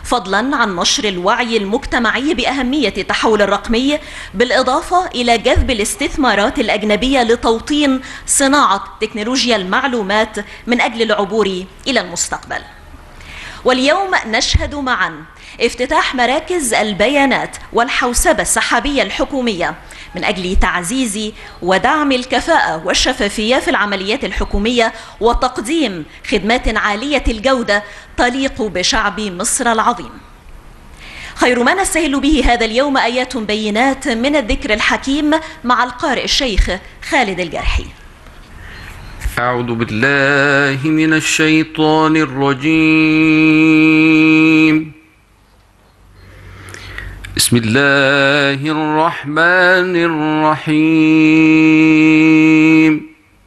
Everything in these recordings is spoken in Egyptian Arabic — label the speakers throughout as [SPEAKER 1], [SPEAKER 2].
[SPEAKER 1] فضلا عن نشر الوعي المجتمعي بأهمية التحول الرقمي بالإضافة إلى جذب الاستثمارات الأجنبية لتوطين صناعة تكنولوجيا المعلومات من أجل العبور إلى المستقبل واليوم نشهد معا افتتاح مراكز البيانات والحوسبة السحابية الحكومية من أجل تعزيز ودعم الكفاءة والشفافية في العمليات الحكومية وتقديم خدمات عالية الجودة تليق بشعب مصر العظيم خير ما نستهل به هذا اليوم آيات بينات من الذكر الحكيم مع القارئ الشيخ خالد الجرحي
[SPEAKER 2] أعوذ بالله من الشيطان الرجيم بسم الله الرحمن الرحيم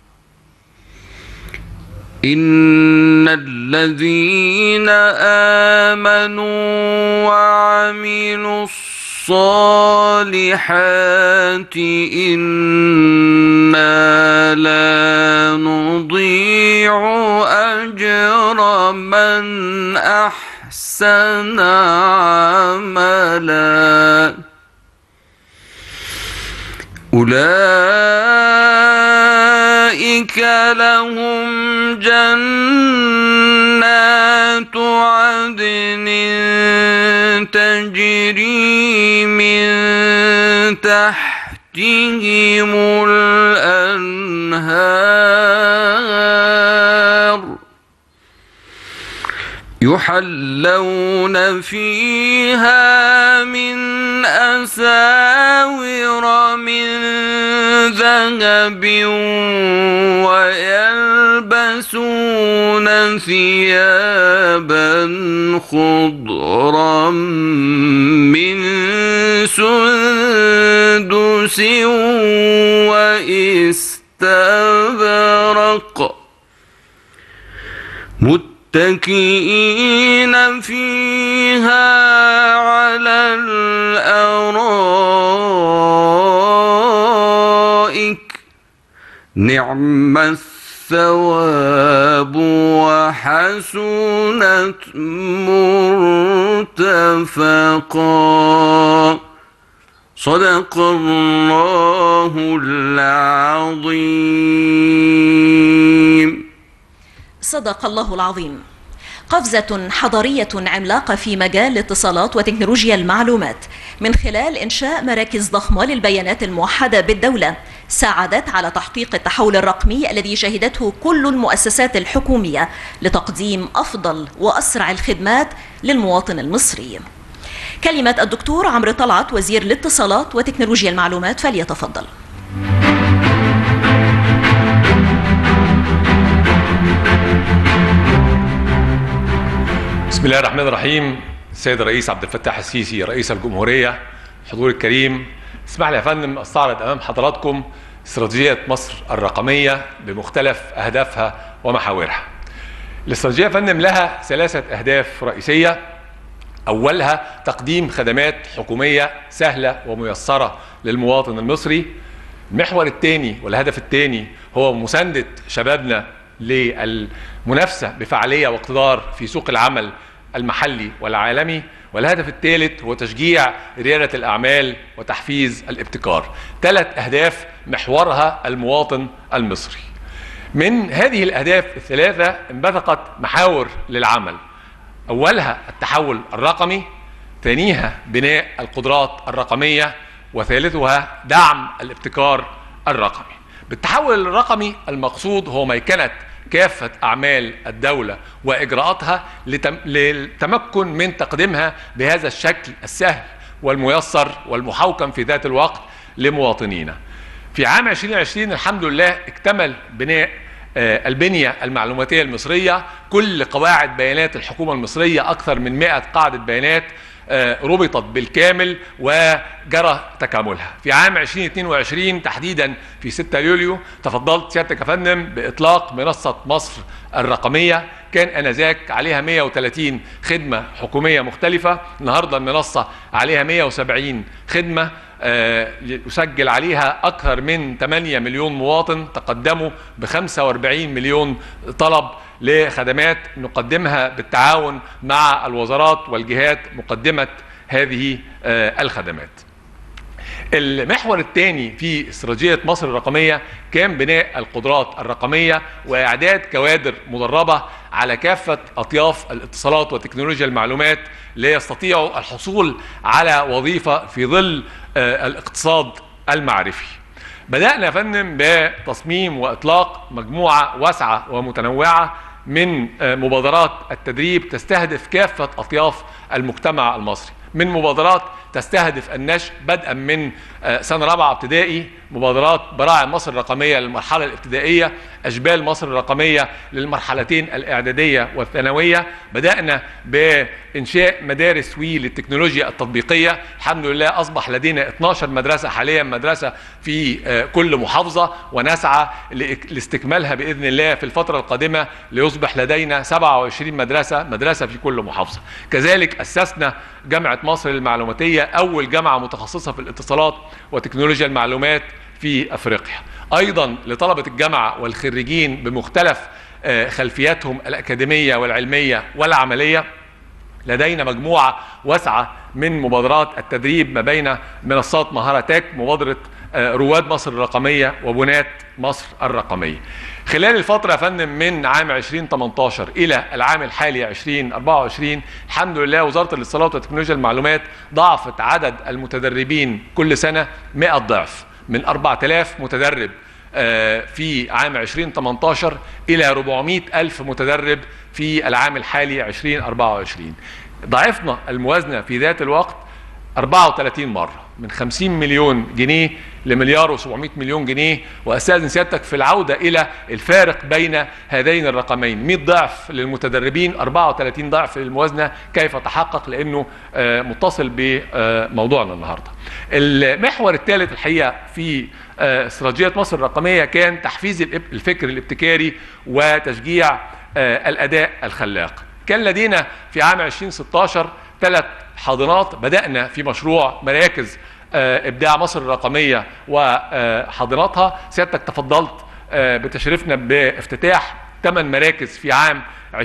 [SPEAKER 2] إن الذين آمنوا وعملوا الصالحات إنا لا نضيع أجر من أحسن عملا أولئك لهم جنات عدن تجري من تحتهم الأنهار يحلون فيها من أساور من ذهب ويلبسون ثيابا خضرا من سندس واستبرق متكئين فيها على الأرائك نعم الثواب وحسنت مرتفقا صدق الله العظيم
[SPEAKER 1] صدق الله العظيم قفزة حضارية عملاقة في مجال الاتصالات وتكنولوجيا المعلومات من خلال إنشاء مراكز ضخمة للبيانات الموحدة بالدولة ساعدت على تحقيق التحول الرقمي الذي شهدته كل المؤسسات الحكومية لتقديم أفضل وأسرع الخدمات للمواطن المصري كلمة الدكتور عمرو طلعت وزير الاتصالات وتكنولوجيا المعلومات فليتفضل
[SPEAKER 3] بسم الله الرحمن الرحيم السيد الرئيس عبد الفتاح السيسي رئيس الجمهورية حضور الكريم اسمح لي يا فندم استعرض امام حضراتكم استراتيجية مصر الرقمية بمختلف اهدافها ومحاورها الاستراتيجية يا فندم لها ثلاثة اهداف رئيسية اولها تقديم خدمات حكومية سهلة وميسرة للمواطن المصري المحور الثاني والهدف الثاني هو مساندة شبابنا للمنافسة بفعالية واقتدار في سوق العمل المحلي والعالمي والهدف الثالث هو تشجيع ريادة الأعمال وتحفيز الابتكار ثلاث أهداف محورها المواطن المصري من هذه الأهداف الثلاثة انبثقت محاور للعمل أولها التحول الرقمي ثانيها بناء القدرات الرقمية وثالثها دعم الابتكار الرقمي بالتحول الرقمي المقصود هو ميكنة كافة أعمال الدولة وإجراءاتها لتم... للتمكن من تقديمها بهذا الشكل السهل والميسر والمحوكم في ذات الوقت لمواطنينا في عام 2020 الحمد لله اكتمل بناء البنية المعلوماتية المصرية كل قواعد بيانات الحكومة المصرية أكثر من 100 قاعدة بيانات ربطت بالكامل وجرى تكاملها في عام 2022 تحديدا في 6 يوليو تفضلت سيادتك يا فندم باطلاق منصه مصر الرقميه كان انذاك عليها 130 خدمه حكوميه مختلفه النهارده المنصه عليها 170 خدمه يسجل عليها أكثر من 8 مليون مواطن تقدموا ب 45 مليون طلب لخدمات نقدمها بالتعاون مع الوزارات والجهات مقدمه هذه آه، الخدمات. المحور الثاني في استراتيجيه مصر الرقميه كان بناء القدرات الرقميه واعداد كوادر مدربه على كافه اطياف الاتصالات وتكنولوجيا المعلومات ليستطيعوا الحصول على وظيفه في ظل آه، الاقتصاد المعرفي. بدأنا يا فندم بتصميم وإطلاق مجموعة واسعة ومتنوعة من آه، مبادرات التدريب تستهدف كافة أطياف المجتمع المصري من مبادرات تستهدف النشء بدءا من آه، سنة رابعة ابتدائي مبادرات براعم مصر الرقمية للمرحلة الابتدائية أشبال مصر الرقمية للمرحلتين الإعدادية والثانوية بدأنا بإنشاء مدارس وي للتكنولوجيا التطبيقية الحمد لله أصبح لدينا 12 مدرسة حاليا مدرسة في آه، كل محافظة ونسعى لإك- لاستكمالها بإذن الله في الفترة القادمة ليصبح لدينا 27 مدرسة مدرسة في كل محافظة كذلك أسسنا جامعة مصر للمعلوماتية أول جامعة متخصصة في الاتصالات وتكنولوجيا المعلومات في أفريقيا أيضا لطلبة الجامعة والخريجين بمختلف آه، خلفياتهم الأكاديمية والعلمية والعملية لدينا مجموعة واسعة من مبادرات التدريب ما بين منصات مهارة تك مبادرة آه، رواد مصر الرقمية وبنات مصر الرقمية خلال الفترة يا فندم من عام 2018 إلى العام الحالي 2024 الحمد لله وزارة الاتصالات وتكنولوجيا المعلومات ضاعفت عدد المتدربين كل سنة 100 ضعف من 4000 متدرب آه، في عام 2018 إلى 400 ألف متدرب في العام الحالي 2024 ضعفنا الموازنة في ذات الوقت 34 مرة من 50 مليون جنيه لمليار و700 مليون جنيه واستاذن سيادتك في العوده الى الفارق بين هذين الرقمين 100 ضعف للمتدربين 34 ضعف للموازنه كيف تحقق لانه آه، متصل بموضوعنا النهارده. المحور الثالث الحقيقه في آه، استراتيجيه مصر الرقميه كان تحفيز الإب- الفكر الابتكاري وتشجيع آه، الاداء الخلاق. كان لدينا في عام 2016 ثلاث حاضنات بدأنا في مشروع مراكز آه، إبداع مصر الرقمية وحاضناتها سيادتك تفضلت آه، بتشريفنا بافتتاح ثمان مراكز في عام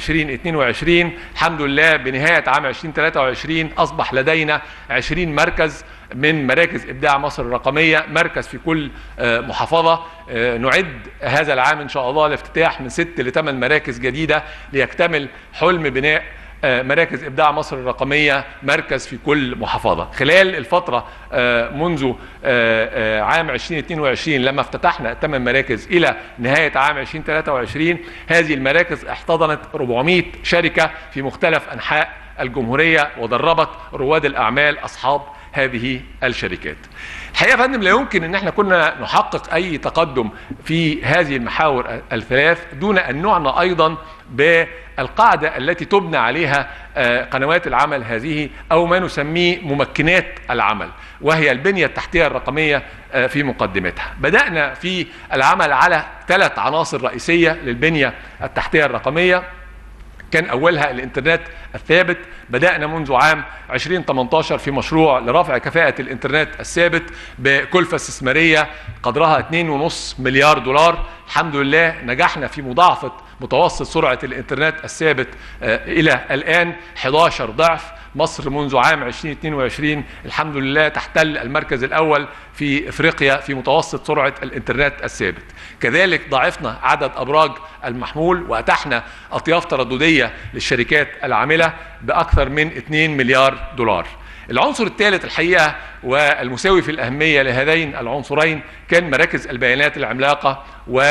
[SPEAKER 3] 2022 الحمد لله بنهاية عام 2023 أصبح لدينا 20 مركز من مراكز إبداع مصر الرقمية مركز في كل آه، محافظة آه، نعد هذا العام إن شاء الله لافتتاح من ست لثمان مراكز جديدة ليكتمل حلم بناء آه، مراكز ابداع مصر الرقميه مركز في كل محافظه خلال الفتره آه، منذ آه، آه، عام 2022 لما افتتحنا الثمان مراكز الى نهايه عام 2023 هذه المراكز احتضنت 400 شركه في مختلف انحاء الجمهوريه ودربت رواد الاعمال اصحاب هذه الشركات. الحقيقه يا فندم لا يمكن ان احنا كنا نحقق اي تقدم في هذه المحاور الثلاث دون ان نعنى ايضا بالقاعده التي تبنى عليها آه، قنوات العمل هذه او ما نسميه ممكنات العمل وهي البنيه التحتيه الرقميه آه، في مقدمتها. بدانا في العمل على ثلاث عناصر رئيسيه للبنيه التحتيه الرقميه كان اولها الانترنت الثابت بدانا منذ عام 2018 في مشروع لرفع كفاءه الانترنت الثابت بكلفه استثماريه قدرها 2.5 مليار دولار الحمد لله نجحنا في مضاعفه متوسط سرعه الانترنت الثابت آه، الى الان 11 ضعف مصر منذ عام 2022 الحمد لله تحتل المركز الاول في افريقيا في متوسط سرعه الانترنت الثابت. كذلك ضاعفنا عدد ابراج المحمول واتحنا اطياف تردديه للشركات العامله باكثر من 2 مليار دولار. العنصر الثالث الحقيقه والمساوي في الاهميه لهذين العنصرين كان مراكز البيانات العملاقه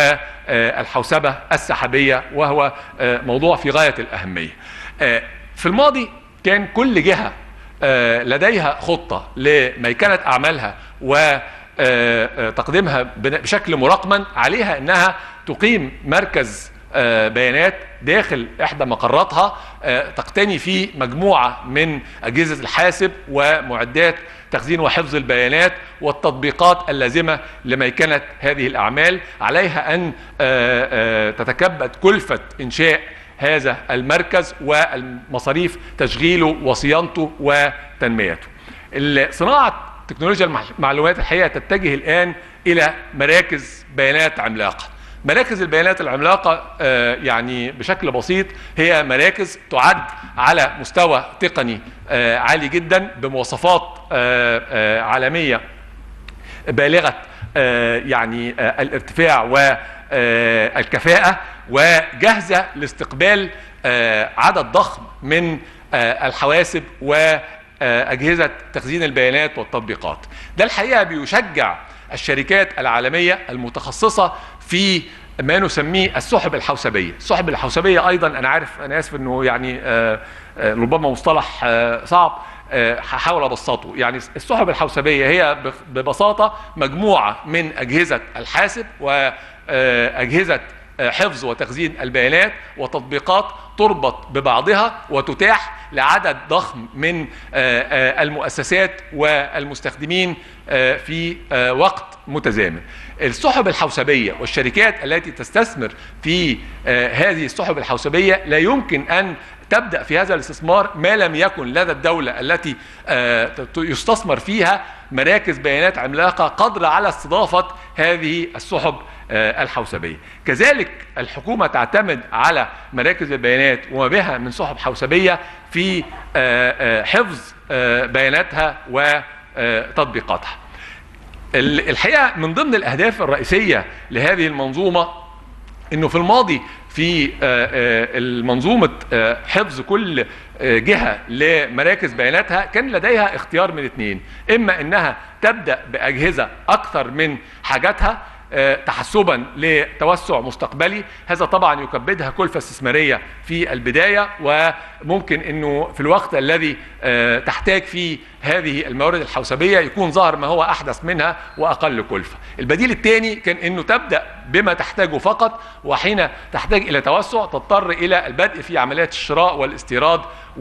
[SPEAKER 3] والحوسبه السحابيه وهو آه، موضوع في غايه الاهميه. آه، في الماضي كان كل جهه آه، لديها خطه لميكنه اعمالها وتقديمها بشكل مرقما عليها انها تقيم مركز آه، بيانات داخل احدى مقراتها آه، تقتني فيه مجموعه من اجهزه الحاسب ومعدات تخزين وحفظ البيانات والتطبيقات اللازمه لميكنه هذه الاعمال عليها ان آه، آه، تتكبد كلفه انشاء هذا المركز والمصاريف تشغيله وصيانته وتنميته. صناعه تكنولوجيا المعلومات الحقيقه تتجه الان الى مراكز بيانات عملاقه. مراكز البيانات العملاقة آه، يعني بشكل بسيط هي مراكز تعد على مستوى تقني آه، عالي جدا بمواصفات آه، آه، عالمية بالغة آه، يعني آه، الارتفاع والكفاءة وجاهزة لاستقبال آه، عدد ضخم من آه، الحواسب وأجهزة تخزين البيانات والتطبيقات ده الحقيقة بيشجع الشركات العالمية المتخصصة في ما نسميه السحب الحوسبية السحب الحوسبية أيضا أنا عارف أنا آسف أنه يعني آه، آه، ربما مصطلح آه، صعب آه، هحاول ابسطه يعني السحب الحوسبيه هي بخ- ببساطه مجموعه من اجهزه الحاسب واجهزه حفظ وتخزين البيانات وتطبيقات تربط ببعضها وتتاح لعدد ضخم من آه، آه، المؤسسات والمستخدمين آه، في آه، وقت متزامن السحب الحوسبيه والشركات التي تستثمر في آه، هذه السحب الحوسبيه لا يمكن ان تبدا في هذا الاستثمار ما لم يكن لدى الدوله التي آه، ت- يستثمر فيها مراكز بيانات عملاقه قادره على استضافه هذه السحب آه، الحوسبيه. كذلك الحكومه تعتمد على مراكز البيانات وما بها من سحب حوسبيه في آه، آه، حفظ آه، بياناتها وتطبيقاتها. ال- الحقيقه من ضمن الاهداف الرئيسيه لهذه المنظومه انه في الماضي في آه، آه، المنظومه آه، حفظ كل آه، جهه لمراكز بياناتها كان لديها اختيار من اثنين اما انها تبدا باجهزه اكثر من حاجاتها آه، تحسبا لتوسع مستقبلي هذا طبعا يكبدها كلفه استثماريه في البدايه وممكن انه في الوقت الذي آه، تحتاج فيه هذه الموارد الحوسبيه يكون ظهر ما هو احدث منها واقل كلفه. البديل الثاني كان انه تبدا بما تحتاجه فقط وحين تحتاج الى توسع تضطر الى البدء في عمليات الشراء والاستيراد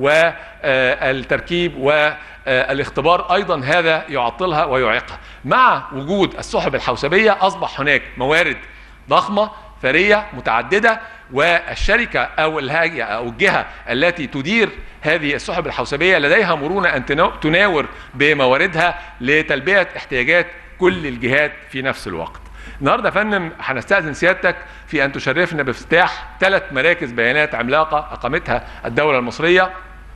[SPEAKER 3] والتركيب والاختبار ايضا هذا يعطلها ويعيقها. مع وجود السحب الحوسبيه اصبح هناك موارد ضخمه ثريه متعدده والشركه او الهيئه او الجهه التي تدير هذه السحب الحوسبيه لديها مرونه ان تنا- تناور بمواردها لتلبيه احتياجات كل الجهات في نفس الوقت. النهارده يا فندم هنستاذن سيادتك في ان تشرفنا بافتتاح ثلاث مراكز بيانات عملاقه اقامتها الدوله المصريه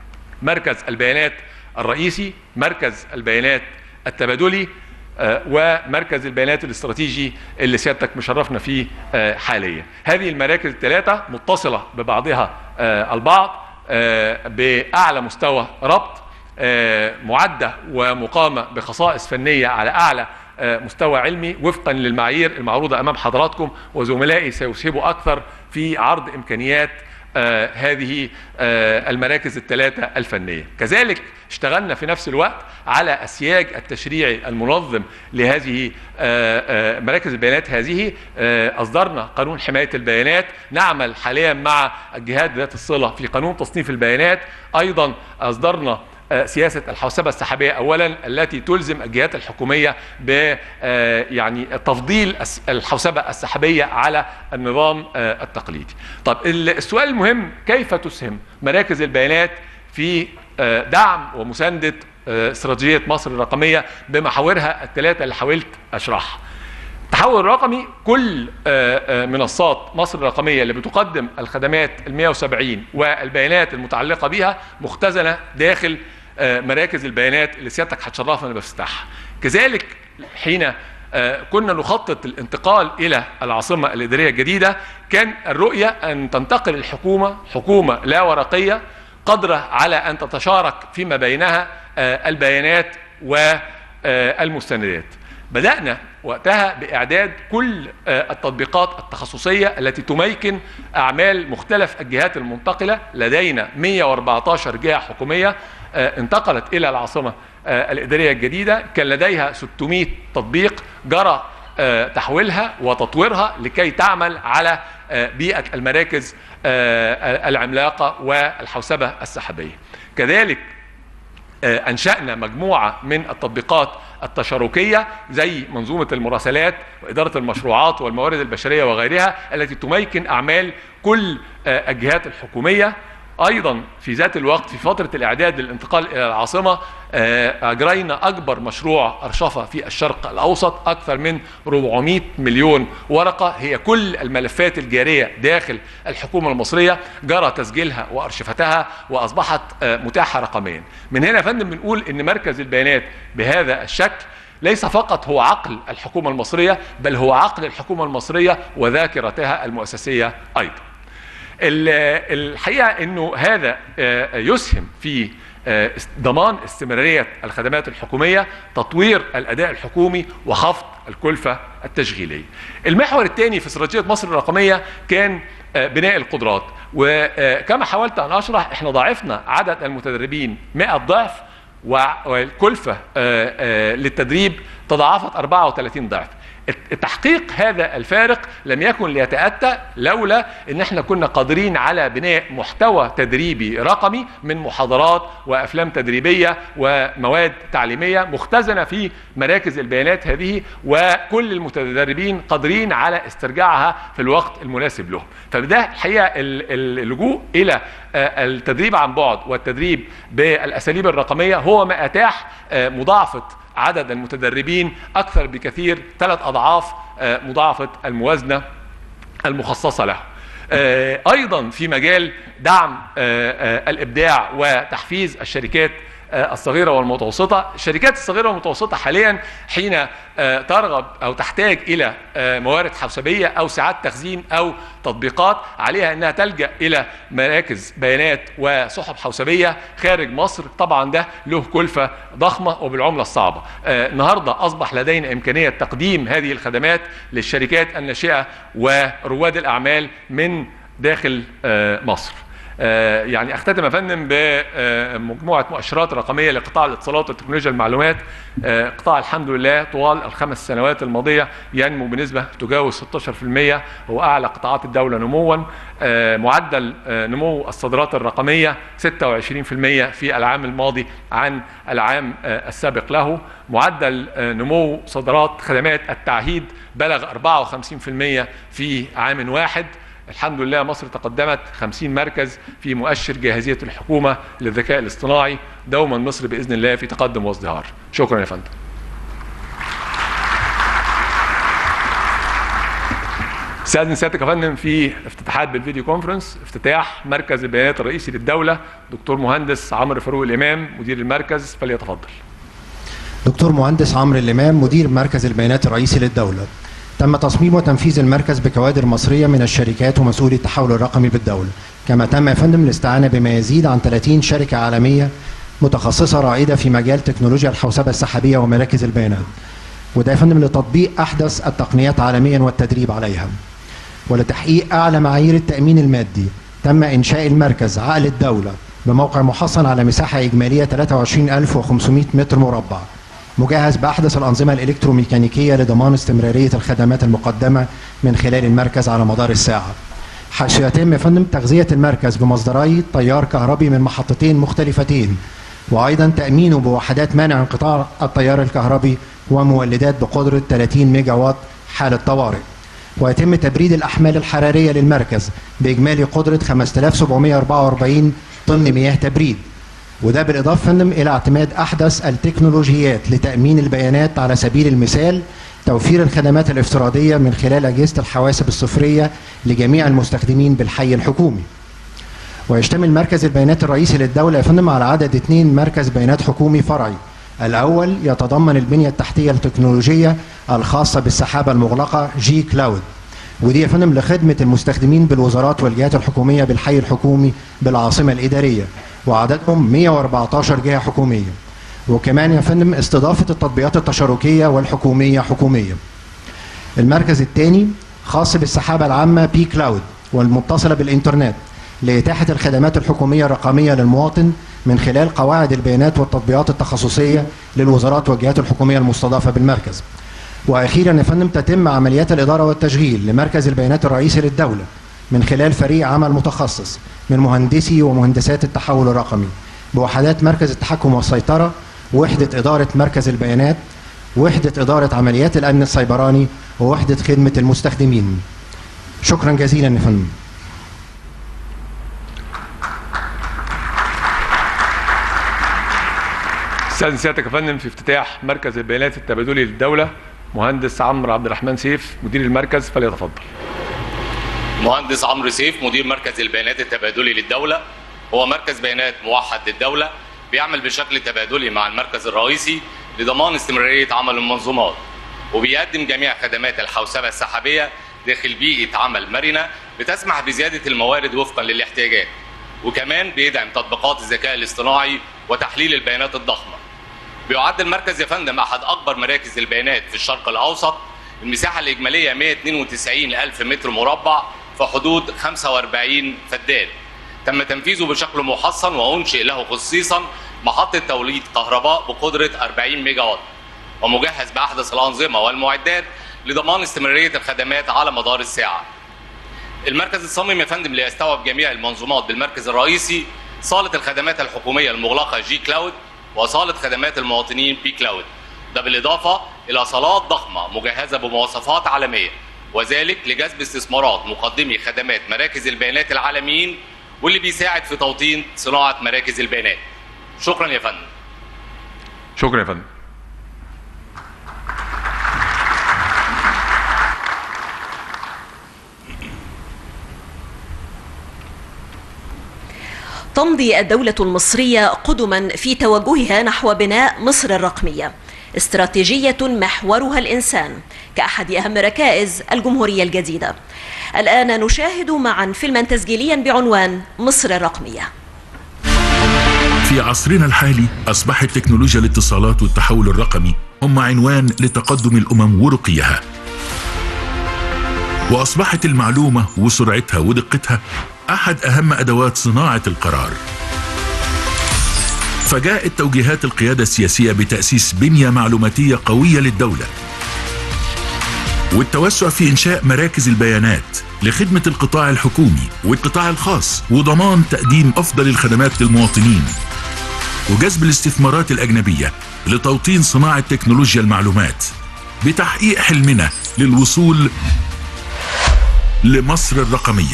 [SPEAKER 3] مركز البيانات الرئيسي مركز البيانات التبادلي آه، ومركز البيانات الاستراتيجي اللي سيادتك مشرفنا فيه آه، حاليا هذه المراكز الثلاثة متصلة ببعضها آه، البعض آه، بأعلى مستوى ربط آه، معدة ومقامة بخصائص فنية على أعلى آه، مستوى علمي وفقا للمعايير المعروضة أمام حضراتكم وزملائي سيسهبوا أكثر في عرض إمكانيات آه، هذه آه، المراكز الثلاثة الفنية كذلك اشتغلنا في نفس الوقت على السياج التشريعي المنظم لهذه آه، آه، مراكز البيانات هذه آه، أصدرنا قانون حماية البيانات نعمل حاليا مع الجهات ذات الصلة في قانون تصنيف البيانات أيضا أصدرنا آه، سياسة الحوسبة السحابية أولا التي تلزم الجهات الحكومية ب آه، يعني تفضيل الس- الحوسبة السحابية على النظام آه، التقليدي. طب ال- السؤال المهم كيف تسهم مراكز البيانات في آه، دعم ومساندة آه، استراتيجية مصر الرقمية بمحاورها الثلاثة اللي حاولت أشرحها. التحول الرقمي كل آه، آه، منصات مصر الرقمية اللي بتقدم الخدمات ال 170 والبيانات المتعلقة بها مختزنة داخل آه، مراكز البيانات اللي سيادتك هتشرفنا بافتتاحها. كذلك حين آه، كنا نخطط الانتقال الى العاصمه الاداريه الجديده كان الرؤيه ان تنتقل الحكومه حكومه لا ورقيه قادره على ان تتشارك فيما بينها آه، البيانات والمستندات. بدأنا وقتها بإعداد كل آه، التطبيقات التخصصية التي تميكن أعمال مختلف الجهات المنتقلة لدينا 114 جهة حكومية آه، انتقلت إلى العاصمة آه، الإدارية الجديدة كان لديها 600 تطبيق جرى آه، تحويلها وتطويرها لكي تعمل على آه، بيئة المراكز آه، العملاقة والحوسبة السحابية كذلك آه، انشانا مجموعه من التطبيقات التشاركيه زي منظومه المراسلات واداره المشروعات والموارد البشريه وغيرها التي تميكن اعمال كل آه، الجهات الحكوميه ايضا في ذات الوقت في فتره الاعداد للانتقال الى العاصمه آه، اجرينا اكبر مشروع ارشفه في الشرق الاوسط اكثر من 400 مليون ورقه هي كل الملفات الجاريه داخل الحكومه المصريه جرى تسجيلها وارشفتها واصبحت آه، متاحه رقميا من هنا يا فندم بنقول ان مركز البيانات بهذا الشكل ليس فقط هو عقل الحكومه المصريه بل هو عقل الحكومه المصريه وذاكرتها المؤسسيه ايضا ال- الحقيقه انه هذا آه، يسهم في آه، است- ضمان استمراريه الخدمات الحكوميه تطوير الاداء الحكومي وخفض الكلفه التشغيليه. المحور الثاني في استراتيجيه مصر الرقميه كان آه، بناء القدرات وكما حاولت ان اشرح احنا ضاعفنا عدد المتدربين 100 ضعف وع- والكلفه آه، آه، للتدريب تضاعفت 34 ضعف. تحقيق هذا الفارق لم يكن ليتأتى لولا ان احنا كنا قادرين على بناء محتوى تدريبي رقمي من محاضرات وافلام تدريبيه ومواد تعليميه مختزنه في مراكز البيانات هذه وكل المتدربين قادرين على استرجاعها في الوقت المناسب لهم فده الحقيقه ال- ال- اللجوء الى آه، التدريب عن بعد والتدريب بالاساليب الرقميه هو ما اتاح آه، مضاعفه عدد المتدربين اكثر بكثير ثلاث اضعاف آه، مضاعفه الموازنه المخصصه له. آه، ايضا في مجال دعم آه، آه، الابداع وتحفيز الشركات آه، الصغيره والمتوسطه، الشركات الصغيره والمتوسطه حاليا حين آه، ترغب او تحتاج الى آه، موارد حوسبيه او ساعات تخزين او تطبيقات عليها انها تلجا الى مراكز بيانات وسحب حوسبيه خارج مصر، طبعا ده له كلفه ضخمه وبالعمله الصعبه. آه، النهارده اصبح لدينا امكانيه تقديم هذه الخدمات للشركات الناشئه ورواد الاعمال من داخل آه، مصر. آه، يعني اختتم يا فندم بمجموعه مؤشرات رقميه لقطاع الاتصالات وتكنولوجيا المعلومات آه، قطاع الحمد لله طوال الخمس سنوات الماضيه ينمو بنسبه تجاوز 16% هو اعلى قطاعات الدوله نموا آه، معدل آه، نمو الصادرات الرقميه 26% في العام الماضي عن العام آه، السابق له معدل آه، نمو صادرات خدمات التعهيد بلغ 54% في عام واحد الحمد لله مصر تقدمت 50 مركز في مؤشر جاهزية الحكومة للذكاء الاصطناعي دوما مصر بإذن الله في تقدم وازدهار شكرا يا فندم سألني سيادتك يا فندم في افتتاحات بالفيديو كونفرنس افتتاح مركز البيانات الرئيسي للدولة دكتور مهندس عمرو فاروق الإمام مدير المركز فليتفضل
[SPEAKER 4] دكتور مهندس عمرو الإمام مدير مركز البيانات الرئيسي للدولة تم تصميم وتنفيذ المركز بكوادر مصرية من الشركات ومسؤولي التحول الرقمي بالدولة كما تم يا فندم الاستعانة بما يزيد عن 30 شركة عالمية متخصصة رائدة في مجال تكنولوجيا الحوسبة السحابية ومراكز البيانات وده يا فندم لتطبيق أحدث التقنيات عالميا والتدريب عليها ولتحقيق أعلى معايير التأمين المادي تم إنشاء المركز عقل الدولة بموقع محصن على مساحة إجمالية 23500 متر مربع مجهز بأحدث الأنظمة الإلكتروميكانيكية لضمان استمرارية الخدمات المقدمة من خلال المركز على مدار الساعة حيث يتم يا فندم تغذية المركز بمصدري تيار كهربي من محطتين مختلفتين وأيضا تأمينه بوحدات منع انقطاع التيار الكهربي ومولدات بقدرة 30 ميجا وات حالة طوارئ ويتم تبريد الأحمال الحرارية للمركز بإجمالي قدرة 5744 طن مياه تبريد وده بالإضافة فندم إلى اعتماد أحدث التكنولوجيات لتأمين البيانات على سبيل المثال توفير الخدمات الافتراضية من خلال أجهزة الحواسب الصفرية لجميع المستخدمين بالحي الحكومي ويشتمل مركز البيانات الرئيسي للدولة يا فندم على عدد اثنين مركز بيانات حكومي فرعي الأول يتضمن البنية التحتية التكنولوجية الخاصة بالسحابة المغلقة جي كلاود ودي يا فندم لخدمة المستخدمين بالوزارات والجهات الحكومية بالحي الحكومي بالعاصمة الإدارية وعددهم 114 جهة حكومية وكمان يا فندم استضافة التطبيقات التشاركية والحكومية حكومية المركز الثاني خاص بالسحابة العامة بي كلاود والمتصلة بالإنترنت لإتاحة الخدمات الحكومية الرقمية للمواطن من خلال قواعد البيانات والتطبيقات التخصصية للوزارات والجهات الحكومية المستضافة بالمركز وأخيرا يا فندم تتم عمليات الإدارة والتشغيل لمركز البيانات الرئيسي للدولة من خلال فريق عمل متخصص من مهندسي ومهندسات التحول الرقمي بوحدات مركز التحكم والسيطرة وحدة إدارة مركز البيانات وحدة إدارة عمليات الأمن السيبراني ووحدة خدمة المستخدمين شكرا جزيلا يا فندم
[SPEAKER 3] استاذن سيادتك يا فندم في افتتاح مركز البيانات التبادلي للدوله مهندس عمرو عبد الرحمن سيف مدير المركز فليتفضل
[SPEAKER 5] مهندس عمرو سيف مدير مركز البيانات التبادلي للدولة هو مركز بيانات موحد للدولة بيعمل بشكل تبادلي مع المركز الرئيسي لضمان استمرارية عمل المنظومات وبيقدم جميع خدمات الحوسبة السحابية داخل بيئة عمل مرنة بتسمح بزيادة الموارد وفقا للاحتياجات وكمان بيدعم تطبيقات الذكاء الاصطناعي وتحليل البيانات الضخمة بيعد المركز يا فندم احد اكبر مراكز البيانات في الشرق الاوسط المساحه الاجماليه 192 الف متر مربع في حدود 45 فدان تم تنفيذه بشكل محصن وانشئ له خصيصا محطه توليد كهرباء بقدره 40 ميجا وات ومجهز باحدث الانظمه والمعدات لضمان استمراريه الخدمات على مدار الساعه المركز الصمم يا فندم ليستوعب جميع المنظومات بالمركز الرئيسي صالة الخدمات الحكومية المغلقة جي كلاود وصالة خدمات المواطنين بي كلاود ده بالإضافة إلى صالات ضخمة مجهزة بمواصفات عالمية وذلك لجذب استثمارات مقدمي خدمات مراكز البيانات العالميين واللي بيساعد في توطين صناعة مراكز البيانات شكرا يا فندم
[SPEAKER 3] شكرا يا فندم
[SPEAKER 1] تمضي الدولة المصرية قدما في توجهها نحو بناء مصر الرقمية استراتيجية محورها الإنسان كأحد أهم ركائز الجمهورية الجديدة الآن نشاهد معا فيلما تسجيليا بعنوان مصر الرقمية
[SPEAKER 6] في عصرنا الحالي أصبحت تكنولوجيا الاتصالات والتحول الرقمي هم عنوان لتقدم الأمم ورقيها وأصبحت المعلومة وسرعتها ودقتها أحد أهم أدوات صناعة القرار فجاءت توجيهات القيادة السياسية بتأسيس بنية معلوماتية قوية للدولة والتوسع في إنشاء مراكز البيانات لخدمة القطاع الحكومي والقطاع الخاص وضمان تقديم أفضل الخدمات للمواطنين وجذب الاستثمارات الأجنبية لتوطين صناعة تكنولوجيا المعلومات بتحقيق حلمنا للوصول لمصر الرقمية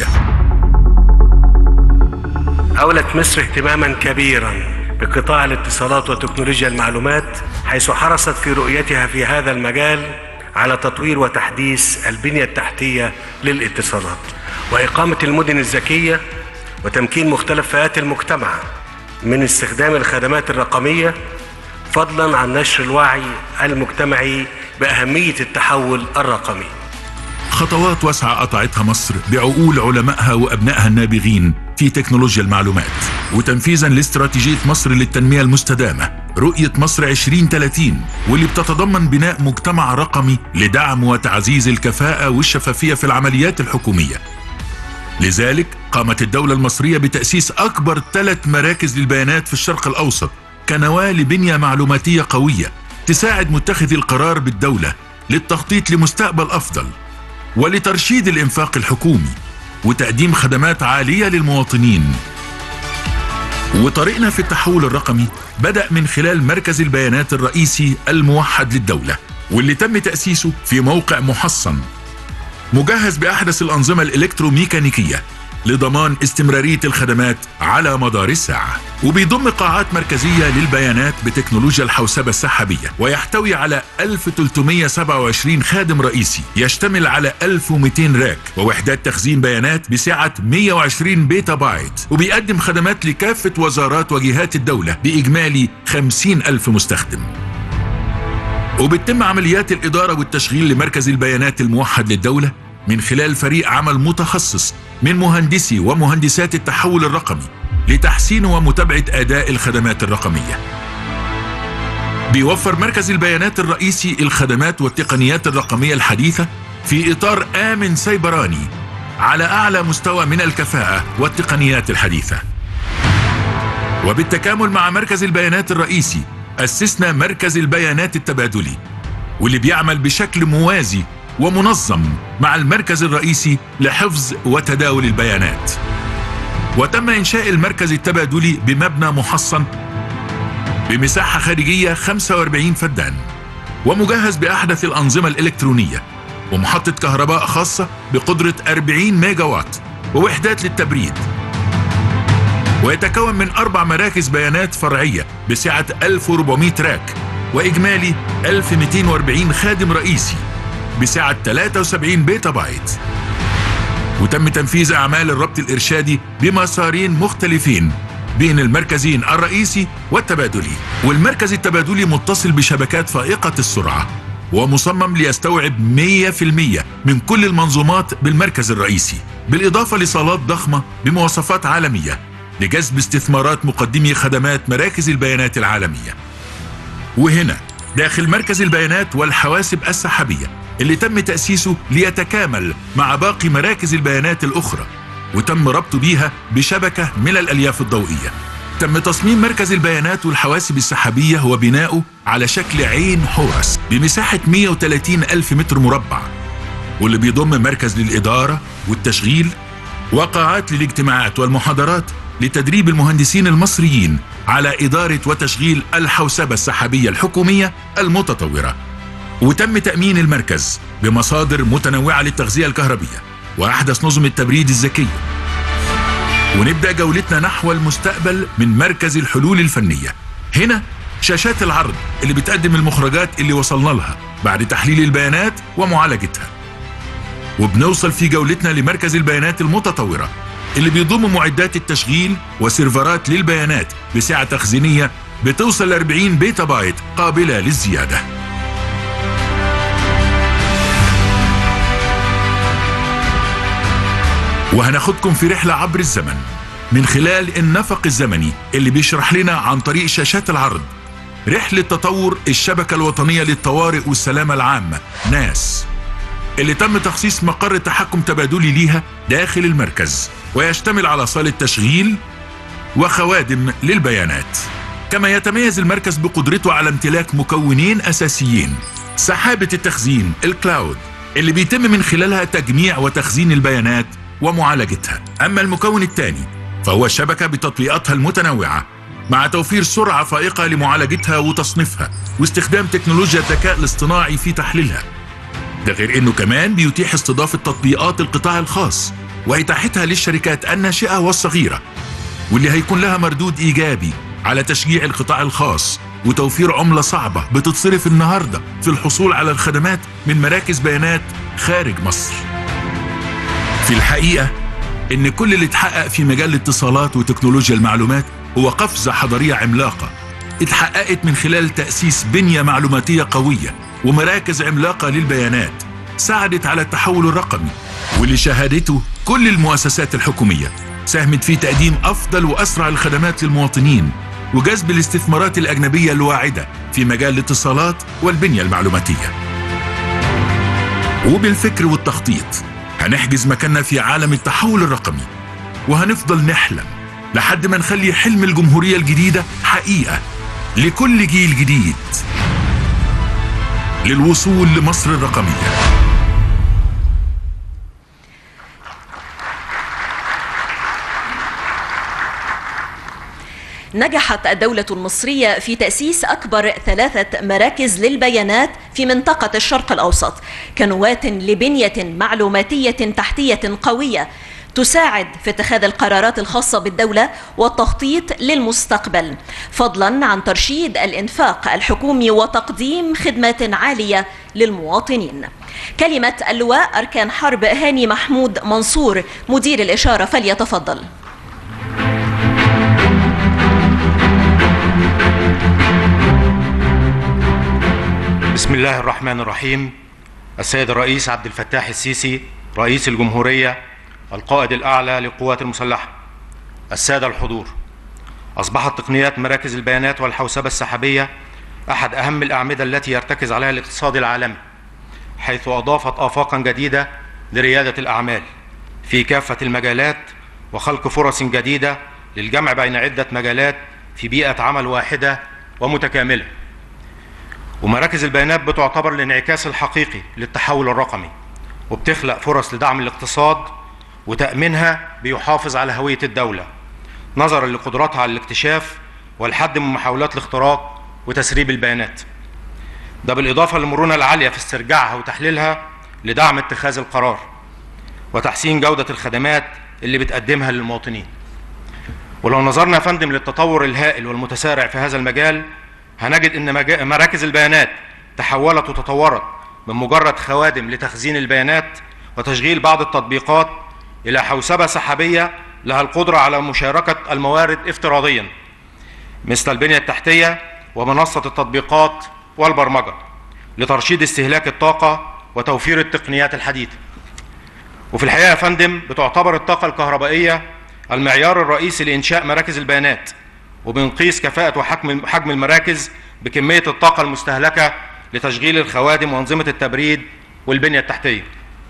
[SPEAKER 7] أولت مصر اهتماما كبيرا بقطاع الاتصالات وتكنولوجيا المعلومات حيث حرصت في رؤيتها في هذا المجال على تطوير وتحديث البنية التحتية للاتصالات وإقامة المدن الذكية وتمكين مختلف فئات المجتمع من استخدام الخدمات الرقمية فضلا عن نشر الوعي المجتمعي بأهمية التحول الرقمي
[SPEAKER 6] خطوات واسعة قطعتها مصر بعقول علمائها وأبنائها النابغين في تكنولوجيا المعلومات وتنفيذا لاستراتيجية مصر للتنمية المستدامة رؤية مصر 2030 واللي بتتضمن بناء مجتمع رقمي لدعم وتعزيز الكفاءة والشفافية في العمليات الحكومية لذلك قامت الدولة المصرية بتأسيس أكبر ثلاث مراكز للبيانات في الشرق الأوسط كنواة لبنية معلوماتية قوية تساعد متخذي القرار بالدولة للتخطيط لمستقبل أفضل ولترشيد الإنفاق الحكومي وتقديم خدمات عالية للمواطنين وطريقنا في التحول الرقمي بدأ من خلال مركز البيانات الرئيسي الموحد للدولة واللي تم تأسيسه في موقع محصن مجهز بأحدث الأنظمة الإلكتروميكانيكية لضمان استمرارية الخدمات على مدار الساعة وبيضم قاعات مركزية للبيانات بتكنولوجيا الحوسبة السحابية ويحتوي على 1327 خادم رئيسي يشتمل على 1200 راك ووحدات تخزين بيانات بسعة 120 بيتا بايت وبيقدم خدمات لكافة وزارات وجهات الدولة بإجمالي 50 ألف مستخدم وبتتم عمليات الإدارة والتشغيل لمركز البيانات الموحد للدولة من خلال فريق عمل متخصص من مهندسي ومهندسات التحول الرقمي لتحسين ومتابعة أداء الخدمات الرقمية. بيوفر مركز البيانات الرئيسي الخدمات والتقنيات الرقمية الحديثة في إطار آمن سيبراني على أعلى مستوى من الكفاءة والتقنيات الحديثة. وبالتكامل مع مركز البيانات الرئيسي أسسنا مركز البيانات التبادلي واللي بيعمل بشكل موازي ومنظم مع المركز الرئيسي لحفظ وتداول البيانات وتم إنشاء المركز التبادلي بمبنى محصن بمساحة خارجية 45 فدان ومجهز بأحدث الأنظمة الإلكترونية ومحطة كهرباء خاصة بقدرة 40 ميجا وات ووحدات للتبريد ويتكون من أربع مراكز بيانات فرعية بسعة 1400 راك وإجمالي 1240 خادم رئيسي بسعة 73 بيتا بايت وتم تنفيذ أعمال الربط الإرشادي بمسارين مختلفين بين المركزين الرئيسي والتبادلي والمركز التبادلي متصل بشبكات فائقة السرعة ومصمم ليستوعب 100% من كل المنظومات بالمركز الرئيسي بالإضافة لصالات ضخمة بمواصفات عالمية لجذب استثمارات مقدمي خدمات مراكز البيانات العالمية وهنا داخل مركز البيانات والحواسب السحابية اللي تم تأسيسه ليتكامل مع باقي مراكز البيانات الأخرى وتم ربطه بيها بشبكة من الألياف الضوئية تم تصميم مركز البيانات والحواسب السحابية وبناؤه على شكل عين حورس بمساحة 130 ألف متر مربع واللي بيضم مركز للإدارة والتشغيل وقاعات للاجتماعات والمحاضرات لتدريب المهندسين المصريين على إدارة وتشغيل الحوسبة السحابية الحكومية المتطورة وتم تأمين المركز بمصادر متنوعة للتغذية الكهربية وأحدث نظم التبريد الذكي ونبدأ جولتنا نحو المستقبل من مركز الحلول الفنية هنا شاشات العرض اللي بتقدم المخرجات اللي وصلنا لها بعد تحليل البيانات ومعالجتها وبنوصل في جولتنا لمركز البيانات المتطورة اللي بيضم معدات التشغيل وسيرفرات للبيانات بسعة تخزينية بتوصل ل 40 بيتا بايت قابلة للزيادة وهناخدكم في رحلة عبر الزمن من خلال النفق الزمني اللي بيشرح لنا عن طريق شاشات العرض رحلة تطور الشبكة الوطنية للطوارئ والسلامة العامة ناس اللي تم تخصيص مقر تحكم تبادلي ليها داخل المركز ويشتمل على صالة تشغيل وخوادم للبيانات كما يتميز المركز بقدرته على امتلاك مكونين أساسيين سحابة التخزين الكلاود اللي بيتم من خلالها تجميع وتخزين البيانات ومعالجتها أما المكون الثاني فهو الشبكة بتطبيقاتها المتنوعة مع توفير سرعة فائقة لمعالجتها وتصنيفها واستخدام تكنولوجيا الذكاء الاصطناعي في تحليلها ده غير انه كمان بيتيح استضافة تطبيقات القطاع الخاص وإتاحتها للشركات الناشئة والصغيرة واللي هيكون لها مردود إيجابي على تشجيع القطاع الخاص وتوفير عملة صعبة بتتصرف النهاردة في الحصول على الخدمات من مراكز بيانات خارج مصر في الحقيقة إن كل اللي اتحقق في مجال الاتصالات وتكنولوجيا المعلومات هو قفزة حضارية عملاقة اتحققت من خلال تأسيس بنية معلوماتية قوية ومراكز عملاقة للبيانات ساعدت على التحول الرقمي واللي شاهدته كل المؤسسات الحكومية ساهمت في تقديم أفضل وأسرع الخدمات للمواطنين وجذب الاستثمارات الأجنبية الواعدة في مجال الاتصالات والبنية المعلوماتية وبالفكر والتخطيط هنحجز مكاننا في عالم التحول الرقمي وهنفضل نحلم لحد ما نخلي حلم الجمهورية الجديدة حقيقة لكل جيل جديد للوصول لمصر الرقمية
[SPEAKER 1] نجحت الدولة المصرية في تأسيس أكبر ثلاثة مراكز للبيانات في منطقة الشرق الأوسط كنواة لبنية معلوماتية تحتية قوية تساعد في اتخاذ القرارات الخاصة بالدولة والتخطيط للمستقبل فضلا عن ترشيد الإنفاق الحكومي وتقديم خدمات عالية للمواطنين كلمة اللواء أركان حرب هاني محمود منصور مدير الإشارة فليتفضل
[SPEAKER 8] بسم الله الرحمن الرحيم السيد الرئيس عبد الفتاح السيسي رئيس الجمهورية القائد الأعلى للقوات المسلحة السادة الحضور أصبحت تقنيات مراكز البيانات والحوسبة السحابية أحد أهم الأعمدة التي يرتكز عليها الاقتصاد العالمي حيث أضافت آفاقا جديدة لريادة الأعمال في كافة المجالات وخلق فرص جديدة للجمع بين عدة مجالات في بيئة عمل واحدة ومتكاملة ومراكز البيانات بتعتبر الانعكاس الحقيقي للتحول الرقمي وبتخلق فرص لدعم الاقتصاد وتأمينها بيحافظ على هوية الدولة نظرا لقدراتها على الاكتشاف والحد من محاولات الاختراق وتسريب البيانات ده بالإضافة للمرونة العالية في استرجاعها وتحليلها لدعم اتخاذ القرار وتحسين جودة الخدمات اللي بتقدمها للمواطنين ولو نظرنا يا فندم للتطور الهائل والمتسارع في هذا المجال هنجد ان مجا- مراكز البيانات تحولت وتطورت من مجرد خوادم لتخزين البيانات وتشغيل بعض التطبيقات الى حوسبه سحابيه لها القدره على مشاركه الموارد افتراضيا مثل البنيه التحتيه ومنصه التطبيقات والبرمجه لترشيد استهلاك الطاقه وتوفير التقنيات الحديثه وفي الحقيقه يا فندم بتعتبر الطاقه الكهربائيه المعيار الرئيسي لانشاء مراكز البيانات وبنقيس كفاءه وحجم حجم المراكز بكميه الطاقه المستهلكه لتشغيل الخوادم وانظمه التبريد والبنيه التحتيه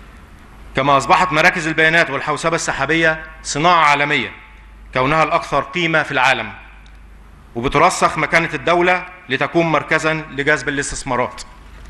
[SPEAKER 8] كما اصبحت مراكز البيانات والحوسبه السحابيه صناعه عالميه كونها الاكثر قيمه في العالم وبترسخ مكانه الدوله لتكون مركزا لجذب الاستثمارات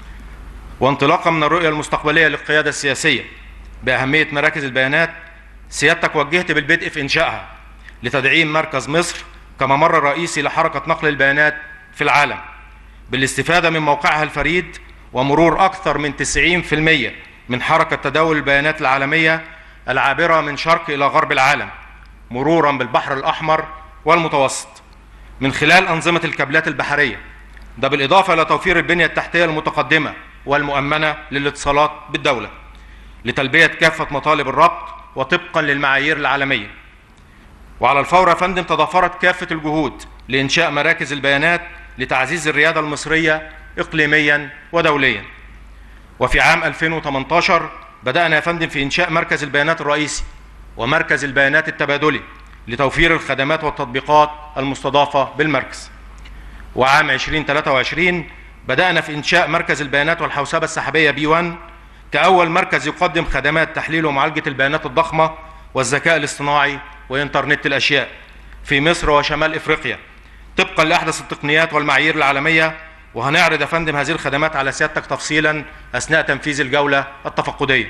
[SPEAKER 8] وانطلاقا من الرؤيه المستقبليه للقياده السياسيه باهميه مراكز البيانات سيادتك وجهت بالبدء في انشائها لتدعيم مركز مصر كممر رئيسي لحركه نقل البيانات في العالم بالاستفاده من موقعها الفريد ومرور اكثر من 90% من حركه تداول البيانات العالميه العابره من شرق الى غرب العالم مرورا بالبحر الاحمر والمتوسط من خلال انظمه الكابلات البحريه ده بالاضافه الى توفير البنيه التحتيه المتقدمه والمؤمنه للاتصالات بالدوله لتلبيه كافه مطالب الربط وطبقا للمعايير العالميه وعلى الفور يا فندم تضافرت كافه الجهود لانشاء مراكز البيانات لتعزيز الرياده المصريه اقليميا ودوليا وفي عام 2018 بدانا يا فندم في انشاء مركز البيانات الرئيسي ومركز البيانات التبادلي لتوفير الخدمات والتطبيقات المستضافه بالمركز وعام 2023 بدأنا في إنشاء مركز البيانات والحوسبة السحابية بي 1 كأول مركز يقدم خدمات تحليل ومعالجة البيانات الضخمة والذكاء الاصطناعي وإنترنت الأشياء في مصر وشمال إفريقيا طبقا لأحدث التقنيات والمعايير العالمية وهنعرض يا فندم هذه الخدمات على سيادتك تفصيلا أثناء تنفيذ الجولة التفقدية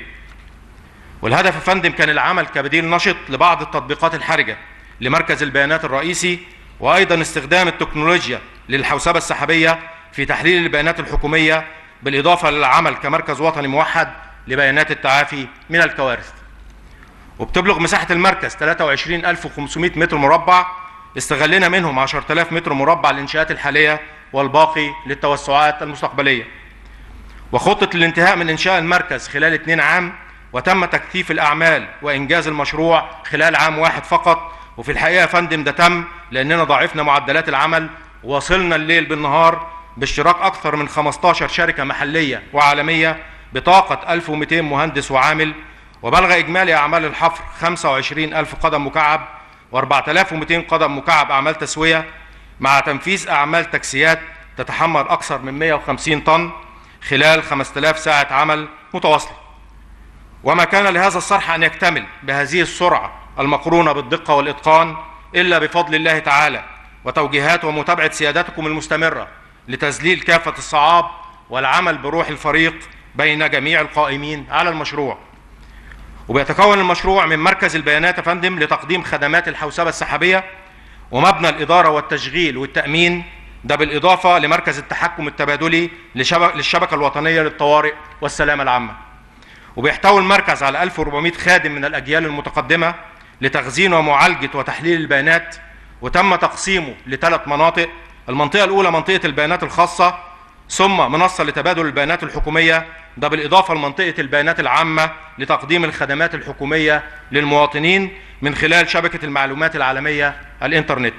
[SPEAKER 8] والهدف يا فندم كان العمل كبديل نشط لبعض التطبيقات الحرجة لمركز البيانات الرئيسي وأيضا استخدام التكنولوجيا للحوسبة السحابية في تحليل البيانات الحكومية بالإضافة للعمل كمركز وطني موحد لبيانات التعافي من الكوارث وبتبلغ مساحة المركز 23500 متر مربع استغلنا منهم 10000 متر مربع للإنشاءات الحالية والباقي للتوسعات المستقبلية وخطة الانتهاء من إنشاء المركز خلال اثنين عام وتم تكثيف الأعمال وإنجاز المشروع خلال عام واحد فقط وفي الحقيقة يا فندم ده تم لأننا ضاعفنا معدلات العمل وصلنا الليل بالنهار باشتراك أكثر من 15 شركة محلية وعالمية بطاقة 1200 مهندس وعامل وبلغ إجمالي أعمال الحفر 25 ألف قدم مكعب و4200 قدم مكعب أعمال تسوية مع تنفيذ أعمال تكسيات تتحمل أكثر من 150 طن خلال 5000 ساعة عمل متواصلة وما كان لهذا الصرح أن يكتمل بهذه السرعة المقرونة بالدقة والإتقان إلا بفضل الله تعالى وتوجيهات ومتابعة سيادتكم المستمرة لتذليل كافة الصعاب والعمل بروح الفريق بين جميع القائمين على المشروع وبيتكون المشروع من مركز البيانات يا فندم لتقديم خدمات الحوسبة السحابية ومبنى الإدارة والتشغيل والتأمين ده بالإضافة لمركز التحكم التبادلي لشبك للشبكة الوطنية للطوارئ والسلامة العامة وبيحتوي المركز على 1400 خادم من الأجيال المتقدمة لتخزين ومعالجة وتحليل البيانات وتم تقسيمه لثلاث مناطق المنطقة الأولى منطقة البيانات الخاصة ثم منصة لتبادل البيانات الحكومية ده بالإضافة لمنطقة البيانات العامة لتقديم الخدمات الحكومية للمواطنين من خلال شبكة المعلومات العالمية الإنترنت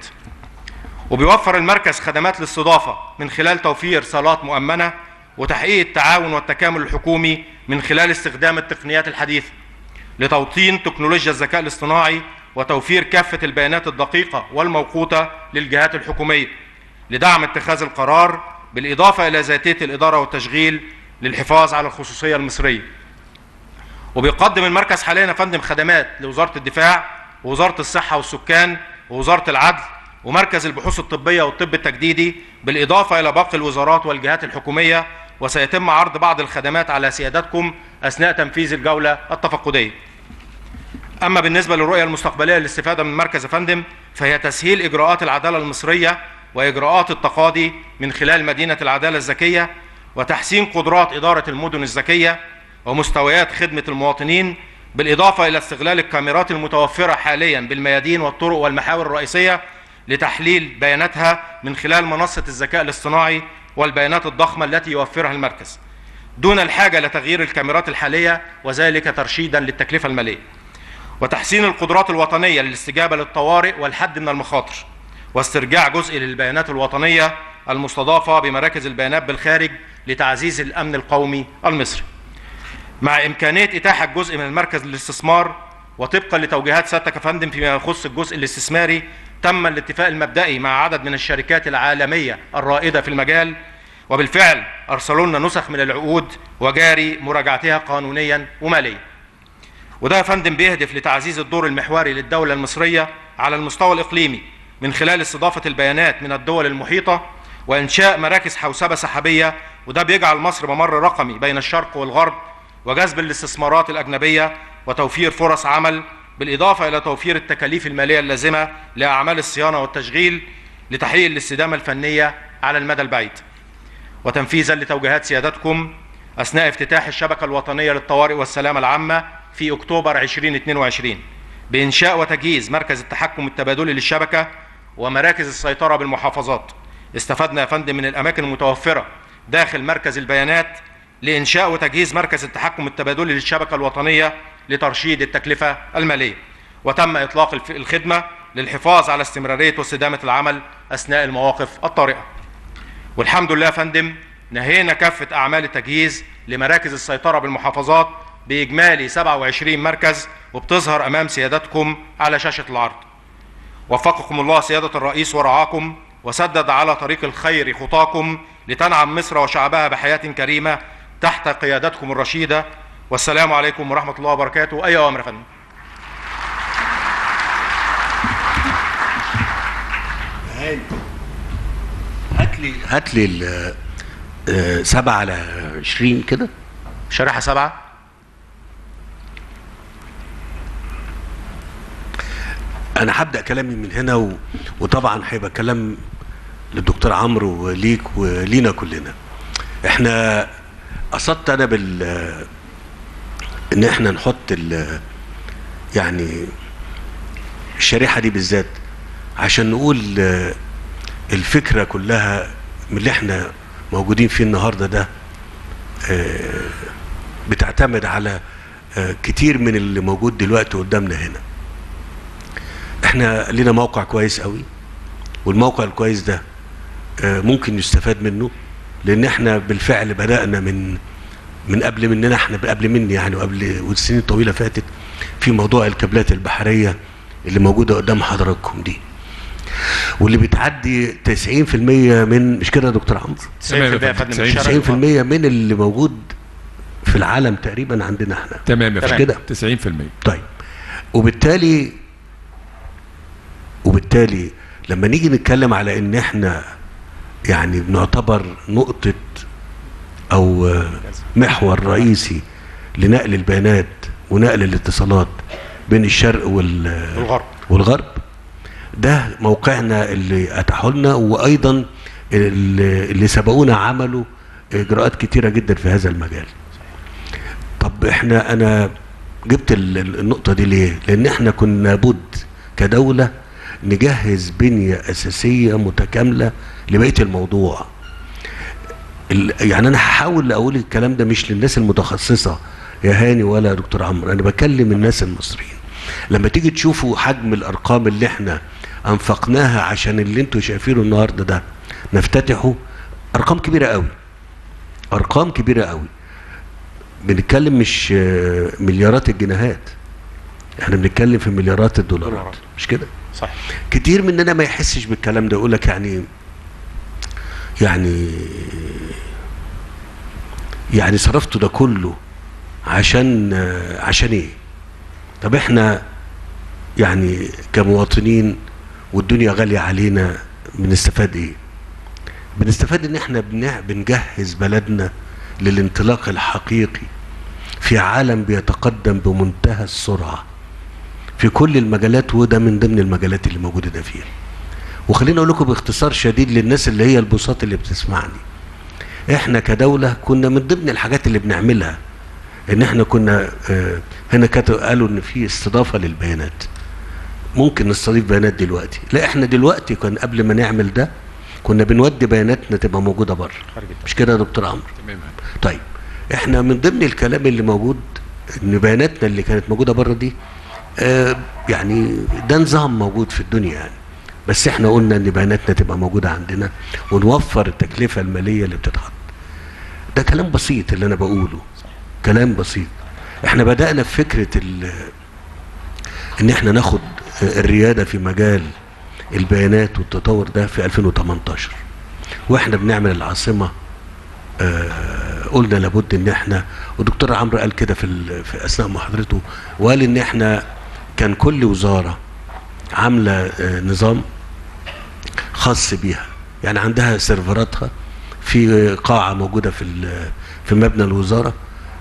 [SPEAKER 8] وبيوفر المركز خدمات الاستضافة من خلال توفير صالات مؤمنة وتحقيق التعاون والتكامل الحكومي من خلال استخدام التقنيات الحديثة لتوطين تكنولوجيا الذكاء الاصطناعي وتوفير كافة البيانات الدقيقة والموقوتة للجهات الحكومية لدعم اتخاذ القرار بالإضافة إلى ذاتية الإدارة والتشغيل للحفاظ على الخصوصية المصرية وبيقدم المركز حاليا يا فندم خدمات لوزارة الدفاع ووزارة الصحة والسكان ووزارة العدل ومركز البحوث الطبية والطب التجديدي بالإضافة إلى باقي الوزارات والجهات الحكومية وسيتم عرض بعض الخدمات على سيادتكم أثناء تنفيذ الجولة التفقدية أما بالنسبة للرؤية المستقبلية للاستفادة من مركز يا فندم فهي تسهيل إجراءات العدالة المصرية وإجراءات التقاضي من خلال مدينة العدالة الذكية وتحسين قدرات إدارة المدن الذكية ومستويات خدمة المواطنين بالإضافة إلى استغلال الكاميرات المتوفرة حاليا بالميادين والطرق والمحاور الرئيسية لتحليل بياناتها من خلال منصة الذكاء الاصطناعي والبيانات الضخمة التي يوفرها المركز دون الحاجة لتغيير الكاميرات الحالية وذلك ترشيدا للتكلفة المالية وتحسين القدرات الوطنية للاستجابة للطوارئ والحد من المخاطر واسترجاع جزء للبيانات الوطنية المستضافة بمراكز البيانات بالخارج لتعزيز الأمن القومي المصري مع إمكانية إتاحة جزء من المركز للاستثمار وطبقا لتوجيهات سيادتك يا فندم فيما يخص الجزء الاستثماري تم الاتفاق المبدئي مع عدد من الشركات العالمية الرائدة في المجال وبالفعل أرسلوا لنا نسخ من العقود وجاري مراجعتها قانونيا وماليا وده يا فندم بيهدف لتعزيز الدور المحوري للدولة المصرية على المستوى الإقليمي من خلال استضافة البيانات من الدول المحيطة وإنشاء مراكز حوسبة سحابية وده بيجعل مصر ممر رقمي بين الشرق والغرب وجذب الاستثمارات الأجنبية وتوفير فرص عمل بالإضافة إلى توفير التكاليف المالية اللازمة لأعمال الصيانة والتشغيل لتحقيق الاستدامة الفنية على المدى البعيد وتنفيذا لتوجيهات سيادتكم أثناء افتتاح الشبكة الوطنية للطوارئ والسلامة العامة في أكتوبر 2022 بإنشاء وتجهيز مركز التحكم التبادلي للشبكة ومراكز السيطرة بالمحافظات استفدنا يا فندم من الأماكن المتوفرة داخل مركز البيانات لإنشاء وتجهيز مركز التحكم التبادلي للشبكة الوطنية لترشيد التكلفة المالية وتم إطلاق الف- الخدمة للحفاظ على استمرارية واستدامة العمل أثناء المواقف الطارئة والحمد لله يا فندم نهينا كافة أعمال التجهيز لمراكز السيطرة بالمحافظات بإجمالي 27 مركز وبتظهر أمام سيادتكم على شاشة العرض وفقكم الله سيادة الرئيس ورعاكم وسدد على طريق الخير خطاكم لتنعم مصر وشعبها بحياة كريمة تحت قيادتكم الرشيدة والسلام عليكم ورحمة الله وبركاته أي أمر يا فندم
[SPEAKER 9] هات لي هات لي ال- آه، سبعة على عشرين كده
[SPEAKER 8] شريحة سبعة
[SPEAKER 9] انا هبدا كلامي من هنا و... وطبعا هيبقى كلام للدكتور عمرو وليك ولينا كلنا احنا قصدت انا بال ان احنا نحط ال... يعني الشريحه دي بالذات عشان نقول آه، الفكره كلها من اللي احنا موجودين فيه النهارده ده آه، بتعتمد على آه، كتير من اللي موجود دلوقتي قدامنا هنا احنا لينا موقع كويس قوي والموقع الكويس ده آه، ممكن يستفاد منه لان احنا بالفعل بدأنا من من قبل مننا احنا قبل مني يعني وقبل والسنين طويله فاتت في موضوع الكابلات البحريه اللي موجوده قدام حضراتكم دي واللي بتعدي 90% من مش كده يا دكتور عمرو؟
[SPEAKER 8] 90% يا فندم من الشرق
[SPEAKER 9] 90% من اللي موجود في العالم تقريبا عندنا احنا
[SPEAKER 3] تمام يا
[SPEAKER 9] مش
[SPEAKER 3] فندم
[SPEAKER 9] كده
[SPEAKER 3] 90%
[SPEAKER 9] طيب وبالتالي وبالتالي لما نيجي نتكلم على ان احنا يعني بنعتبر نقطة او آه، محور رئيسي لنقل البيانات ونقل الاتصالات بين الشرق وال
[SPEAKER 8] والغرب.
[SPEAKER 9] والغرب ده موقعنا اللي اتاحوا لنا وايضا اللي اللي سبقونا عملوا اجراءات كتيره جدا في هذا المجال طب احنا انا جبت ال- ال- النقطه دي ليه لان احنا كنا بد كدوله نجهز بنيه اساسيه متكامله لبقيه الموضوع ال- يعني انا هحاول اقول الكلام ده مش للناس المتخصصه يا هاني ولا يا دكتور عمرو انا بكلم الناس المصريين لما تيجي تشوفوا حجم الارقام اللي احنا انفقناها عشان اللي انتوا شايفينه النهارده ده نفتتحه ارقام كبيره قوي ارقام كبيره قوي بنتكلم مش آه، مليارات الجنيهات احنا بنتكلم في مليارات الدولارات
[SPEAKER 8] دولارات.
[SPEAKER 9] مش كده
[SPEAKER 8] صح
[SPEAKER 9] كتير مننا ما يحسش بالكلام ده يقول لك يعني يعني يعني صرفته ده كله عشان آه، عشان ايه طب احنا يعني كمواطنين والدنيا غالية علينا بنستفاد ايه بنستفاد ان احنا بنع- بنجهز بلدنا للانطلاق الحقيقي في عالم بيتقدم بمنتهى السرعة في كل المجالات وده من ضمن المجالات اللي موجودة ده فيها وخليني اقول لكم باختصار شديد للناس اللي هي البساط اللي بتسمعني احنا كدولة كنا من ضمن الحاجات اللي بنعملها ان احنا كنا آه، هنا كتب قالوا ان في استضافه للبيانات ممكن نستضيف بيانات دلوقتي لا احنا دلوقتي كان قبل ما نعمل ده كنا بنودي بياناتنا تبقى موجوده بره مش كده يا دكتور عمرو
[SPEAKER 3] تمام
[SPEAKER 9] طيب احنا من ضمن الكلام اللي موجود ان بياناتنا اللي كانت موجوده بره دي آه يعني ده نظام موجود في الدنيا يعني بس احنا قلنا ان بياناتنا تبقى موجوده عندنا ونوفر التكلفه الماليه اللي بتتحط ده كلام بسيط اللي انا بقوله كلام بسيط احنا بدانا في فكره ال- ان احنا ناخد الرياده في مجال البيانات والتطور ده في 2018 واحنا بنعمل العاصمه آه، قلنا لابد ان احنا والدكتور عمرو قال كده في, ال- في اثناء محاضرته وقال ان احنا كان كل وزاره عامله آه، نظام خاص بيها يعني عندها سيرفراتها في قاعه موجوده في ال- في مبنى الوزاره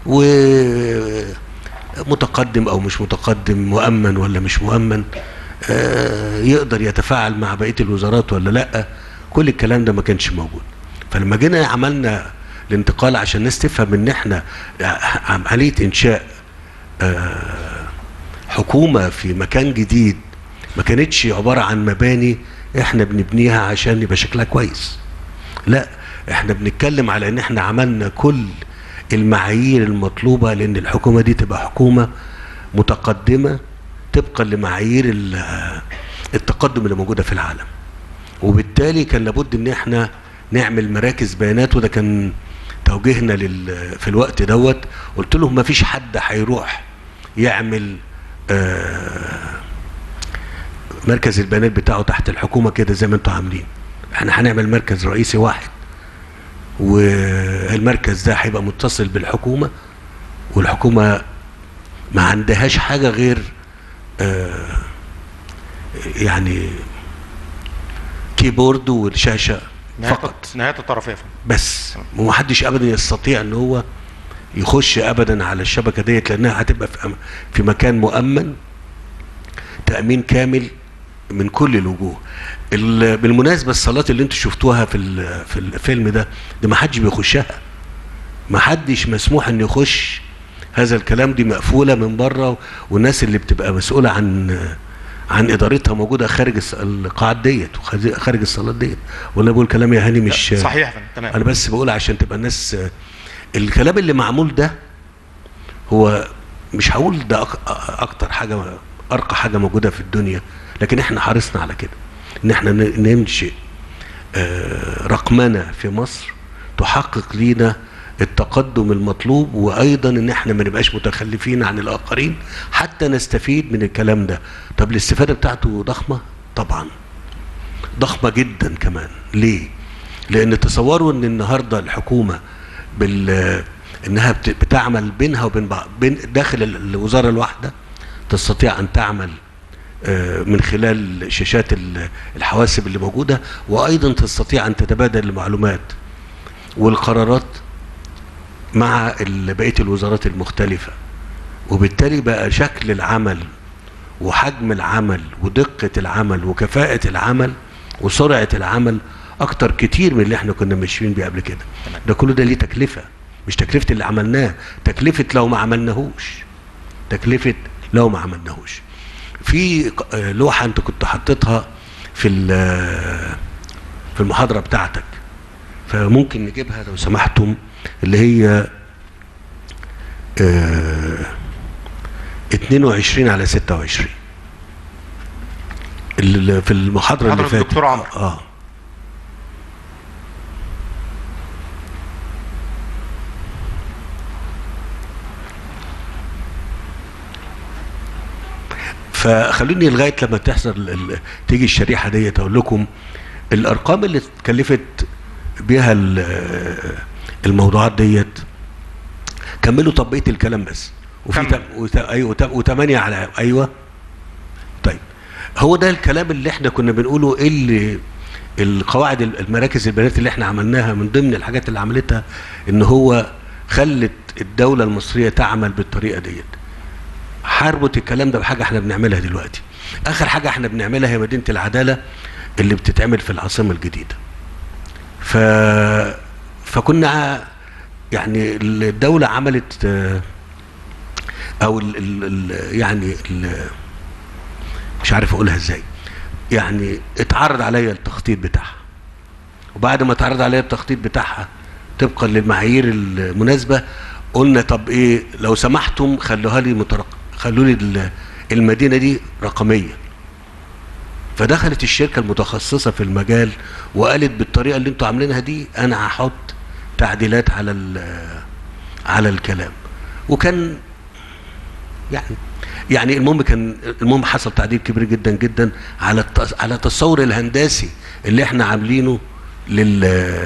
[SPEAKER 9] ومتقدم او مش متقدم مؤمن ولا مش مؤمن آه، يقدر يتفاعل مع بقيه الوزارات ولا لا كل الكلام ده ما كانش موجود فلما جينا عملنا الانتقال عشان الناس تفهم ان احنا عمليه انشاء آه، حكومه في مكان جديد ما كانتش عباره عن مباني احنا بنبنيها عشان يبقى شكلها كويس لا احنا بنتكلم على ان احنا عملنا كل المعايير المطلوبه لان الحكومه دي تبقى حكومه متقدمه طبقا لمعايير ال- التقدم اللي موجوده في العالم وبالتالي كان لابد ان احنا نعمل مراكز بيانات وده كان توجيهنا لل في الوقت دوت قلت لهم ما فيش حد هيروح يعمل آه مركز البيانات بتاعه تحت الحكومه كده زي ما انتم عاملين احنا هنعمل مركز رئيسي واحد والمركز ده هيبقى متصل بالحكومه والحكومه ما عندهاش حاجه غير آه يعني كيبورد والشاشه فقط
[SPEAKER 8] نهايه الطرفيه يا فندم.
[SPEAKER 9] بس ومحدش ابدا يستطيع ان هو يخش ابدا على الشبكه ديت لانها هتبقى في, أم- في مكان مؤمن تامين كامل من كل الوجوه ال- بالمناسبه الصلاه اللي انتوا شفتوها في ال- في الفيلم ده ده ما حدش بيخشها ما حدش مسموح ان يخش هذا الكلام دي مقفوله من بره والناس اللي بتبقى مسؤوله عن عن ادارتها موجوده خارج الص- القاعات ديت وخارج- خارج الصالات ديت ولا بقول كلام يا هاني مش
[SPEAKER 8] صحيح يا فندم تمام
[SPEAKER 9] انا بس بقول عشان تبقى الناس الكلام اللي معمول ده هو مش هقول ده أك- اكتر حاجه ارقى حاجه موجوده في الدنيا لكن احنا حرصنا على كده ان احنا ن- ننشئ آه، رقمنه في مصر تحقق لينا التقدم المطلوب وايضا ان احنا ما نبقاش متخلفين عن الاخرين حتى نستفيد من الكلام ده طب الاستفاده بتاعته ضخمه طبعا ضخمه جدا كمان ليه لان تصوروا ان النهارده الحكومه بال انها بت- بتعمل بينها وبين بعض بين داخل ال- الوزاره الواحده تستطيع ان تعمل آه، من خلال شاشات ال- الحواسب اللي موجوده وايضا تستطيع ان تتبادل المعلومات والقرارات مع ال- بقيه الوزارات المختلفه وبالتالي بقى شكل العمل وحجم العمل ودقه العمل وكفاءه العمل وسرعه العمل اكتر كتير من اللي احنا كنا ماشيين بيه قبل كده ده كله ده ليه تكلفه مش تكلفه اللي عملناه تكلفه لو ما عملناهوش تكلفه لو ما عملناهوش في ق- آه، لوحه انت كنت حطيتها في ال- في المحاضره بتاعتك فممكن نجيبها لو سمحتم اللي هي آه 22 على 26 اللي في المحاضره اللي
[SPEAKER 8] محاضرة
[SPEAKER 9] فاتت
[SPEAKER 8] الدكتور عمرو.
[SPEAKER 9] اه فخلوني لغايه لما تحصل ال- ال- تيجي الشريحه ديت اقول لكم الارقام اللي اتكلفت بيها ال- الموضوعات ديت كملوا تطبيقيه الكلام بس وفي
[SPEAKER 8] كمل.
[SPEAKER 9] تم وت... ايوه وت- وتمانية على ايوه طيب هو ده الكلام اللي احنا كنا بنقوله ايه اللي القواعد ال- المراكز البيانات اللي احنا عملناها من ضمن الحاجات اللي عملتها ان هو خلت الدوله المصريه تعمل بالطريقه ديت هربط الكلام ده بحاجه احنا بنعملها دلوقتي اخر حاجه احنا بنعملها هي مدينه العداله اللي بتتعمل في العاصمه الجديده ف فكنا ع- يعني الدوله عملت آه، او ال ال ال يعني ال مش عارف اقولها ازاي يعني اتعرض عليا التخطيط بتاعها وبعد ما اتعرض عليا التخطيط بتاعها طبقا للمعايير المناسبه قلنا طب ايه لو سمحتم خلوها لي مترق... خلوا لي ال- المدينه دي رقميه فدخلت الشركه المتخصصه في المجال وقالت بالطريقه اللي انتوا عاملينها دي انا هحط تعديلات على ال- على الكلام وكان يعني يعني المهم كان المهم حصل تعديل كبير جدا جدا على الت- على التصور الهندسي اللي احنا عاملينه لل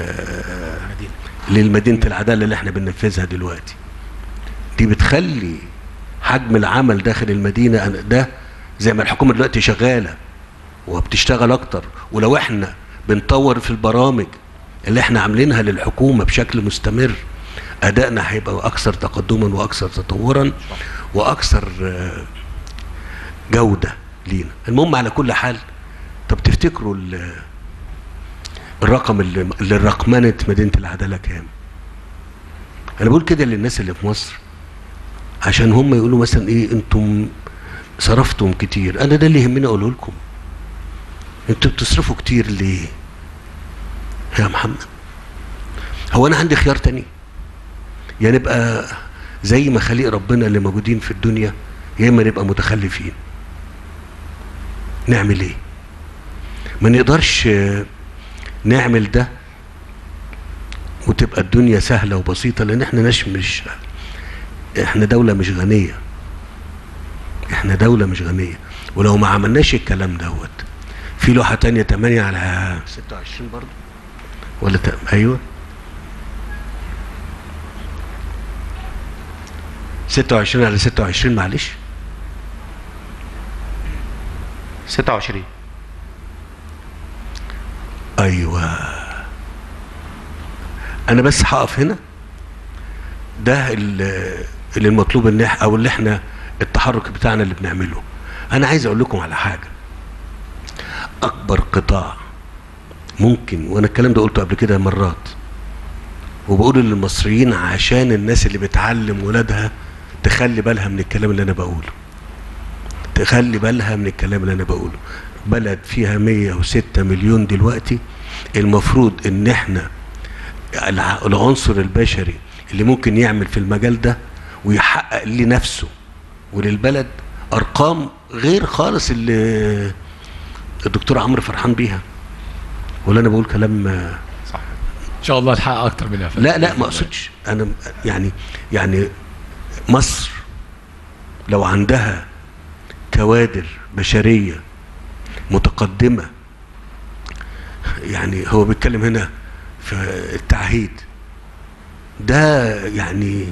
[SPEAKER 9] للمدينه العداله اللي احنا بننفذها دلوقتي دي بتخلي حجم العمل داخل المدينه أنا- ده زي ما الحكومه دلوقتي شغاله وبتشتغل اكتر ولو احنا بنطور في البرامج اللي احنا عاملينها للحكومه بشكل مستمر ادائنا هيبقى اكثر تقدما واكثر تطورا واكثر آه، جوده لينا المهم على كل حال طب تفتكروا ال- الرقم اللي اللي رقمنه مدينه العداله كام انا بقول كده للناس اللي في مصر عشان هم يقولوا مثلا ايه انتم صرفتم كتير انا ده اللي يهمني اقوله لكم انتوا بتصرفوا كتير ليه يا محمد هو انا عندي خيار تاني يا نبقى زي ما خليق ربنا اللي موجودين في الدنيا يا اما نبقى متخلفين نعمل ايه ما نقدرش آه، نعمل ده وتبقى الدنيا سهلة وبسيطة لأن احنا ناس مش احنا دولة مش غنية احنا دولة مش غنية ولو ما عملناش الكلام دوت في لوحة تانية 8 على 26 برضو ولا ت... ايوه 26 على 26 معلش
[SPEAKER 8] 26
[SPEAKER 9] ايوه انا بس هقف هنا ده ال- اللي المطلوب ان إح- او اللي احنا التحرك بتاعنا اللي بنعمله انا عايز اقول لكم على حاجه اكبر قطاع ممكن وانا الكلام ده قلته قبل كده مرات وبقول للمصريين عشان الناس اللي بتعلم ولادها تخلي بالها من الكلام اللي انا بقوله تخلي بالها من الكلام اللي انا بقوله بلد فيها 106 مليون دلوقتي المفروض ان احنا الع- العنصر البشري اللي ممكن يعمل في المجال ده ويحقق لنفسه وللبلد ارقام غير خالص اللي الدكتور عمرو فرحان بيها ولا انا بقول كلام آه،
[SPEAKER 3] ان شاء الله نحقق اكتر منها
[SPEAKER 9] لا لا ما اقصدش انا يعني يعني مصر لو عندها كوادر بشريه متقدمه يعني هو بيتكلم هنا في التعهيد ده يعني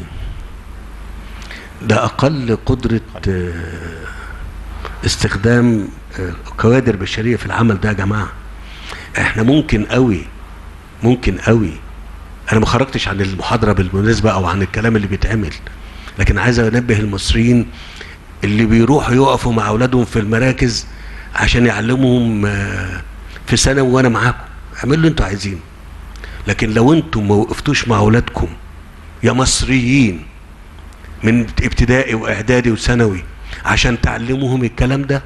[SPEAKER 9] ده اقل قدره آه، استخدام آه، كوادر بشريه في العمل ده يا جماعه احنا ممكن قوي ممكن قوي انا ما خرجتش عن المحاضره بالمناسبه او عن الكلام اللي بيتعمل لكن عايز انبه المصريين اللي بيروحوا يقفوا مع اولادهم في المراكز عشان يعلموهم آه، في ثانوي وانا معاكم اعملوا اللي انتوا عايزينه لكن لو انتم ما وقفتوش مع اولادكم يا مصريين من ابتدائي واعدادي وثانوي عشان تعلموهم الكلام ده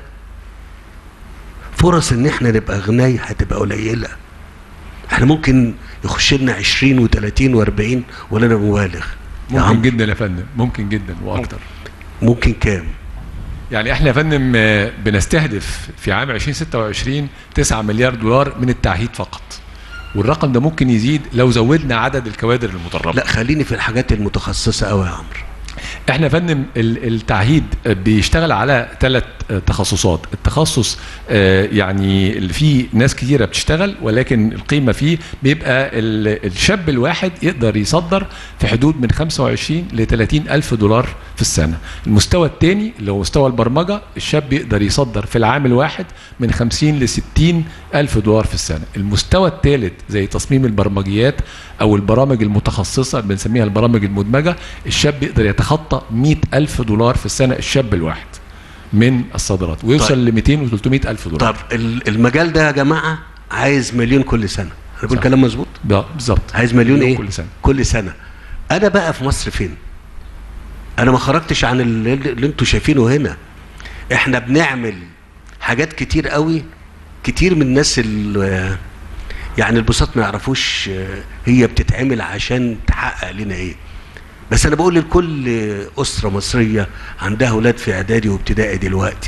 [SPEAKER 9] فرص ان احنا نبقى غني هتبقى قليله احنا ممكن يخش لنا 20 و30 و40 ولا انا مبالغ يا
[SPEAKER 3] ممكن
[SPEAKER 9] عم
[SPEAKER 3] جدا يا فندم ممكن جدا واكتر
[SPEAKER 9] ممكن كام
[SPEAKER 3] يعني احنا يا فندم آه، بنستهدف في عام 2026 9 مليار دولار من التعهيد فقط والرقم ده ممكن يزيد لو زودنا عدد الكوادر المدربه
[SPEAKER 9] لا خليني في الحاجات المتخصصه قوي يا عمرو
[SPEAKER 3] احنا يا فندم ال- التعهيد بيشتغل على ثلاث تخصصات التخصص آه، يعني اللي فيه ناس كتيرة بتشتغل ولكن القيمة فيه بيبقى ال- الشاب الواحد يقدر يصدر في حدود من 25 ل 30 ألف دولار في السنة المستوى الثاني اللي هو مستوى البرمجة الشاب يقدر يصدر في العام الواحد من 50 ل 60 ألف دولار في السنة المستوى الثالث زي تصميم البرمجيات أو البرامج المتخصصة اللي بنسميها البرامج المدمجة الشاب يقدر يتخطى 100 ألف دولار في السنة الشاب الواحد من الصادرات ويوصل
[SPEAKER 9] طيب.
[SPEAKER 3] ل 200 و 300 ألف دولار
[SPEAKER 9] طب ال- المجال ده يا جماعه عايز مليون كل سنه انا بقول
[SPEAKER 3] صح.
[SPEAKER 9] كلام مظبوط
[SPEAKER 3] ده بالظبط
[SPEAKER 9] عايز مليون ايه
[SPEAKER 3] كل سنة
[SPEAKER 9] كل سنه انا بقى في مصر فين انا ما خرجتش عن اللي, اللي انتوا شايفينه هنا احنا بنعمل حاجات كتير قوي كتير من الناس اللي يعني البساط ما يعرفوش آه، هي بتتعمل عشان تحقق لنا ايه بس انا بقول لكل اسره مصريه عندها اولاد في اعدادي وابتدائي دلوقتي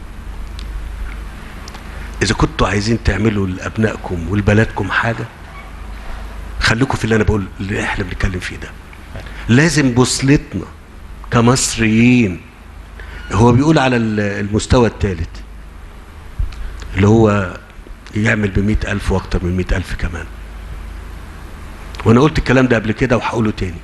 [SPEAKER 9] اذا كنتوا عايزين تعملوا لابنائكم ولبلدكم حاجه خليكم في اللي انا بقول اللي احنا بنتكلم فيه ده لازم بوصلتنا كمصريين هو بيقول على ال- المستوى الثالث اللي هو يعمل بمئة ألف وأكتر من مئة ألف كمان وأنا قلت الكلام ده قبل كده وهقوله تاني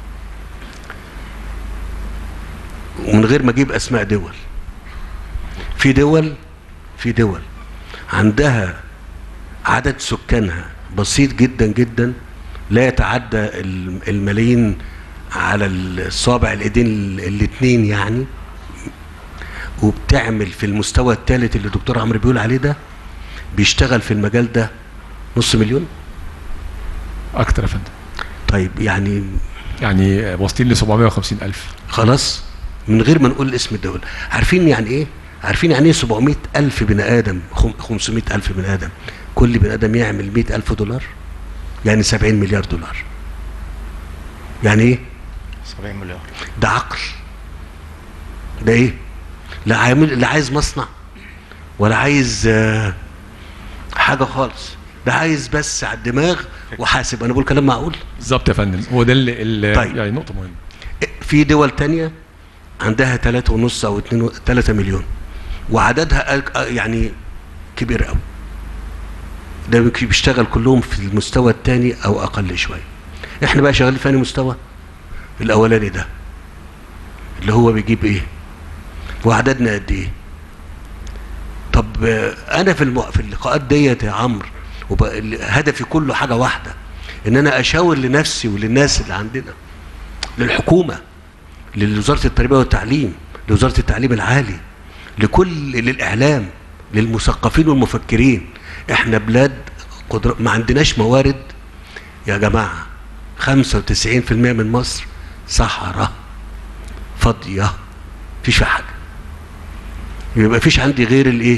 [SPEAKER 9] ومن غير ما أجيب أسماء دول في دول في دول عندها عدد سكانها بسيط جدا جدا لا يتعدى الم- الملايين على الصابع الايدين الاثنين يعني وبتعمل في المستوى الثالث اللي الدكتور عمرو بيقول عليه ده بيشتغل في المجال ده نص مليون
[SPEAKER 3] اكتر يا فندم
[SPEAKER 9] طيب يعني
[SPEAKER 3] يعني واصلين ل 750 الف
[SPEAKER 9] خلاص من غير ما نقول اسم الدولة عارفين يعني ايه عارفين يعني ايه 700 ألف بني آدم خم- 500 ألف بني آدم كل بني آدم يعمل 100 ألف دولار يعني 70 مليار دولار يعني ايه
[SPEAKER 8] 70 مليار
[SPEAKER 9] ده عقل ده ايه لا عامل لا عايز مصنع ولا عايز آه، حاجة خالص ده عايز بس على الدماغ وحاسب انا بقول كلام معقول
[SPEAKER 3] بالظبط يا فندم هو ده اللي, اللي
[SPEAKER 9] طيب.
[SPEAKER 3] يعني نقطه مهمه
[SPEAKER 9] في دول تانية عندها ثلاثة ونص أو اتنين ثلاثة مليون وعددها أك- يعني كبير قوي ده بيك- بيشتغل كلهم في المستوى الثاني أو أقل شوية احنا بقى شغالين في أنهي مستوى الأولاني ده اللي هو بيجيب إيه وعددنا قد إيه طب آه، أنا في الم... في اللقاءات ديت يا عمرو وبقى ال- هدفي كله حاجة واحدة إن أنا أشاور لنفسي وللناس اللي عندنا للحكومة لوزارة التربية والتعليم لوزارة التعليم العالي لكل للإعلام للمثقفين والمفكرين احنا بلاد قدر ما عندناش موارد يا جماعة 95% من مصر صحراء فاضية مفيش فيها حاجة يبقى مفيش عندي غير الايه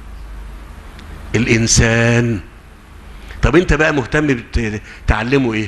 [SPEAKER 9] الانسان طب انت بقى مهتم بت- تعلمه ايه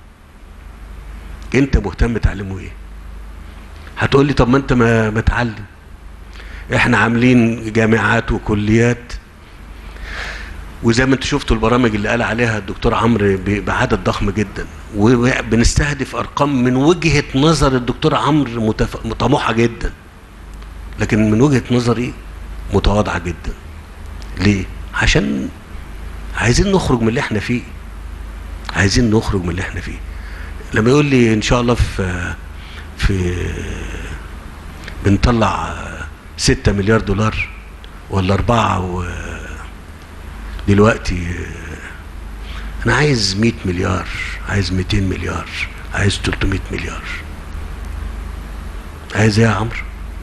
[SPEAKER 9] انت مهتم تعلمه ايه هتقول لي طب ما انت ما ما تعلم احنا عاملين جامعات وكليات وزي ما انتوا شفتوا البرامج اللي قال عليها الدكتور عمرو ب- بعدد ضخم جدا وبنستهدف ارقام من وجهه نظر الدكتور عمرو متف... طموحه جدا لكن من وجهه نظري متواضعه جدا ليه عشان عايزين نخرج من اللي احنا فيه عايزين نخرج من اللي احنا فيه لما يقول لي ان شاء الله في في بنطلع ستة مليار دولار ولا أربعة و دلوقتي أنا عايز 100 مليار عايز 200 مليار عايز 300 مليار عايز ايه يا عمرو؟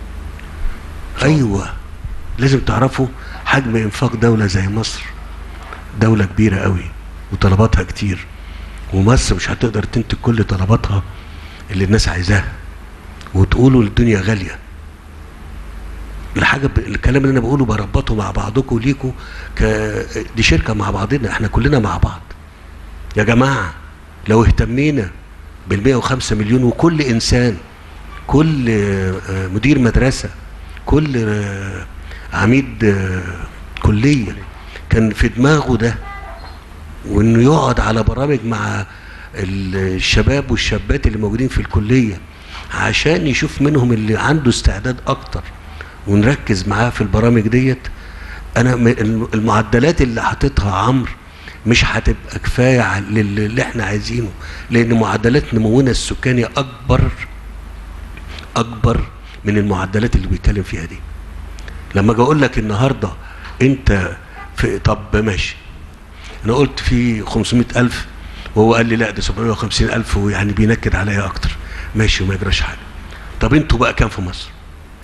[SPEAKER 9] ايوه لازم تعرفوا حجم انفاق دولة زي مصر دولة كبيرة قوي وطلباتها كتير ومصر مش هتقدر تنتج كل طلباتها اللي الناس عايزاها وتقولوا الدنيا غالية الحاجة ب... الكلام اللي انا بقوله بربطه مع بعضكم ليكوا ك... دي شركة مع بعضنا احنا كلنا مع بعض يا جماعة لو اهتمينا بال 105 مليون وكل انسان كل آه، مدير مدرسة كل آه، عميد آه، كلية كان في دماغه ده وانه يقعد على برامج مع الشباب والشابات اللي موجودين في الكلية عشان يشوف منهم اللي عنده استعداد اكتر ونركز معاه في البرامج ديت انا م- الم- المعدلات اللي حاططها عمرو مش هتبقى كفايه على لل- اللي احنا عايزينه لان معدلات نمونا السكاني اكبر اكبر من المعدلات اللي بيتكلم فيها دي لما اجي اقول لك النهارده انت في طب ماشي انا قلت في 500 الف وهو قال لي لا ده 750 الف ويعني بينكد عليا اكتر ماشي وما يجراش حاجه طب انتوا بقى كام في مصر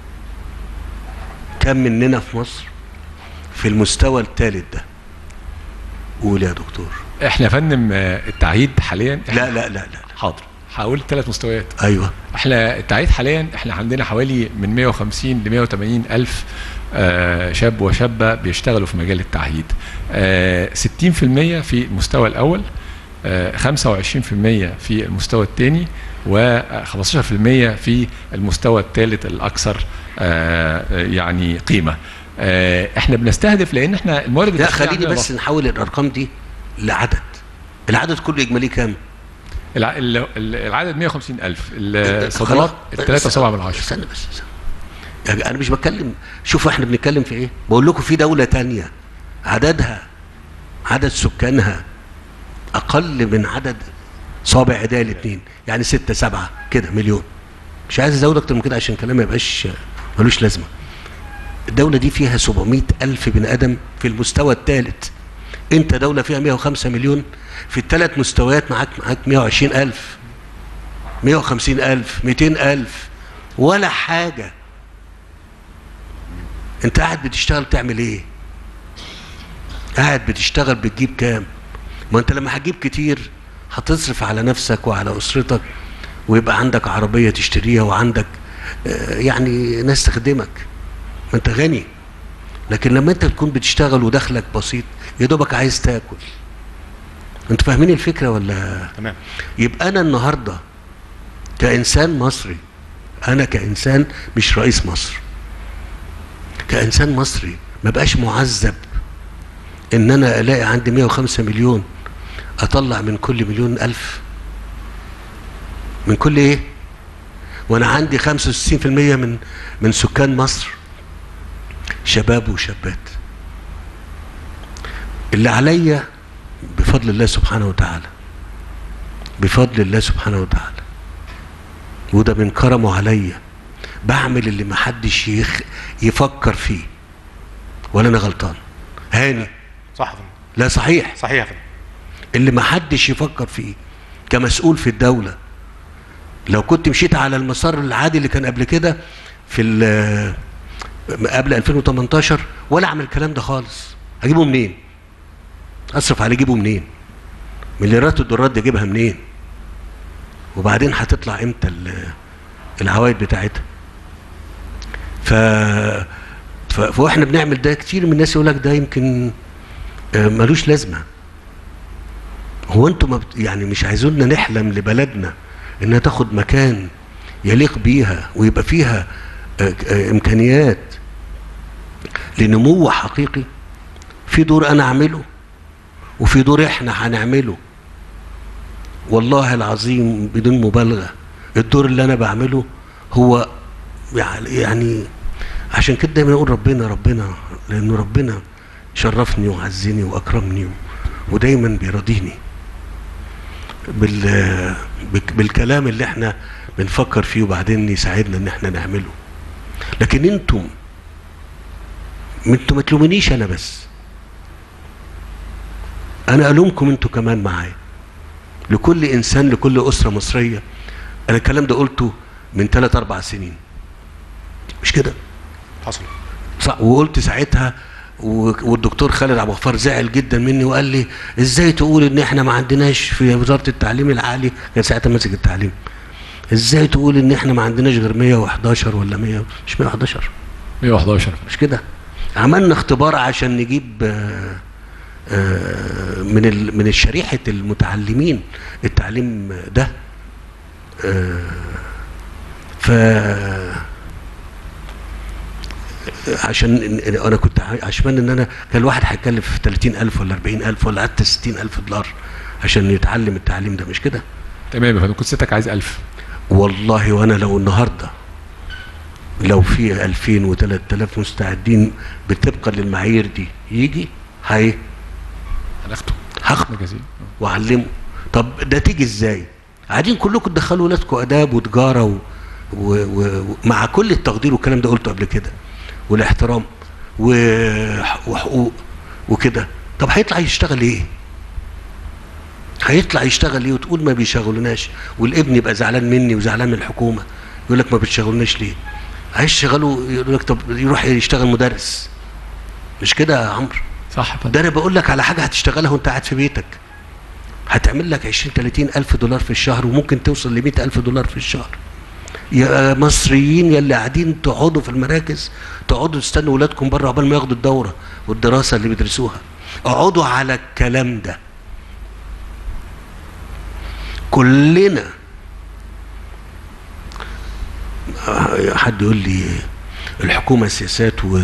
[SPEAKER 9] كم مننا في مصر في المستوى الثالث ده قول يا دكتور
[SPEAKER 3] احنا يا فندم آه، التعهيد حاليا
[SPEAKER 9] لا لا لا لا
[SPEAKER 3] حاضر حوالي ثلاث مستويات
[SPEAKER 9] ايوه
[SPEAKER 3] احنا التعيين حاليا احنا عندنا حوالي من 150 ل 180 الف آه، شاب وشابه بيشتغلوا في مجال التعهيد آه، 60% في المستوى الاول آه، 25% في المستوى الثاني و15% في المستوى الثالث الاكثر آه، يعني قيمه آه، احنا بنستهدف لان احنا الموارد
[SPEAKER 9] لا
[SPEAKER 3] البشرية
[SPEAKER 9] خليني
[SPEAKER 3] عندنا
[SPEAKER 9] بس نحول الارقام دي لعدد العدد كله اجمالي كام
[SPEAKER 3] الع- ال- ال- العدد 150 ألف الصادرات 3.7 من عشرة
[SPEAKER 9] استنى بس استنى. يعني انا مش بتكلم شوفوا احنا بنتكلم في ايه بقول لكم في دولة تانية عددها عدد سكانها اقل من عدد صابع ايديها الاثنين يعني ستة سبعة كده مليون مش عايز ازود اكتر من كده عشان الكلام ما يبقاش ملوش لازمة الدولة دي فيها 700 ألف بني آدم في المستوى الثالث أنت دولة فيها 105 مليون في الثلاث مستويات معاك معاك 120 ألف 150 ألف 200 ألف ولا حاجة أنت قاعد بتشتغل تعمل إيه؟ قاعد بتشتغل بتجيب كام؟ ما أنت لما هتجيب كتير هتصرف على نفسك وعلى أسرتك ويبقى عندك عربية تشتريها وعندك آه، يعني ناس تخدمك ما أنت غني لكن لما أنت تكون بتشتغل ودخلك بسيط يا دوبك عايز تاكل انتوا فاهمين الفكره ولا
[SPEAKER 8] تمام
[SPEAKER 9] يبقى انا النهارده كانسان مصري انا كانسان مش رئيس مصر كانسان مصري ما بقاش معذب ان انا الاقي عندي 105 مليون اطلع من كل مليون الف من كل ايه وانا عندي 65% من من سكان مصر شباب وشابات اللي عليا بفضل الله سبحانه وتعالى بفضل الله سبحانه وتعالى وده من كرمه عليا بعمل اللي محدش يخ يفكر فيه ولا انا غلطان هاني
[SPEAKER 8] صح يا فندم
[SPEAKER 9] لا صحيح
[SPEAKER 8] صحيح يا فندم
[SPEAKER 9] اللي محدش يفكر فيه كمسؤول في الدولة لو كنت مشيت على المسار العادي اللي كان قبل كده في ال- قبل 2018 ولا اعمل الكلام ده خالص هجيبه منين اصرف عليه اجيبه منين مليارات الدولارات دي اجيبها منين وبعدين هتطلع امتى ال- العوائد بتاعتها ف... ف... واحنا بنعمل ده كتير من الناس يقول لك ده يمكن آه، ملوش لازمه هو انتوا ما بت... يعني مش عايزونا نحلم لبلدنا انها تاخد مكان يليق بيها ويبقى فيها آه، آه، امكانيات لنمو حقيقي في دور انا اعمله وفي دور احنا هنعمله والله العظيم بدون مبالغه الدور اللي انا بعمله هو يعني عشان كده دايما اقول ربنا ربنا لانه ربنا شرفني وعزني واكرمني ودايما بيرضيني بال بك- بالكلام اللي احنا بنفكر فيه وبعدين يساعدنا ان احنا نعمله لكن انتم انتم ما تلومونيش انا بس انا الومكم انتوا كمان معايا لكل انسان لكل اسره مصريه انا الكلام ده قلته من ثلاث اربع سنين مش كده
[SPEAKER 8] حصل
[SPEAKER 9] صح وقلت ساعتها و- والدكتور خالد عبد الغفار زعل جدا مني وقال لي ازاي تقول ان احنا ما عندناش في وزاره التعليم العالي كان ساعتها ماسك التعليم ازاي تقول ان احنا ما عندناش غير 111 ولا 100 مش 111
[SPEAKER 3] 111
[SPEAKER 9] مش كده عملنا اختبار عشان نجيب آه، آه، من ال- من الشريحه المتعلمين التعليم ده آه، ف عشان إن- إن انا كنت ع- عشمان ان انا كان الواحد هيكلف 30000 ولا 40000 ولا حتى 60000 دولار عشان يتعلم التعليم ده مش كده
[SPEAKER 3] تمام يا فندم كنت سيادتك عايز 1000
[SPEAKER 9] والله وانا لو النهارده لو في 2000 و3000 مستعدين بطبقا للمعايير دي يجي هي
[SPEAKER 3] هناخده
[SPEAKER 9] هاخده
[SPEAKER 3] مجازين
[SPEAKER 9] واعلمه طب ده تيجي ازاي قاعدين كلكم تدخلوا ولادكم اداب وتجاره و... و... و... مع كل التقدير والكلام ده قلته قبل كده والاحترام و... وحقوق وكده طب هيطلع يشتغل ايه هيطلع يشتغل ايه وتقول ما بيشغلوناش والابن يبقى زعلان مني وزعلان من الحكومه يقول لك ما بتشغلوناش ليه عايز يشغلوا يقول لك طب يروح يشتغل مدرس مش كده يا عمرو
[SPEAKER 3] صح يا فندم
[SPEAKER 9] ده انا بقول لك على حاجه هتشتغلها وانت قاعد في بيتك هتعمل لك 20 30 الف دولار في الشهر وممكن توصل ل 100 الف دولار في الشهر يا مصريين يا اللي قاعدين تقعدوا في المراكز تقعدوا تستنوا ولادكم بره عقبال ما ياخدوا الدوره والدراسه اللي بيدرسوها اقعدوا على الكلام ده كلنا حد يقول لي الحكومه سياسات و...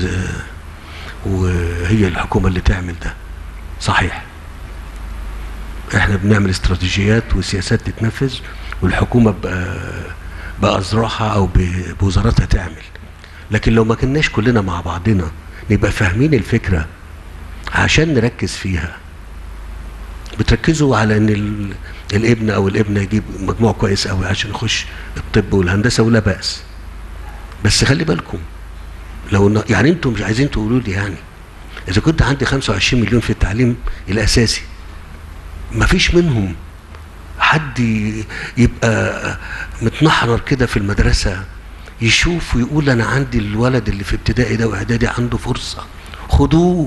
[SPEAKER 9] وهي الحكومه اللي تعمل ده صحيح احنا بنعمل استراتيجيات وسياسات تتنفذ والحكومه بقى بأذرعها او ب- بوزاراتها تعمل لكن لو ما كناش كلنا مع بعضنا نبقى فاهمين الفكره عشان نركز فيها بتركزوا على ان ال- الابن او الابنه يجيب مجموع كويس قوي عشان يخش الطب والهندسه ولا باس بس خلي بالكم لو إن- يعني انتم مش عايزين تقولوا لي يعني اذا كنت عندي 25 مليون في التعليم الاساسي ما فيش منهم حد ي- يبقى متنحرر كده في المدرسه يشوف ويقول انا عندي الولد اللي في ابتدائي ده واعدادي عنده فرصه خدوه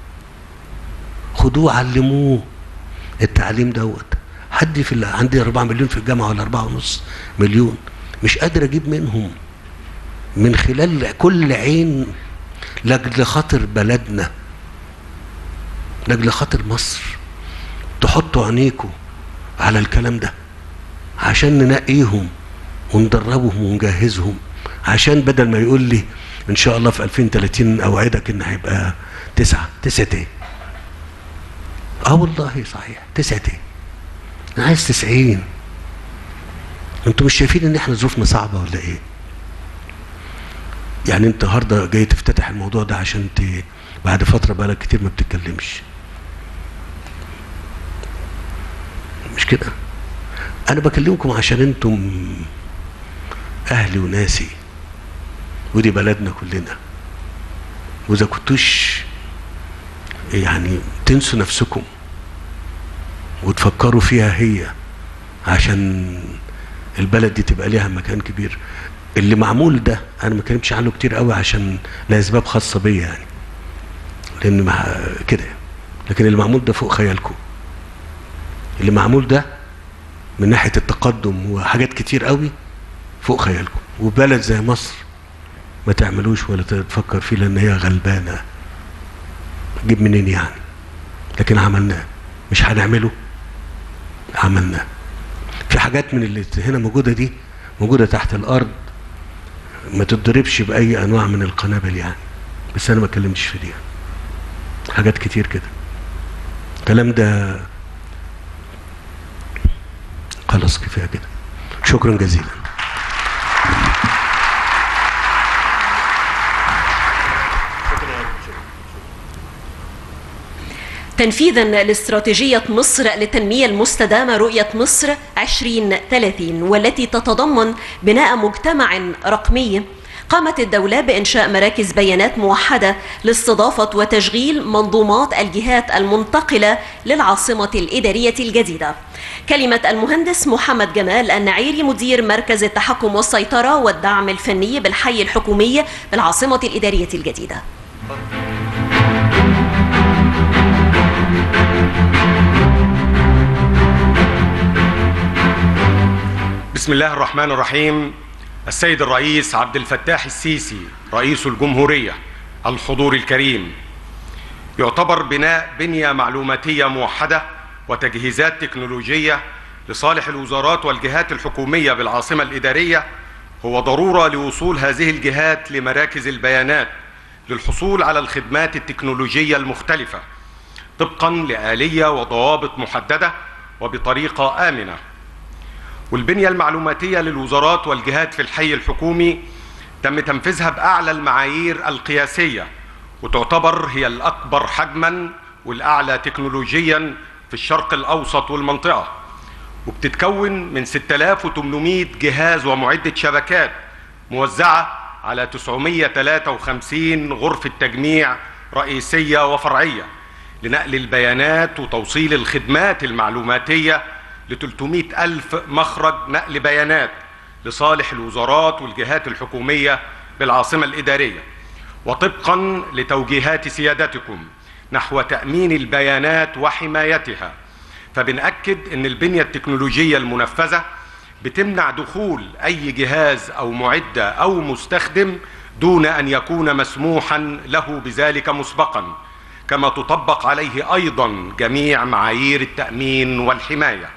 [SPEAKER 9] خدوه علموه التعليم دوت حد في ال- عندي 4 مليون في الجامعه ولا 4 ونص مليون مش قادر اجيب منهم من خلال كل عين لاجل خاطر بلدنا لاجل خاطر مصر تحطوا عينيكم على الكلام ده عشان ننقيهم وندربهم ونجهزهم عشان بدل ما يقول لي ان شاء الله في 2030 اوعدك ان هيبقى تسعه تسعه ايه؟ اه والله صحيح تسعه ايه؟ انا عايز 90 انتوا مش شايفين ان احنا ظروفنا صعبه ولا ايه؟ يعني انت النهارده جاي تفتتح الموضوع ده عشان ت... بعد فتره بقالك كتير ما بتتكلمش مش كده انا بكلمكم عشان انتم اهلي وناسي ودي بلدنا كلنا واذا كنتوش يعني تنسوا نفسكم وتفكروا فيها هي عشان البلد دي تبقى ليها مكان كبير اللي معمول ده انا ما اتكلمتش عنه كتير قوي عشان لاسباب خاصه بيا يعني لان مع كده لكن اللي معمول ده فوق خيالكم اللي معمول ده من ناحيه التقدم وحاجات كتير قوي فوق خيالكم وبلد زي مصر ما تعملوش ولا تفكر فيه لان هي غلبانه جيب منين يعني لكن عملناه مش هنعمله عملناه في حاجات من اللي هنا موجوده دي موجوده تحت الارض ما تتضربش باي انواع من القنابل يعني بس انا ما اتكلمتش في دي حاجات كتير كده الكلام ده خلاص كفايه كده شكرا جزيلا
[SPEAKER 1] تنفيذا لاستراتيجية مصر للتنمية المستدامة رؤية مصر 2030 والتي تتضمن بناء مجتمع رقمي قامت الدولة بإنشاء مراكز بيانات موحدة لاستضافة وتشغيل منظومات الجهات المنتقلة للعاصمة الإدارية الجديدة كلمة المهندس محمد جمال النعيري مدير مركز التحكم والسيطرة والدعم الفني بالحي الحكومي بالعاصمة الإدارية الجديدة
[SPEAKER 10] بسم الله الرحمن الرحيم السيد الرئيس عبد الفتاح السيسي رئيس الجمهورية الحضور الكريم يعتبر بناء بنية معلوماتية موحدة وتجهيزات تكنولوجية لصالح الوزارات والجهات الحكومية بالعاصمة الإدارية هو ضرورة لوصول هذه الجهات لمراكز البيانات للحصول على الخدمات التكنولوجية المختلفة طبقا لآلية وضوابط محددة وبطريقة آمنة والبنية المعلوماتية للوزارات والجهات في الحي الحكومي تم تنفيذها بأعلى المعايير القياسية وتعتبر هي الأكبر حجما والأعلى تكنولوجيا في الشرق الأوسط والمنطقة وبتتكون من 6800 جهاز ومعدة شبكات موزعة على 953 غرفة تجميع رئيسية وفرعية لنقل البيانات وتوصيل الخدمات المعلوماتية ل 300 ألف مخرج نقل بيانات لصالح الوزارات والجهات الحكومية بالعاصمة الإدارية وطبقا لتوجيهات سيادتكم نحو تأمين البيانات وحمايتها فبنأكد ان البنية التكنولوجية المنفذة بتمنع دخول اي جهاز او معدة او مستخدم دون ان يكون مسموحا له بذلك مسبقا كما تطبق عليه ايضا جميع معايير التأمين والحماية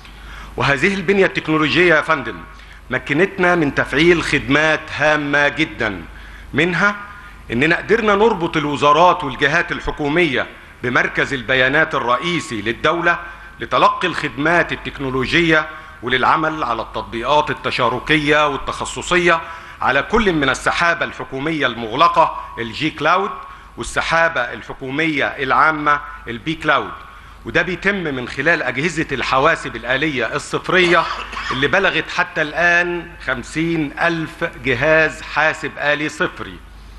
[SPEAKER 10] وهذه البنية التكنولوجية يا فندم مكنتنا من تفعيل خدمات هامة جدا منها اننا قدرنا نربط الوزارات والجهات الحكومية بمركز البيانات الرئيسي للدولة لتلقي الخدمات التكنولوجية وللعمل على التطبيقات التشاركية والتخصصية على كل من السحابة الحكومية المغلقة الجي كلاود والسحابة الحكومية العامة البي كلاود وده بيتم من خلال أجهزة الحواسب الآلية الصفرية اللي بلغت حتى الآن خمسين ألف جهاز حاسب آلي صفري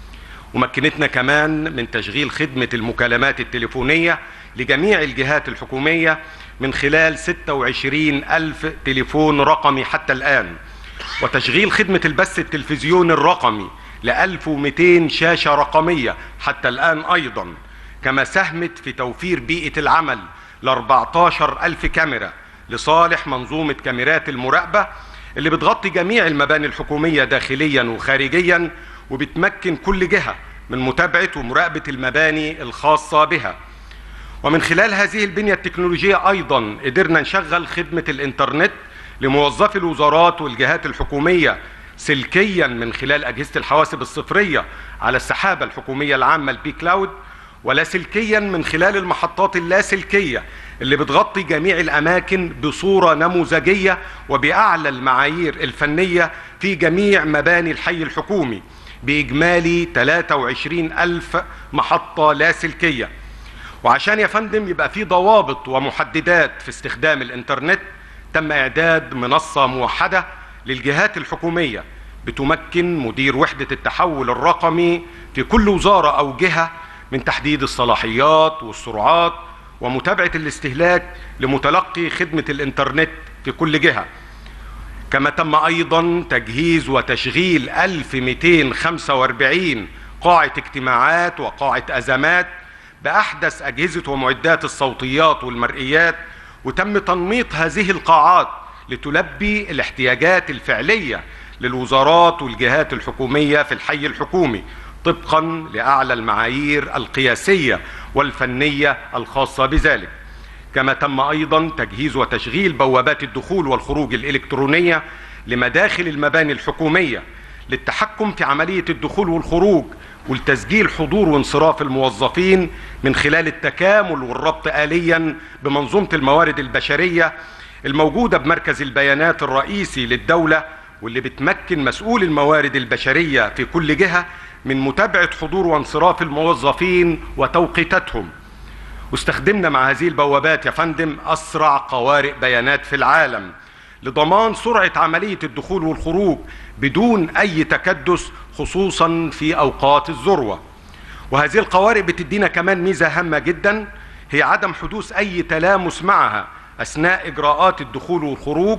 [SPEAKER 10] ومكنتنا كمان من تشغيل خدمة المكالمات التليفونية لجميع الجهات الحكومية من خلال 26 ألف تليفون رقمي حتى الآن وتشغيل خدمة البث التلفزيوني الرقمي ل 1200 شاشة رقمية حتى الآن أيضا كما ساهمت في توفير بيئة العمل ل 14 ألف كاميرا لصالح منظومة كاميرات المراقبة اللي بتغطي جميع المباني الحكومية داخليا وخارجيا وبتمكن كل جهة من متابعة ومراقبة المباني الخاصة بها ومن خلال هذه البنية التكنولوجية أيضا قدرنا نشغل خدمة الإنترنت لموظفي الوزارات والجهات الحكومية سلكيا من خلال أجهزة الحواسب الصفرية على السحابة الحكومية العامة البي كلاود ولا سلكيا من خلال المحطات اللاسلكية اللي بتغطي جميع الأماكن بصورة نموذجية وبأعلى المعايير الفنية في جميع مباني الحي الحكومي بإجمالي 23 ألف محطة لاسلكية وعشان يا فندم يبقى في ضوابط ومحددات في استخدام الإنترنت تم إعداد منصة موحدة للجهات الحكومية بتمكن مدير وحدة التحول الرقمي في كل وزارة أو جهة من تحديد الصلاحيات والسرعات ومتابعة الاستهلاك لمتلقي خدمة الإنترنت في كل جهة كما تم أيضا تجهيز وتشغيل 1245 قاعة اجتماعات وقاعة أزمات بأحدث أجهزة ومعدات الصوتيات والمرئيات وتم تنميط هذه القاعات لتلبي الاحتياجات الفعلية للوزارات والجهات الحكومية في الحي الحكومي طبقا لأعلى المعايير القياسية والفنية الخاصة بذلك كما تم أيضا تجهيز وتشغيل بوابات الدخول والخروج الإلكترونية لمداخل المباني الحكومية للتحكم في عملية الدخول والخروج والتسجيل حضور وانصراف الموظفين من خلال التكامل والربط آليا بمنظومة الموارد البشرية الموجودة بمركز البيانات الرئيسي للدولة واللي بتمكن مسؤول الموارد البشرية في كل جهة من متابعة حضور وانصراف الموظفين وتوقيتاتهم واستخدمنا مع هذه البوابات يا فندم أسرع قوارئ بيانات في العالم لضمان سرعة عملية الدخول والخروج بدون أي تكدس خصوصا في أوقات الذروة وهذه القوارئ بتدينا كمان ميزة هامة جدا هي عدم حدوث أي تلامس معها أثناء إجراءات الدخول والخروج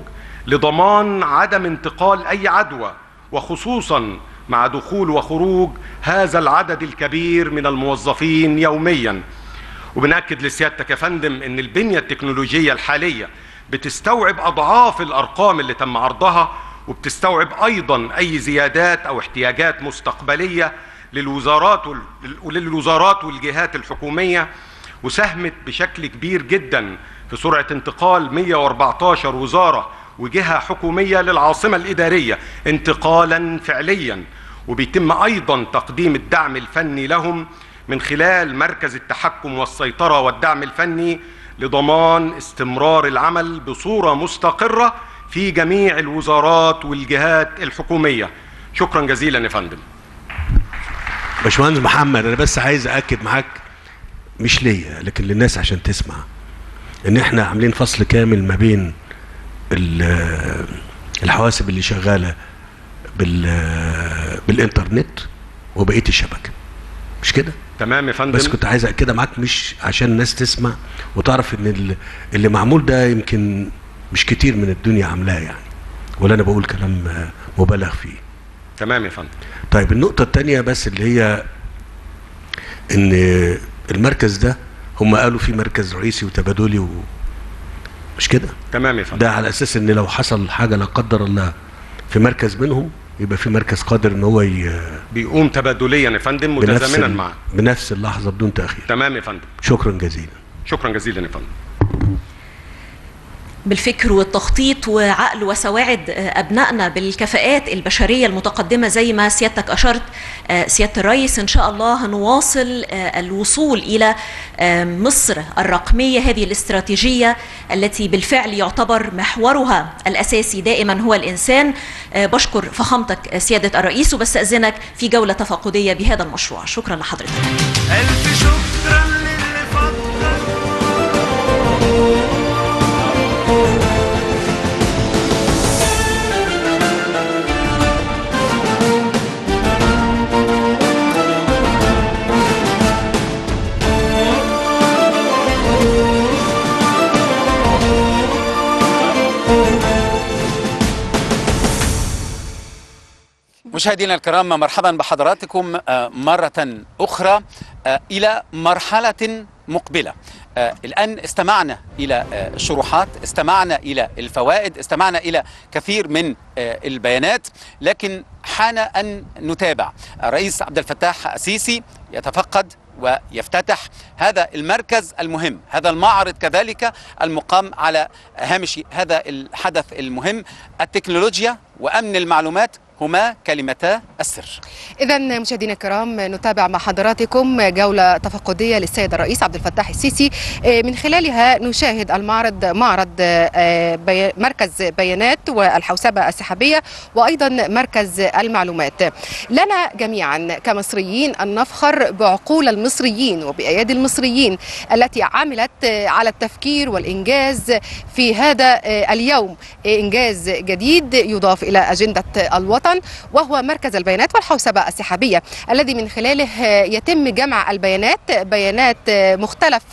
[SPEAKER 10] لضمان عدم انتقال أي عدوى وخصوصا مع دخول وخروج هذا العدد الكبير من الموظفين يوميا وبنأكد لسيادتك يا فندم ان البنية التكنولوجية الحالية بتستوعب اضعاف الارقام اللي تم عرضها وبتستوعب ايضا اي زيادات او احتياجات مستقبلية للوزارات وال- وللوزارات والجهات الحكومية وساهمت بشكل كبير جدا في سرعة انتقال 114 وزارة وجهة حكومية للعاصمة الإدارية انتقالا فعليا وبيتم أيضا تقديم الدعم الفني لهم من خلال مركز التحكم والسيطرة والدعم الفني لضمان استمرار العمل بصورة مستقرة في جميع الوزارات والجهات الحكومية شكرا جزيلا يا فندم
[SPEAKER 9] باشمهندس محمد انا بس عايز اكد معاك مش ليا لكن للناس عشان تسمع ان احنا عاملين فصل كامل ما بين ال- الحواسب اللي شغاله بال بالانترنت وبقيه الشبكه مش كده
[SPEAKER 10] تمام يا فندم
[SPEAKER 9] بس كنت عايز اكدها معاك مش عشان الناس تسمع وتعرف ان ال- اللي معمول ده يمكن مش كتير من الدنيا عاملاه يعني ولا انا بقول كلام آه، مبالغ فيه
[SPEAKER 10] تمام يا فندم
[SPEAKER 9] طيب النقطة التانية بس اللي هي ان المركز ده هم قالوا في مركز رئيسي وتبادلي و... مش كده
[SPEAKER 10] تمام يا فندم
[SPEAKER 9] ده على اساس ان لو حصل حاجه لا قدر الله في مركز منهم يبقى في مركز قادر ان هو ي...
[SPEAKER 10] بيقوم تبادليا يا فندم
[SPEAKER 9] بنفس
[SPEAKER 10] متزامنا
[SPEAKER 9] ال-
[SPEAKER 10] معاه
[SPEAKER 9] بنفس اللحظه بدون تاخير
[SPEAKER 10] تمام يا فندم
[SPEAKER 9] شكرا جزيلا
[SPEAKER 10] شكرا جزيلا يا فندم
[SPEAKER 1] بالفكر والتخطيط وعقل وسواعد أبنائنا بالكفاءات البشرية المتقدمة زي ما سيادتك أشرت آه، سيادة الرئيس إن شاء الله هنواصل آه، الوصول إلى آه، مصر الرقمية هذه الاستراتيجية التي بالفعل يعتبر محورها الأساسي دائما هو الإنسان آه، بشكر فخامتك آه، سيادة الرئيس وبستأذنك في جولة تفقدية بهذا المشروع شكرا لحضرتك
[SPEAKER 11] ألف شكرا للي فكر
[SPEAKER 12] مشاهدينا الكرام مرحبا بحضراتكم آه، مرة أخرى آه، إلى مرحلة مقبلة آه، الآن استمعنا إلى آه، الشروحات استمعنا إلى الفوائد استمعنا إلى كثير من آه، البيانات لكن حان أن نتابع الرئيس عبد الفتاح السيسي يتفقد ويفتتح هذا المركز المهم هذا المعرض كذلك المقام على هامش هذا الحدث المهم التكنولوجيا وأمن المعلومات هما كلمتا السر
[SPEAKER 13] إذا مشاهدينا الكرام نتابع مع حضراتكم جولة تفقدية للسيد الرئيس عبد الفتاح السيسي آه، من خلالها نشاهد المعرض معرض آه، بي- مركز بيانات والحوسبة السحابية وأيضا مركز المعلومات لنا جميعا كمصريين أن نفخر بعقول المصريين وبأيادي المصريين التي عملت آه، على التفكير والإنجاز في هذا آه، اليوم آه، إنجاز جديد يضاف إلى أجندة الوطن وهو مركز البيانات والحوسبة السحابية الذي من خلاله آه، يتم جمع البيانات بيانات آه، مختلف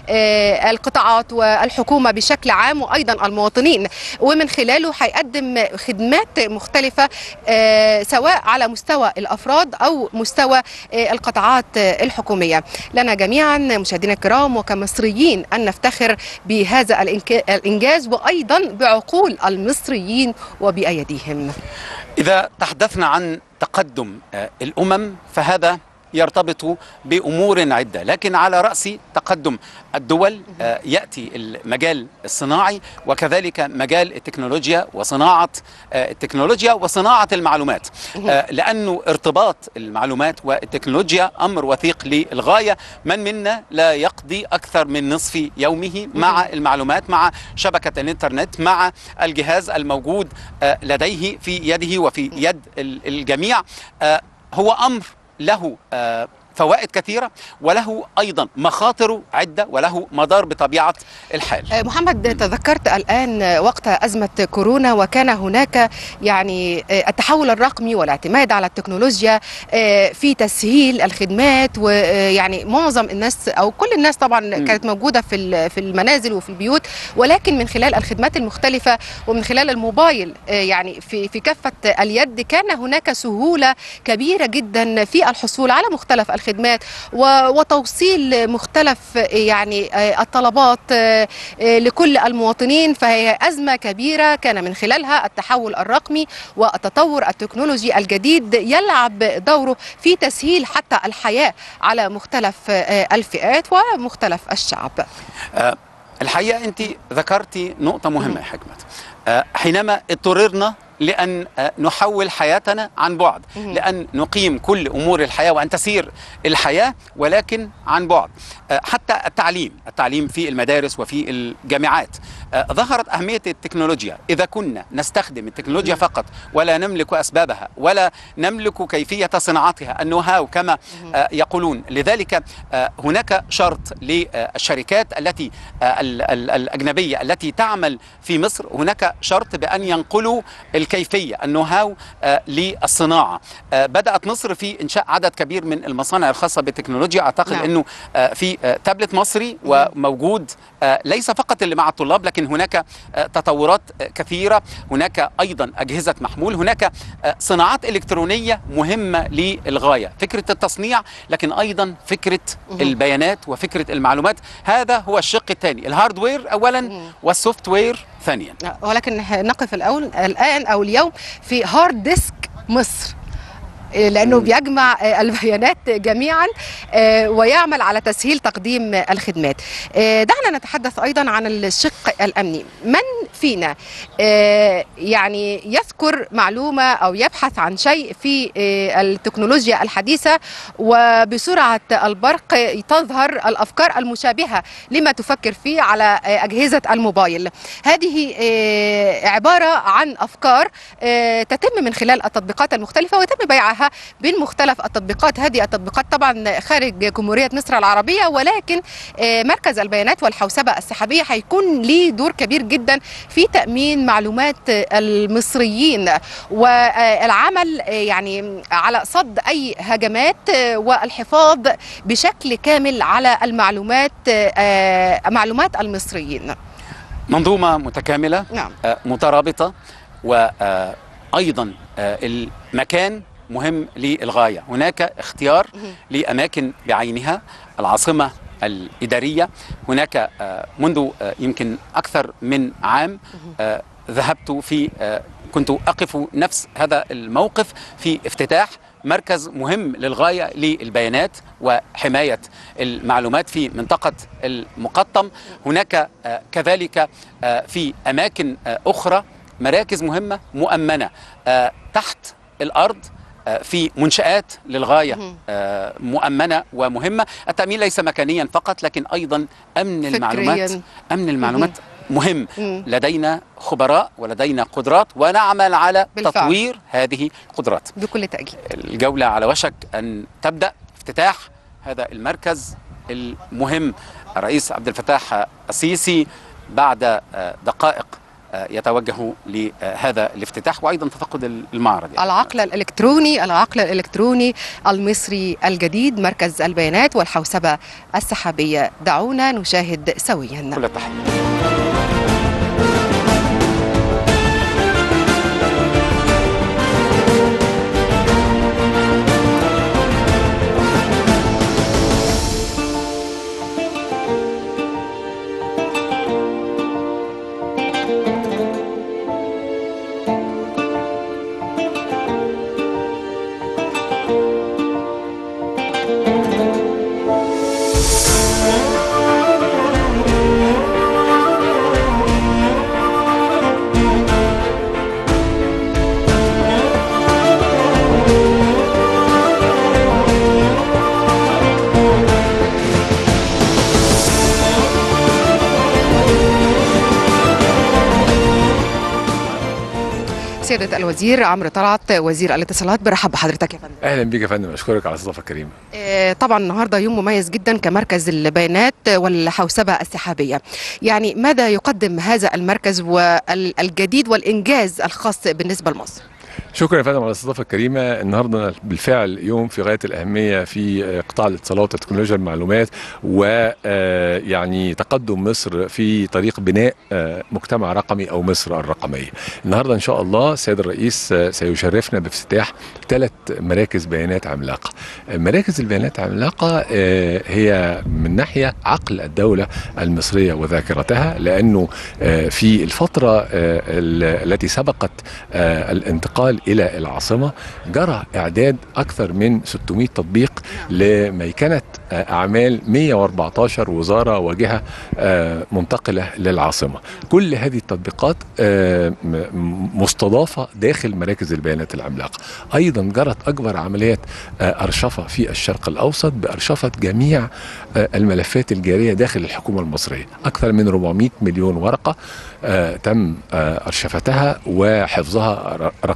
[SPEAKER 13] آه، القطاعات والحكومة بشكل عام وأيضا المواطنين ومن خلاله هيقدم خدمات مختلفة آه، سواء على مستوى الأفراد أو مستوى آه، القطاعات آه، الحكومية لنا جميعا مشاهدينا الكرام وكمصريين أن نفتخر بهذا الإنك- الإنجاز وأيضا بعقول المصريين وبأيديهم
[SPEAKER 12] إذا تحدثنا عن تقدم آه، الأمم فهذا يرتبط بأمور عدة لكن على رأس تقدم الدول آه، يأتي المجال الصناعي وكذلك مجال التكنولوجيا وصناعة آه، التكنولوجيا وصناعة المعلومات آه، لأنه ارتباط المعلومات والتكنولوجيا أمر وثيق للغاية من منا لا يقضي أكثر من نصف يومه مع المعلومات مع شبكة الإنترنت مع الجهاز الموجود آه، لديه في يده وفي يد ال- الجميع آه، هو أمر له آه، فوائد كثيرة وله أيضا مخاطر عدة وله مدار بطبيعة الحال
[SPEAKER 13] آه، محمد تذكرت الآن آه، وقت أزمة كورونا وكان هناك يعني آه، التحول الرقمي والاعتماد على التكنولوجيا آه، في تسهيل الخدمات ويعني معظم الناس أو كل الناس طبعا كانت موجودة في ال- في المنازل وفي البيوت ولكن من خلال الخدمات المختلفة ومن خلال الموبايل آه، يعني في في كافة اليد كان هناك سهولة كبيرة جدا في الحصول على مختلف الخدمات و- وتوصيل مختلف آه، يعني آه، الطلبات آه، آه، لكل المواطنين فهي أزمة كبيرة كان من خلالها التحول الرقمي والتطور التكنولوجي الجديد يلعب دوره في تسهيل حتى الحياة على مختلف آه، الفئات ومختلف الشعب
[SPEAKER 12] آه، الحقيقة أنت ذكرتي نقطة مهمة يا حكمت آه، حينما اضطررنا لأن آه، نحول حياتنا عن بعد لأن نقيم كل أمور الحياة وأن تسير الحياة ولكن عن بعد آه، حتى التعليم التعليم في المدارس وفي الجامعات آه، ظهرت أهمية التكنولوجيا إذا كنا نستخدم التكنولوجيا فقط ولا نملك أسبابها ولا نملك كيفية صناعتها النوهاو كما آه، يقولون لذلك آه، هناك شرط للشركات التي آه، ال- ال- الأجنبية التي تعمل في مصر هناك شرط بأن ينقلوا الكيفية النوهاو آه، للصناعة آه، بدأت مصر في إنشاء عدد كبير من المصانع الخاصة بالتكنولوجيا أعتقد
[SPEAKER 14] نعم.
[SPEAKER 12] أنه آه، في آه، تابلت مصري وموجود آه، ليس فقط اللي مع الطلاب لكن هناك آه، تطورات آه، كثيرة هناك أيضا أجهزة محمول هناك آه، صناعات إلكترونية مهمة للغاية فكرة التصنيع لكن أيضا فكرة البيانات وفكرة المعلومات هذا هو الشق الثاني الهاردوير أولا والسوفت وير ثانيا
[SPEAKER 13] ولكن نقف الأول الآن أو اليوم في هارد ديسك مصر إيه، لانه بيجمع آه، البيانات جميعا آه، ويعمل على تسهيل تقديم الخدمات آه، دعنا نتحدث ايضا عن الشق الامني من فينا آه، يعني يذكر معلومه او يبحث عن شيء في آه، التكنولوجيا الحديثه وبسرعه البرق تظهر الافكار المشابهه لما تفكر فيه على آه، اجهزه الموبايل هذه آه، عباره عن افكار آه، تتم من خلال التطبيقات المختلفه ويتم بيعها بين مختلف التطبيقات هذه التطبيقات طبعا خارج جمهوريه مصر العربيه ولكن آه، مركز البيانات والحوسبه السحابيه هيكون ليه دور كبير جدا في تامين معلومات آه، المصريين والعمل آه، يعني على صد اي هجمات آه، والحفاظ بشكل كامل على المعلومات آه، معلومات المصريين
[SPEAKER 12] منظومة متكاملة
[SPEAKER 13] نعم.
[SPEAKER 12] آه، مترابطة وأيضا المكان مهم للغاية هناك اختيار لأماكن بعينها العاصمة الإدارية هناك آه، منذ آه، يمكن أكثر من عام آه، ذهبت في آه، كنت أقف نفس هذا الموقف في افتتاح مركز مهم للغاية للبيانات وحماية المعلومات في منطقة المقطم هناك آه، كذلك آه، في أماكن آه، أخرى مراكز مهمة مؤمنة آه، تحت الأرض آه، في منشآت للغاية آه، مؤمنة ومهمة التأمين ليس مكانيا فقط لكن أيضا أمن
[SPEAKER 13] فكرياً.
[SPEAKER 12] المعلومات أمن المعلومات مهم
[SPEAKER 13] مم.
[SPEAKER 12] لدينا خبراء ولدينا قدرات ونعمل على
[SPEAKER 13] بالفعل.
[SPEAKER 12] تطوير هذه القدرات
[SPEAKER 13] بكل تأكيد
[SPEAKER 12] الجولة على وشك أن تبدأ افتتاح هذا المركز المهم الرئيس عبد الفتاح السيسي بعد آه، دقائق آه، يتوجه لهذا الافتتاح وأيضا تفقد المعرض يعني.
[SPEAKER 13] العقل الإلكتروني العقل الإلكتروني المصري الجديد مركز البيانات والحوسبة السحابية دعونا نشاهد سويا
[SPEAKER 12] كل التحية
[SPEAKER 13] سيادة الوزير عمرو طلعت وزير الاتصالات برحب بحضرتك يا فندم
[SPEAKER 3] اهلا بيك يا فندم اشكرك على الاستضافه الكريمه
[SPEAKER 13] آه، طبعا النهارده يوم مميز جدا كمركز البيانات والحوسبه السحابيه يعني ماذا يقدم هذا المركز والجديد والانجاز الخاص بالنسبه لمصر
[SPEAKER 3] شكرا يا فندم على الاستضافه الكريمه النهارده بالفعل يوم في غايه الاهميه في آه، قطاع الاتصالات وتكنولوجيا المعلومات ويعني تقدم مصر في طريق بناء آه، مجتمع رقمي او مصر الرقميه. النهارده ان شاء الله السيد الرئيس آه، سيشرفنا بافتتاح ثلاث مراكز بيانات عملاقه. مراكز البيانات عملاقه آه، هي من ناحيه عقل الدوله المصريه وذاكرتها لانه آه، في الفتره آه، ال- التي سبقت آه، الانتقال الى العاصمه جرى اعداد اكثر من 600 تطبيق لميكنه آه، اعمال 114 وزاره وجهه آه، منتقله للعاصمه. كل هذه التطبيقات آه، م- م- مستضافه داخل مراكز البيانات العملاقه. ايضا جرت اكبر عمليات آه، ارشفه في الشرق الاوسط بارشفه جميع آه، الملفات الجاريه داخل الحكومه المصريه. اكثر من 400 مليون ورقه آه، تم آه، ارشفتها وحفظها ر- رقميا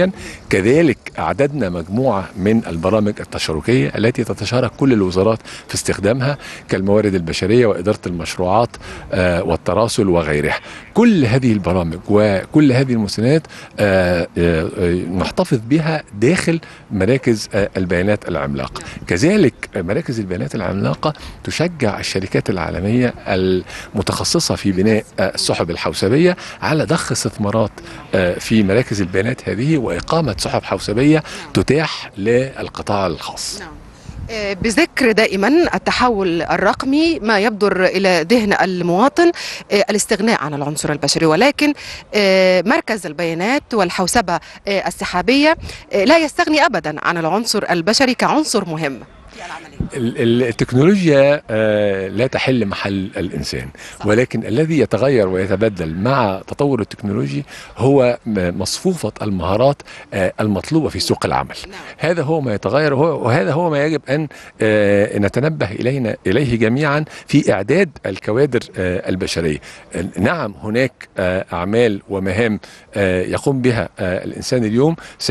[SPEAKER 3] جدا كذلك أعددنا مجموعة من البرامج التشاركية التي تتشارك كل الوزارات في استخدامها كالموارد البشرية وإدارة المشروعات آه، والتراسل وغيرها كل هذه البرامج وكل هذه المسنات آه، آه، آه، نحتفظ بها داخل مراكز آه، البيانات العملاقة كذلك مراكز البيانات العملاقة تشجع الشركات العالمية المتخصصة في بناء آه، السحب الحوسبية على ضخ استثمارات آه، في مراكز البيانات هذه وإقامة سحب حوسبية تتاح للقطاع الخاص
[SPEAKER 13] آه، بذكر دائما التحول الرقمي ما يبدر الى ذهن المواطن آه، الاستغناء عن العنصر البشري ولكن آه، مركز البيانات والحوسبه آه، السحابيه آه، لا يستغني ابدا عن العنصر البشري كعنصر مهم
[SPEAKER 3] ال- ال- التكنولوجيا آه، لا تحل محل الانسان ولكن الذي يتغير ويتبدل مع تطور التكنولوجي هو م- مصفوفه المهارات آه، المطلوبه في سوق العمل هذا هو ما يتغير وهو- وهذا هو ما يجب ان آه، نتنبه الينا اليه جميعا في اعداد الكوادر آه، البشريه آه، نعم هناك آه، اعمال ومهام آه، يقوم بها آه، الانسان اليوم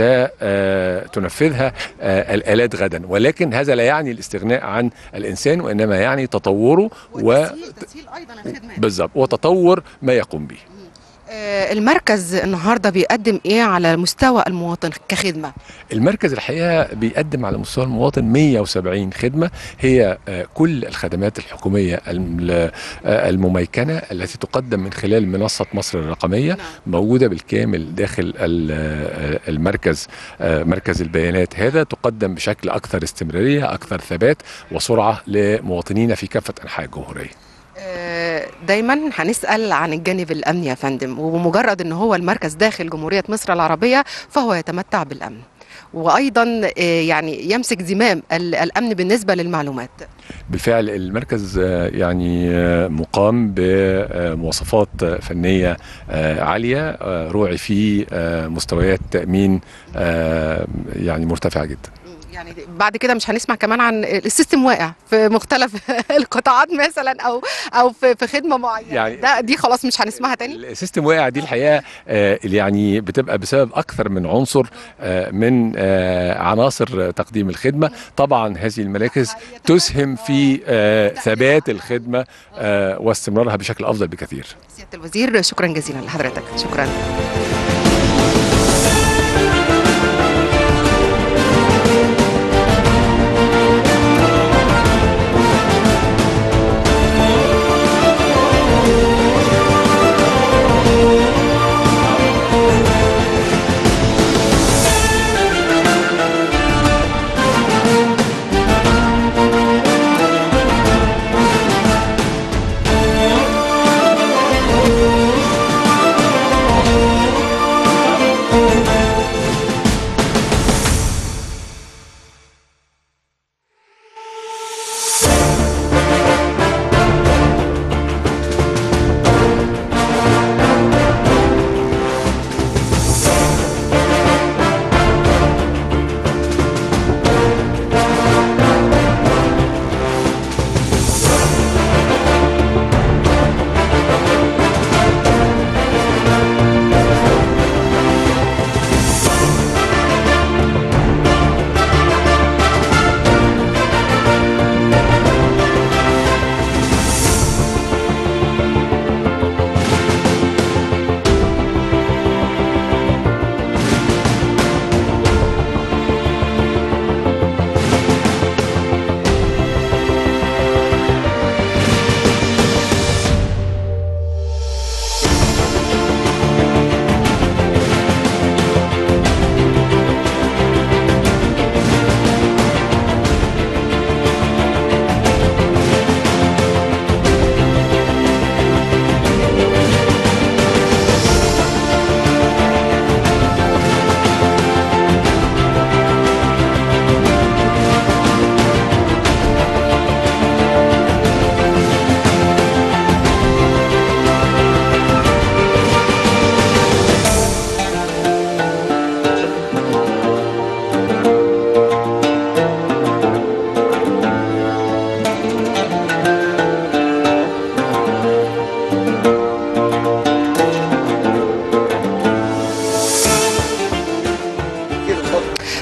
[SPEAKER 3] ستنفذها آه، الالات غدا ولكن هذا لا يعني الاستغناء عن الانسان وانما يعني تطوره و بالظبط وتطور ما يقوم به
[SPEAKER 13] آه، المركز النهارده بيقدم ايه على مستوى المواطن كخدمه
[SPEAKER 3] المركز الحقيقه بيقدم على مستوى المواطن 170 خدمه هي آه، كل الخدمات الحكوميه الم- آه، المميكنه التي تقدم من خلال منصه مصر الرقميه موجوده بالكامل داخل ال- آه، المركز آه، مركز البيانات هذا تقدم بشكل اكثر استمراريه اكثر ثبات وسرعه لمواطنينا في كافه انحاء الجمهوريه
[SPEAKER 13] آه، دايما هنسال عن الجانب الامني يا فندم وبمجرد ان هو المركز داخل جمهوريه مصر العربيه فهو يتمتع بالامن وايضا آه، يعني يمسك زمام ال- الامن بالنسبه للمعلومات
[SPEAKER 3] بالفعل المركز آه، يعني آه، مقام بمواصفات آه، فنية آه، عالية آه، روعي فيه آه، مستويات تأمين آه، يعني مرتفعة جدا
[SPEAKER 13] يعني بعد كده مش هنسمع كمان عن السيستم واقع في مختلف القطاعات مثلا او او في في خدمه معينه
[SPEAKER 3] يعني
[SPEAKER 13] ده دي خلاص مش هنسمعها تاني
[SPEAKER 3] السيستم واقع دي الحقيقة آه، اللي يعني بتبقى بسبب أكثر من عنصر آه، من آه، عناصر تقديم الخدمة طبعا هذه المراكز تسهم في آه، ثبات الخدمة آه، واستمرارها بشكل أفضل بكثير
[SPEAKER 13] سياده الوزير شكرا جزيلا لحضرتك شكرا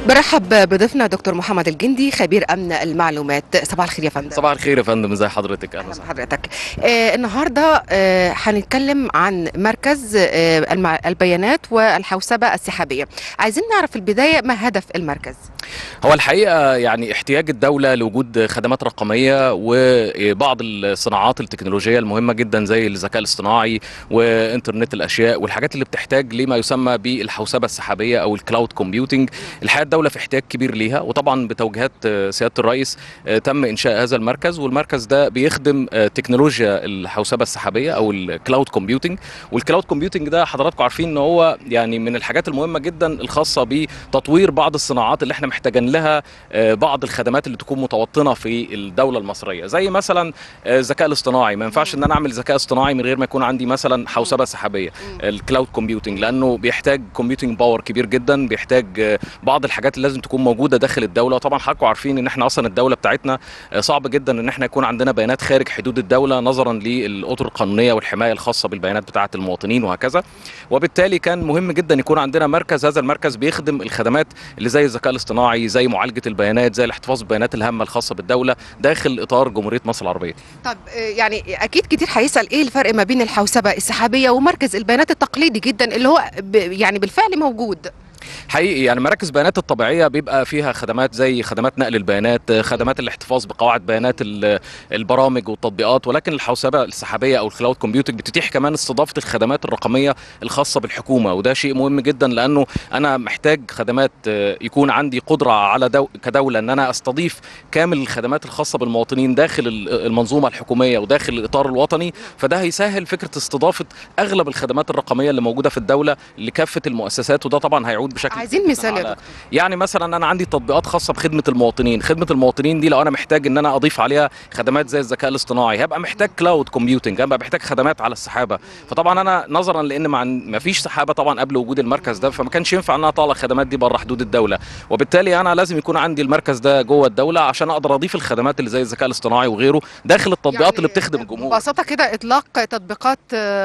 [SPEAKER 13] برحب بضيفنا دكتور محمد الجندي خبير امن المعلومات صباح الخير يا فندم
[SPEAKER 14] صباح الخير يا فندم ازي حضرتك اهلا وسهلا
[SPEAKER 13] حضرتك آه النهارده آه هنتكلم عن مركز آه المع... البيانات والحوسبه السحابيه عايزين نعرف في البدايه ما هدف المركز
[SPEAKER 14] هو الحقيقه يعني احتياج الدوله لوجود خدمات رقميه وبعض الصناعات التكنولوجيه المهمه جدا زي الذكاء الاصطناعي وانترنت الاشياء والحاجات اللي بتحتاج لما يسمى بالحوسبه السحابيه او الكلاود كومبيوتنج الحقيقه الدوله في احتياج كبير ليها وطبعا بتوجيهات سياده الرئيس تم انشاء هذا المركز والمركز ده بيخدم تكنولوجيا الحوسبه السحابيه او الكلاود كومبيوتنج والكلاود كومبيوتنج ده حضراتكم عارفين ان هو يعني من الحاجات المهمه جدا الخاصه بتطوير بعض الصناعات اللي احنا محتاجين لها بعض الخدمات اللي تكون متوطنه في الدوله المصريه زي مثلا الذكاء الاصطناعي ما ينفعش ان انا اعمل ذكاء اصطناعي من غير ما يكون عندي مثلا حوسبه سحابيه الكلاود كومبيوتنج لانه بيحتاج كومبيوتنج باور كبير جدا بيحتاج بعض الحاجات اللي لازم تكون موجوده داخل الدوله طبعا حضراتكم عارفين ان احنا اصلا الدوله بتاعتنا صعب جدا ان احنا يكون عندنا بيانات خارج حدود الدوله نظرا للاطر القانونيه والحمايه الخاصه بالبيانات بتاعه المواطنين وهكذا وبالتالي كان مهم جدا يكون عندنا مركز هذا المركز بيخدم الخدمات اللي زي الذكاء الاصطناعي زي معالجه البيانات زي الاحتفاظ بالبيانات الهامه الخاصه بالدوله داخل اطار جمهوريه مصر العربيه
[SPEAKER 13] طب يعني اكيد كتير هيسال ايه الفرق ما بين الحوسبه السحابيه ومركز البيانات التقليدي جدا اللي هو يعني بالفعل موجود
[SPEAKER 14] حقيقي يعني مراكز بيانات الطبيعيه بيبقى فيها خدمات زي خدمات نقل البيانات خدمات الاحتفاظ بقواعد بيانات البرامج والتطبيقات ولكن الحوسبه السحابيه او الكلاود كومبيوتنج بتتيح كمان استضافه الخدمات الرقميه الخاصه بالحكومه وده شيء مهم جدا لانه انا محتاج خدمات يكون عندي قدره على دو كدوله ان انا استضيف كامل الخدمات الخاصه بالمواطنين داخل المنظومه الحكوميه وداخل الاطار الوطني فده هيسهل فكره استضافه اغلب الخدمات الرقميه اللي موجوده في الدوله لكافه المؤسسات وده طبعا هيعود بشكل
[SPEAKER 13] عايزين مثال يا دكتور
[SPEAKER 14] يعني مثلا انا عندي تطبيقات خاصه بخدمه المواطنين خدمه المواطنين دي لو انا محتاج ان انا اضيف عليها خدمات زي الذكاء الاصطناعي هبقى محتاج كلاود كومبيوتنج هبقى محتاج خدمات على السحابه فطبعا انا نظرا لان ما فيش سحابه طبعا قبل وجود المركز ده فما كانش ينفع ان انا اطلع الخدمات دي بره حدود الدوله وبالتالي انا لازم يكون عندي المركز ده جوه الدوله عشان اقدر اضيف الخدمات اللي زي الذكاء الاصطناعي وغيره داخل التطبيقات يعني اللي بتخدم الجمهور
[SPEAKER 13] ببساطه كده اطلاق تطبيقات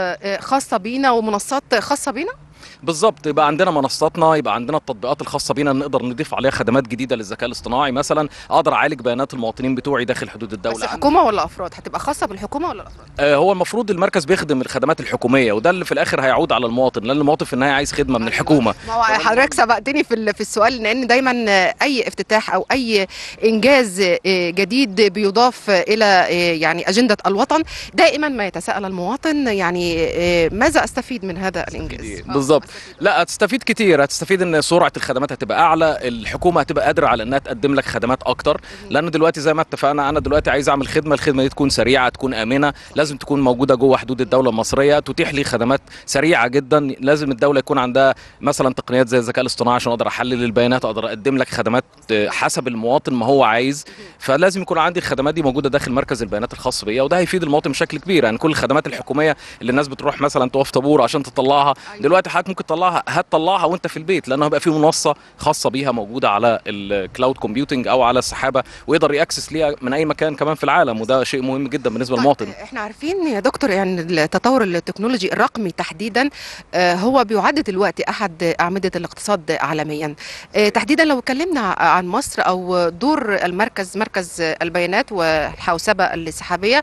[SPEAKER 13] خاصه بينا ومنصات خاصه بينا
[SPEAKER 14] بالظبط يبقى عندنا منصاتنا يبقى عندنا التطبيقات الخاصه بينا نقدر نضيف عليها خدمات جديده للذكاء الاصطناعي مثلا اقدر اعالج بيانات المواطنين بتوعي داخل حدود الدوله
[SPEAKER 13] بس حكومه ولا افراد هتبقى خاصه بالحكومه ولا الافراد
[SPEAKER 14] آه هو المفروض المركز بيخدم الخدمات الحكوميه وده اللي في الاخر هيعود على المواطن لان المواطن في النهايه عايز خدمه من الحكومه
[SPEAKER 13] ما هو حضرتك سبقتني في في السؤال لان دايما اي افتتاح او اي انجاز جديد بيضاف الى يعني اجنده الوطن دائما ما يتساءل المواطن يعني ماذا استفيد من هذا الانجاز
[SPEAKER 14] بالظبط لا هتستفيد كتير هتستفيد ان سرعه الخدمات هتبقى اعلى الحكومه هتبقى قادره على انها تقدم لك خدمات اكتر لان دلوقتي زي ما اتفقنا انا دلوقتي عايز اعمل خدمه الخدمه دي تكون سريعه تكون امنه لازم تكون موجوده جوه حدود الدوله المصريه تتيح لي خدمات سريعه جدا لازم الدوله يكون عندها مثلا تقنيات زي الذكاء الاصطناعي عشان اقدر احلل البيانات اقدر اقدم لك خدمات حسب المواطن ما هو عايز فلازم يكون عندي الخدمات دي موجوده داخل مركز البيانات الخاص بيا وده هيفيد المواطن بشكل كبير يعني كل الخدمات الحكوميه اللي الناس بتروح مثلا تقف طابور عشان تطلعها دلوقتي حضرتك ممكن تطلعها هتطلعها وانت في البيت لانه هيبقى في منصه خاصه بيها موجوده على الكلاود كومبيوتنج او على السحابه ويقدر ياكسس ليها من اي مكان كمان في العالم وده شيء مهم جدا بالنسبه للمواطن
[SPEAKER 13] احنا عارفين يا دكتور يعني التطور التكنولوجي الرقمي تحديدا هو بيعد دلوقتي احد اعمده الاقتصاد عالميا تحديدا لو اتكلمنا عن مصر او دور المركز مركز البيانات والحوسبه السحابيه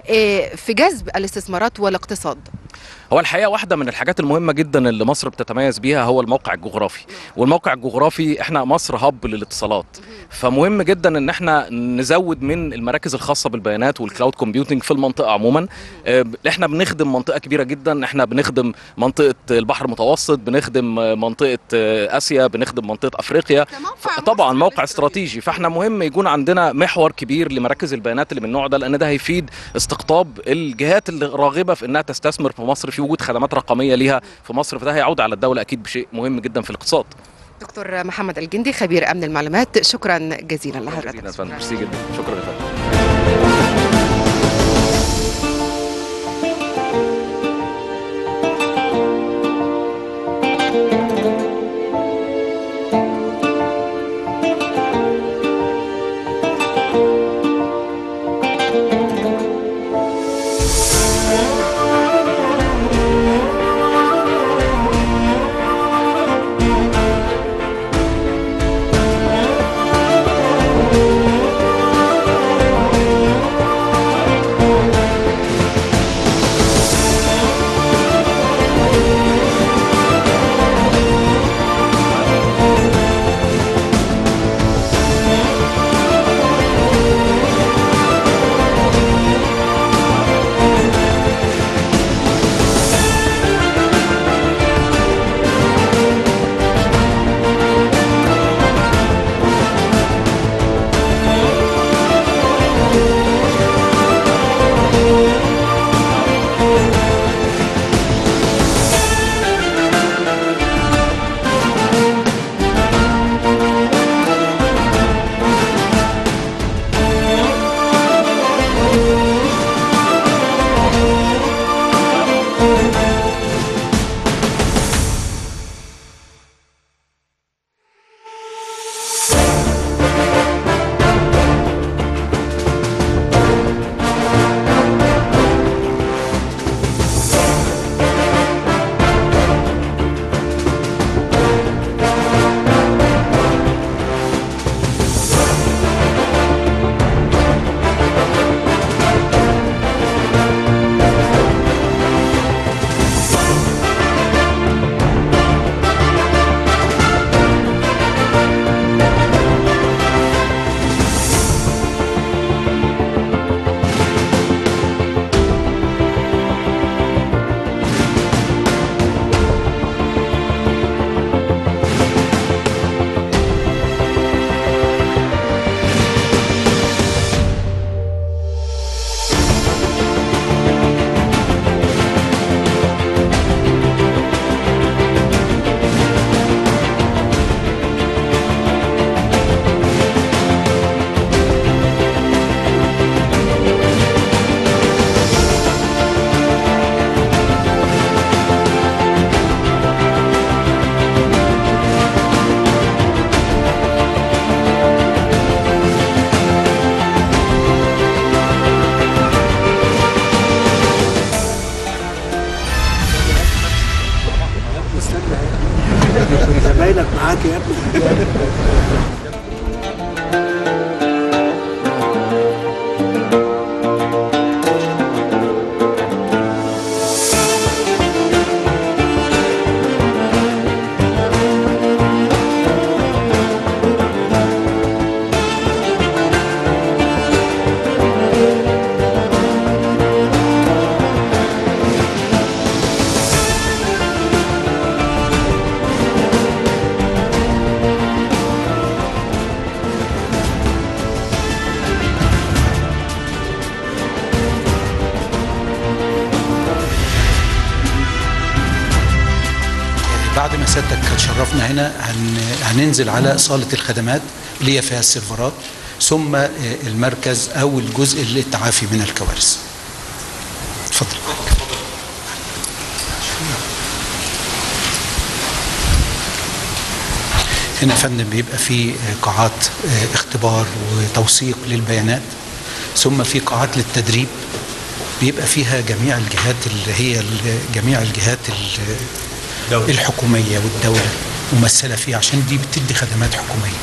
[SPEAKER 13] في جذب الاستثمارات والاقتصاد
[SPEAKER 14] هو الحقيقه واحده من الحاجات المهمه جدا اللي مصر بتتميز بيها هو الموقع الجغرافي والموقع الجغرافي احنا مصر هب للاتصالات فمهم جدا ان احنا نزود من المراكز الخاصه بالبيانات والكلاود كومبيوتنج في المنطقه عموما احنا بنخدم منطقه كبيره جدا احنا بنخدم منطقه البحر المتوسط بنخدم منطقه اسيا بنخدم منطقه افريقيا طبعا موقع استراتيجي فاحنا مهم يكون عندنا محور كبير لمراكز البيانات اللي من النوع ده لان ده هيفيد استقطاب الجهات اللي راغبه في انها تستثمر في مصر في وجود خدمات رقميه ليها في مصر فده هيعود على الدوله اكيد بشيء مهم جدا في الاقتصاد
[SPEAKER 13] دكتور محمد الجندي خبير امن المعلومات شكرا جزيلا لحضرتك
[SPEAKER 14] ميرسي جدا شكرا يا فندم
[SPEAKER 15] زمايلك معاك يا ابني
[SPEAKER 16] بعد ما سيادتك هتشرفنا هنا هن... هننزل على صالة الخدمات اللي هي فيها السيرفرات ثم آه، المركز أو الجزء للتعافي من الكوارث اتفضل هنا يا فندم بيبقى في آه، قاعات آه، اختبار وتوثيق للبيانات ثم في قاعات للتدريب بيبقى فيها جميع الجهات اللي هي ال- جميع الجهات ال- الحكومية والدولة ممثلة فيها عشان دي بتدي خدمات حكومية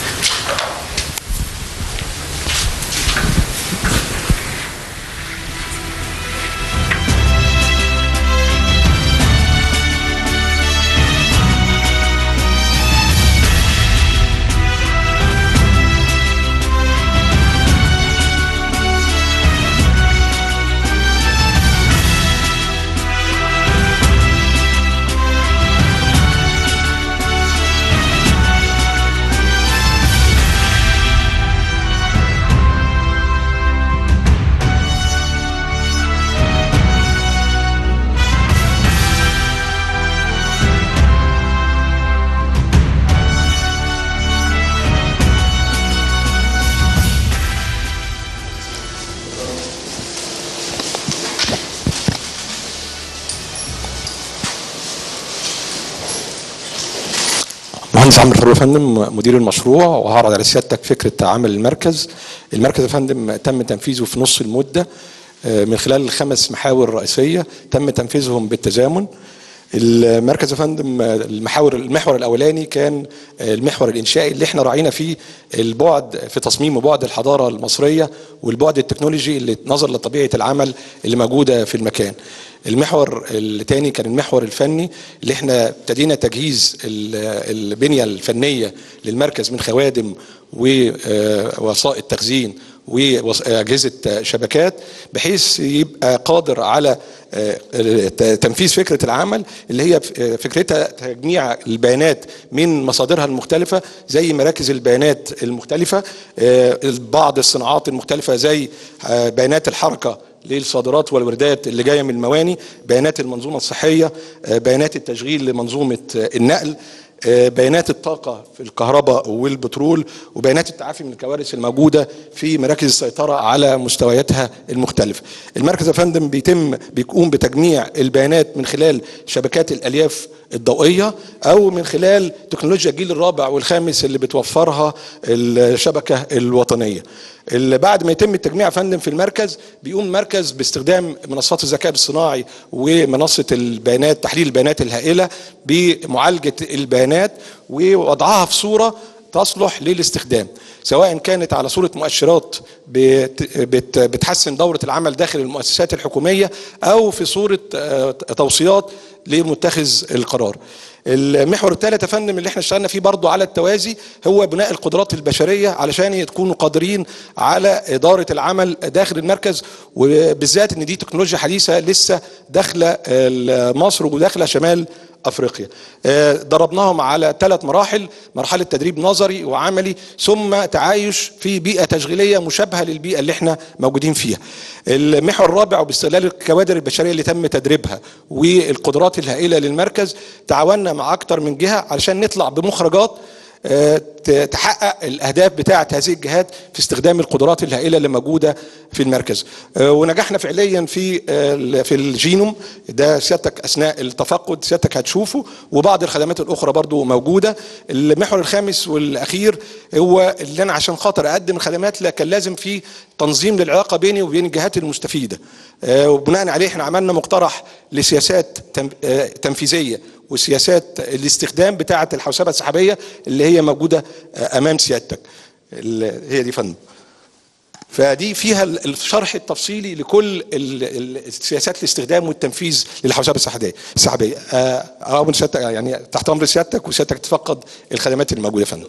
[SPEAKER 17] مهندس عمرو فاروق يا فندم مدير المشروع وهعرض على سيادتك فكره عمل المركز. المركز يا فندم تم تنفيذه في نص المده آه، من خلال الخمس محاور رئيسيه تم تنفيذهم بالتزامن. المركز يا فندم آه، المحاور المحور الاولاني كان آه، المحور الانشائي اللي احنا راعينا فيه البعد في تصميم بعد الحضاره المصريه والبعد التكنولوجي اللي نظر لطبيعه العمل اللي موجوده في المكان. المحور الثاني كان المحور الفني اللي احنا ابتدينا تجهيز ال- البنيه الفنيه للمركز من خوادم ووسائط تخزين واجهزه شبكات بحيث يبقى قادر على آه، ت- تنفيذ فكره العمل اللي هي ف- آه، فكرتها تجميع البيانات من مصادرها المختلفه زي مراكز البيانات المختلفه آه، بعض الصناعات المختلفه زي آه، بيانات الحركه للصادرات والواردات اللي جايه من المواني بيانات المنظومه الصحيه آه، بيانات التشغيل لمنظومه آه، النقل آه، بيانات الطاقه في الكهرباء والبترول وبيانات التعافي من الكوارث الموجوده في مراكز السيطره على مستوياتها المختلفه. المركز يا فندم بيتم بيقوم بتجميع البيانات من خلال شبكات الالياف الضوئيه او من خلال تكنولوجيا الجيل الرابع والخامس اللي بتوفرها الشبكه الوطنيه. اللي بعد ما يتم التجميع يا فندم في المركز بيقوم المركز باستخدام منصات الذكاء الاصطناعي ومنصه البيانات تحليل البيانات الهائله بمعالجه البيانات ووضعها في صوره تصلح للاستخدام سواء كانت على صوره مؤشرات بت- بت- بتحسن دوره العمل داخل المؤسسات الحكوميه او في صوره آه، توصيات لمتخذ القرار. المحور الثالث يا فندم اللي احنا اشتغلنا فيه برضو على التوازي هو بناء القدرات البشريه علشان يكونوا قادرين على اداره العمل داخل المركز وبالذات ان دي تكنولوجيا حديثه لسه داخله مصر وداخله شمال افريقيا آه، دربناهم على ثلاث مراحل مرحله تدريب نظري وعملي ثم تعايش في بيئه تشغيليه مشابهه للبيئه اللي احنا موجودين فيها المحور الرابع وباستغلال الكوادر البشريه اللي تم تدريبها والقدرات الهائله للمركز تعاوننا مع اكثر من جهه علشان نطلع بمخرجات آه، ت- تحقق الاهداف بتاعه هذه الجهات في استخدام القدرات الهائله اللي موجوده في المركز آه، ونجحنا فعليا في آه، في الجينوم ده سيادتك اثناء التفقد سيادتك هتشوفه وبعض الخدمات الاخرى برضو موجوده المحور الخامس والاخير هو اللي انا عشان خاطر اقدم الخدمات لا كان لازم في تنظيم للعلاقه بيني وبين الجهات المستفيده آه، وبناء عليه احنا عملنا مقترح لسياسات تن- آه، تنفيذيه وسياسات الاستخدام بتاعه الحوسبه السحابيه اللي هي موجوده آه، امام سيادتك ال- هي دي فندم فدي فيها ال- الشرح التفصيلي لكل ال- ال- السياسات الاستخدام والتنفيذ للحوسبه السحابيه السحابيه آه، ارجو سيادتك يعني تحت امر سيادتك وسيادتك تفقد الخدمات اللي موجوده يا فندم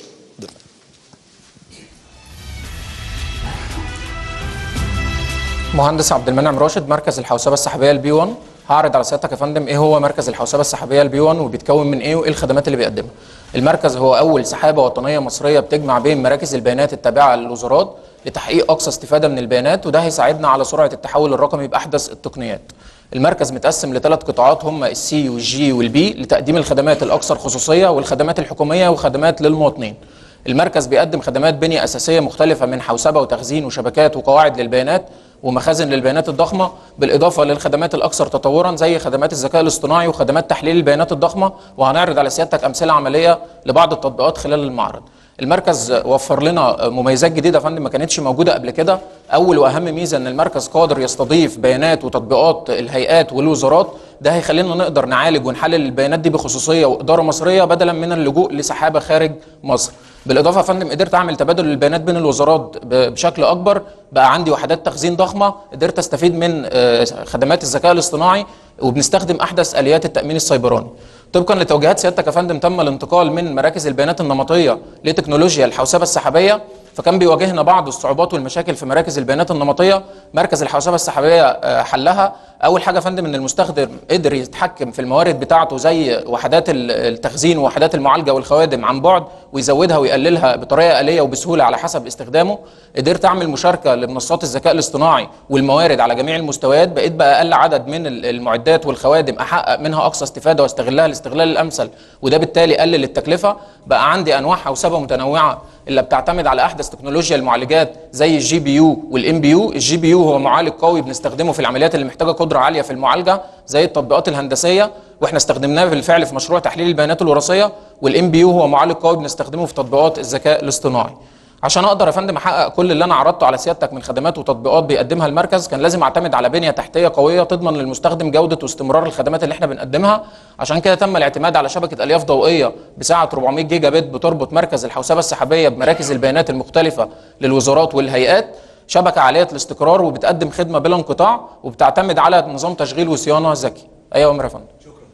[SPEAKER 18] مهندس عبد المنعم راشد مركز الحوسبه السحابيه البي 1 هعرض على سيادتك يا فندم ايه هو مركز الحوسبه السحابيه البي 1 وبيتكون من ايه وايه الخدمات اللي بيقدمها المركز هو اول سحابه وطنيه مصريه بتجمع بين مراكز البيانات التابعه للوزارات لتحقيق اقصى استفاده من البيانات وده هيساعدنا على سرعه التحول الرقمي باحدث التقنيات المركز متقسم لثلاث قطاعات هم السي والجي والبي لتقديم الخدمات الاكثر خصوصيه والخدمات الحكوميه وخدمات للمواطنين المركز بيقدم خدمات بنية أساسية مختلفة من حوسبة وتخزين وشبكات وقواعد للبيانات ومخازن للبيانات الضخمة بالإضافة للخدمات الأكثر تطورا زي خدمات الذكاء الاصطناعي وخدمات تحليل البيانات الضخمة وهنعرض على سيادتك أمثلة عملية لبعض التطبيقات خلال المعرض المركز وفر لنا مميزات جديده يا فندم ما كانتش موجوده قبل كده اول واهم ميزه ان المركز قادر يستضيف بيانات وتطبيقات الهيئات والوزارات ده هيخلينا نقدر نعالج ونحلل البيانات دي بخصوصيه واداره مصريه بدلا من اللجوء لسحابه خارج مصر بالاضافه يا فندم قدرت اعمل تبادل البيانات بين الوزارات ب- بشكل اكبر بقى عندي وحدات تخزين ضخمه قدرت استفيد من آه، خدمات الذكاء الاصطناعي وبنستخدم احدث اليات التامين السيبراني طبقا لتوجيهات سيادتك يا فندم تم الانتقال من مراكز البيانات النمطيه لتكنولوجيا الحوسبه السحابيه فكان بيواجهنا بعض الصعوبات والمشاكل في مراكز البيانات النمطيه مركز الحوسبه السحابيه آه، حلها اول حاجه يا فندم ان المستخدم قدر يتحكم في الموارد بتاعته زي وحدات ال- التخزين ووحدات المعالجه والخوادم عن بعد ويزودها ويقللها بطريقه آلية وبسهوله على حسب استخدامه قدرت اعمل مشاركه لمنصات الذكاء الاصطناعي والموارد على جميع المستويات بقيت باقل عدد من ال- المعدات والخوادم احقق منها اقصى استفاده واستغلها الاستغلال الامثل وده بالتالي قلل التكلفه بقى عندي انواع حوسبه متنوعه اللي بتعتمد على احدث تكنولوجيا المعالجات زي الجي بي يو والام بي يو الجي بي يو هو معالج قوي بنستخدمه في العمليات اللي محتاجه قدره عاليه في المعالجه زي التطبيقات الهندسيه واحنا استخدمناه بالفعل في مشروع تحليل البيانات الوراثيه والام بي يو هو معالج قوي بنستخدمه في تطبيقات الذكاء الاصطناعي عشان اقدر يا فندم احقق كل اللي انا عرضته على سيادتك من خدمات وتطبيقات بيقدمها المركز كان لازم اعتمد على بنيه تحتيه قويه تضمن للمستخدم جوده واستمرار الخدمات اللي احنا بنقدمها عشان كده تم الاعتماد على شبكه الياف ضوئيه بسعه 400 جيجا بت بتربط مركز الحوسبه السحابيه بمراكز البيانات المختلفه للوزارات والهيئات شبكه عاليه الاستقرار وبتقدم خدمه بلا انقطاع وبتعتمد على نظام تشغيل وصيانه ذكي ايوه امر يا فندم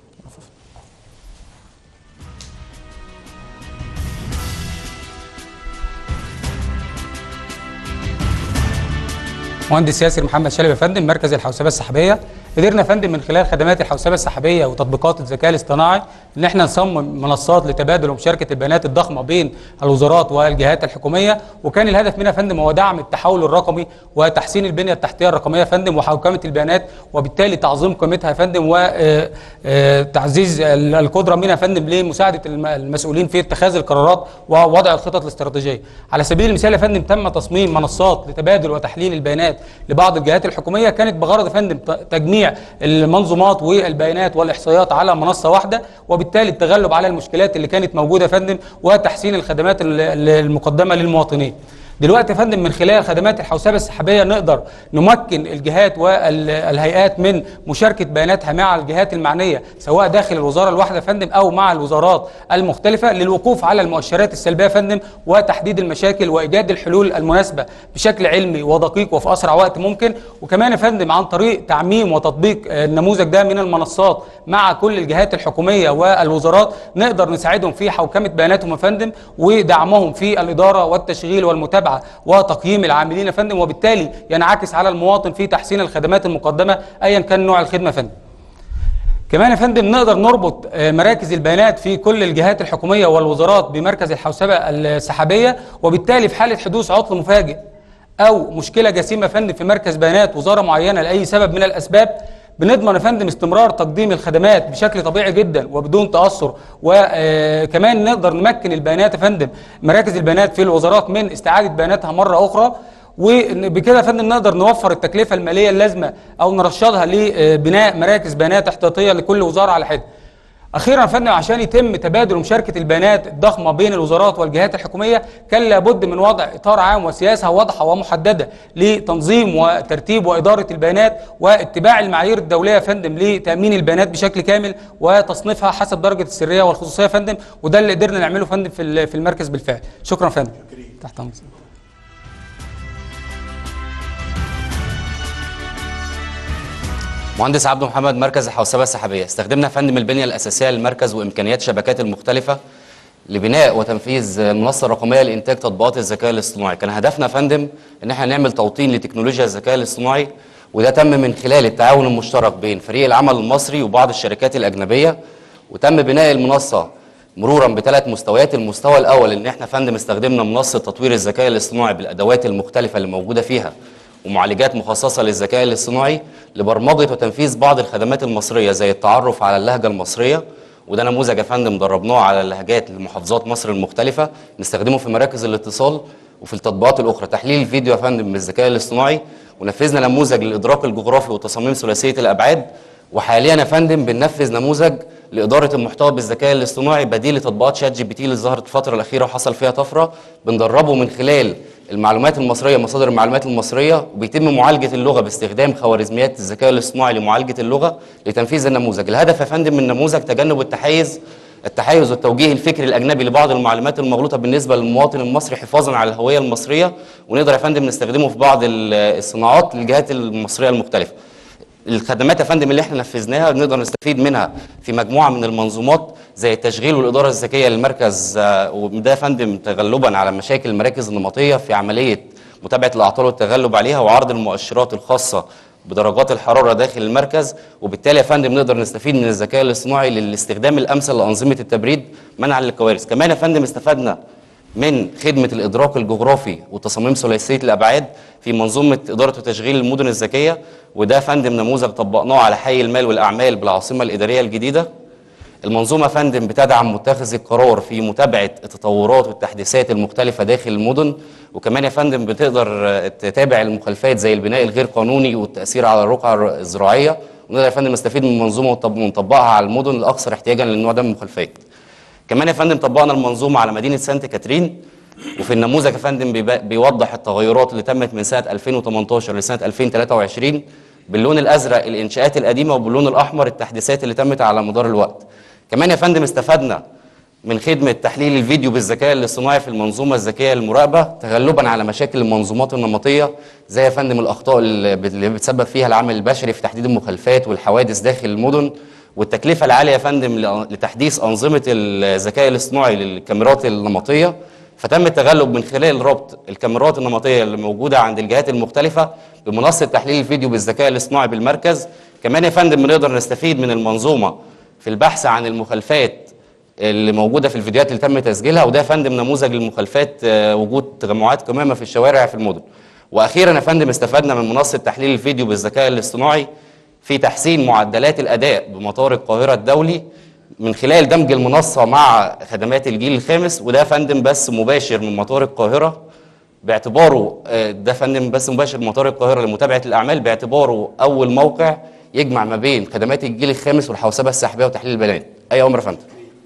[SPEAKER 19] مهندس ياسر محمد شلبي يا فندم مركز الحوسبه السحابيه قدرنا يا فندم من خلال خدمات الحوسبه السحابيه وتطبيقات الذكاء الاصطناعي ان احنا نصمم منصات لتبادل ومشاركه البيانات الضخمه بين الوزارات والجهات الحكوميه وكان الهدف منها يا فندم هو دعم التحول الرقمي وتحسين البنيه التحتيه الرقميه يا فندم وحوكمه البيانات وبالتالي تعظيم قيمتها يا فندم وتعزيز القدره منها يا فندم لمساعده الم- المسؤولين في اتخاذ القرارات ووضع الخطط الاستراتيجيه على سبيل المثال يا فندم تم تصميم منصات لتبادل وتحليل البيانات لبعض الجهات الحكوميه كانت بغرض يا فندم ت- تجميع المنظومات والبيانات والاحصائيات على منصه واحده وبالتالي التغلب على المشكلات اللي كانت موجوده يا فندم وتحسين الخدمات ال- ال- المقدمه للمواطنين دلوقتي يا فندم من خلال خدمات الحوسبه السحابيه نقدر نمكن الجهات والهيئات من مشاركه بياناتها مع الجهات المعنيه سواء داخل الوزاره الواحده يا فندم او مع الوزارات المختلفه للوقوف على المؤشرات السلبيه يا فندم وتحديد المشاكل وايجاد الحلول المناسبه بشكل علمي ودقيق وفي اسرع وقت ممكن وكمان يا فندم عن طريق تعميم وتطبيق آه، النموذج ده من المنصات مع كل الجهات الحكوميه والوزارات نقدر نساعدهم في حوكمه بياناتهم يا فندم ودعمهم في الاداره والتشغيل والمتابعه وتقييم العاملين يا فندم وبالتالي ينعكس على المواطن في تحسين الخدمات المقدمه ايا كان نوع الخدمه يا فندم. كمان يا فندم نقدر نربط آه، مراكز البيانات في كل الجهات الحكوميه والوزارات بمركز الحوسبه السحابيه وبالتالي في حاله حدوث عطل مفاجئ او مشكله جسيمه يا فندم في مركز بيانات وزاره معينه لاي سبب من الاسباب بنضمن يا فندم استمرار تقديم الخدمات بشكل طبيعي جدا وبدون تاثر وكمان نقدر نمكن البيانات يا فندم مراكز البيانات في الوزارات من استعاده بياناتها مره اخرى وبكده يا فندم نقدر نوفر التكلفه الماليه اللازمه او نرشدها لبناء مراكز بيانات احتياطيه لكل وزاره على حده. اخيرا يا فندم عشان يتم تبادل ومشاركه البيانات الضخمه بين الوزارات والجهات الحكوميه كان لابد من وضع اطار عام وسياسه واضحه ومحدده لتنظيم وترتيب واداره البيانات واتباع المعايير الدوليه يا فندم لتامين البيانات بشكل كامل وتصنيفها حسب درجه السريه والخصوصيه يا فندم وده اللي قدرنا نعمله يا فندم في ال- في المركز بالفعل شكرا يا فندم تحت امرك
[SPEAKER 20] مهندس عبد محمد مركز الحوسبه السحابيه استخدمنا يا فندم البنيه الاساسيه للمركز وامكانيات شبكات المختلفه لبناء وتنفيذ المنصه الرقميه لانتاج تطبيقات الذكاء الاصطناعي كان هدفنا يا فندم ان احنا نعمل توطين لتكنولوجيا الذكاء الاصطناعي وده تم من خلال التعاون المشترك بين فريق العمل المصري وبعض الشركات الاجنبيه وتم بناء المنصه مرورا بثلاث مستويات المستوى الاول ان احنا يا فندم استخدمنا منصه تطوير الذكاء الاصطناعي بالادوات المختلفه اللي موجوده فيها ومعالجات مخصصة للذكاء الاصطناعي لبرمجة وتنفيذ بعض الخدمات المصرية زي التعرف على اللهجة المصرية وده نموذج يا فندم دربناه على اللهجات لمحافظات مصر المختلفة نستخدمه في مراكز الاتصال وفي التطبيقات الأخرى تحليل الفيديو يا فندم بالذكاء الاصطناعي ونفذنا نموذج للإدراك الجغرافي وتصاميم ثلاثية الأبعاد وحاليا يا فندم بننفذ نموذج لإدارة المحتوى بالذكاء الاصطناعي بديل لتطبيقات شات جي بي تي اللي ظهرت الفترة الأخيرة وحصل فيها طفرة بندربه من خلال المعلومات المصرية مصادر المعلومات المصرية وبيتم معالجة اللغة باستخدام خوارزميات الذكاء الاصطناعي لمعالجة اللغة لتنفيذ النموذج الهدف يا فندم من النموذج تجنب التحيز التحيز والتوجيه الفكري الاجنبي لبعض المعلومات المغلوطه بالنسبه للمواطن المصري حفاظا على الهويه المصريه ونقدر يا فندم نستخدمه في بعض ال- الصناعات للجهات المصريه المختلفه. الخدمات يا فندم اللي احنا نفذناها بنقدر نستفيد منها في مجموعه من المنظومات زي التشغيل والاداره الذكيه للمركز آه، وده يا فندم تغلبا على مشاكل المراكز النمطيه في عمليه متابعه الاعطال والتغلب عليها وعرض المؤشرات الخاصه بدرجات الحراره داخل المركز وبالتالي يا فندم نقدر نستفيد من الذكاء الاصطناعي للاستخدام الامثل لانظمه التبريد منعا للكوارث كمان يا فندم استفدنا من خدمة الإدراك الجغرافي وتصاميم ثلاثية الأبعاد في منظومة إدارة وتشغيل المدن الذكية وده يا فندم نموذج طبقناه على حي المال والأعمال بالعاصمة الإدارية الجديدة المنظومة يا فندم بتدعم متخذ القرار في متابعة التطورات والتحديثات المختلفة داخل المدن وكمان يا فندم بتقدر آه، تتابع المخالفات زي البناء الغير قانوني والتأثير على الرقعة الزراعية ونقدر يا فندم نستفيد من المنظومة ونطب- ونطبقها على المدن الأكثر احتياجا للنوع ده من المخالفات كمان يا فندم طبقنا المنظومه على مدينه سانت كاترين وفي النموذج يا فندم بيبا- بيوضح التغيرات اللي تمت من سنه 2018 لسنه 2023 باللون الازرق الانشاءات القديمه وباللون الاحمر التحديثات اللي تمت على مدار الوقت. كمان يا فندم استفدنا من خدمه تحليل الفيديو بالذكاء الاصطناعي في المنظومه الذكيه للمراقبه تغلبا على مشاكل المنظومات النمطيه زي يا فندم الاخطاء اللي بت- اللي بتسبب فيها العامل البشري في تحديد المخالفات والحوادث داخل المدن والتكلفه العاليه يا فندم ل- لتحديث انظمه الذكاء الاصطناعي للكاميرات النمطيه فتم التغلب من خلال ربط الكاميرات النمطيه اللي موجوده عند الجهات المختلفه بمنصه تحليل الفيديو بالذكاء الاصطناعي بالمركز كمان يا فندم بنقدر نستفيد من المنظومه في البحث عن المخالفات اللي موجوده في الفيديوهات اللي تم تسجيلها وده يا فندم نموذج للمخالفات آه، وجود تجمعات قمامه في الشوارع في المدن واخيرا يا فندم استفدنا من منصه تحليل الفيديو بالذكاء الاصطناعي في تحسين معدلات الاداء بمطار القاهره الدولي من خلال دمج المنصه مع خدمات الجيل الخامس وده يا فندم بس مباشر من مطار القاهره باعتباره آه، ده فندم بس مباشر من مطار القاهره لمتابعه الاعمال باعتباره اول موقع يجمع ما بين خدمات الجيل الخامس والحوسبه السحابيه وتحليل البيانات اي امر يا فندم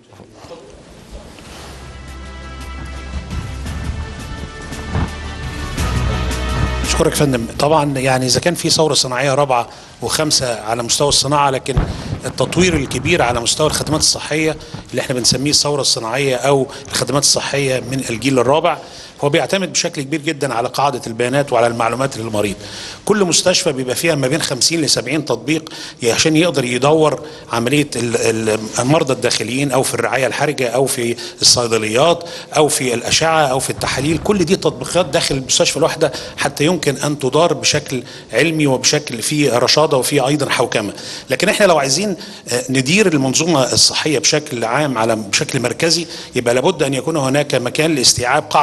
[SPEAKER 21] اشكرك يا فندم طبعا يعني اذا كان في ثوره صناعيه رابعه وخمسه على مستوى الصناعه لكن التطوير الكبير على مستوى الخدمات الصحيه اللي احنا بنسميه الثوره الصناعيه او الخدمات الصحيه من الجيل الرابع هو بيعتمد بشكل كبير جدا على قاعده البيانات وعلى المعلومات للمريض كل مستشفى بيبقى فيها ما بين 50 ل 70 تطبيق عشان يقدر يدور عمليه ال- ال- المرضى الداخليين او في الرعايه الحرجه او في الصيدليات او في الاشعه او في التحاليل كل دي تطبيقات داخل المستشفى الواحده حتى يمكن ان تدار بشكل علمي وبشكل فيه رشاده وفيه ايضا حوكمه لكن احنا لو عايزين آه، ندير المنظومه الصحيه بشكل عام على بشكل مركزي يبقى لابد ان يكون هناك مكان لاستيعاب قاعده بيانات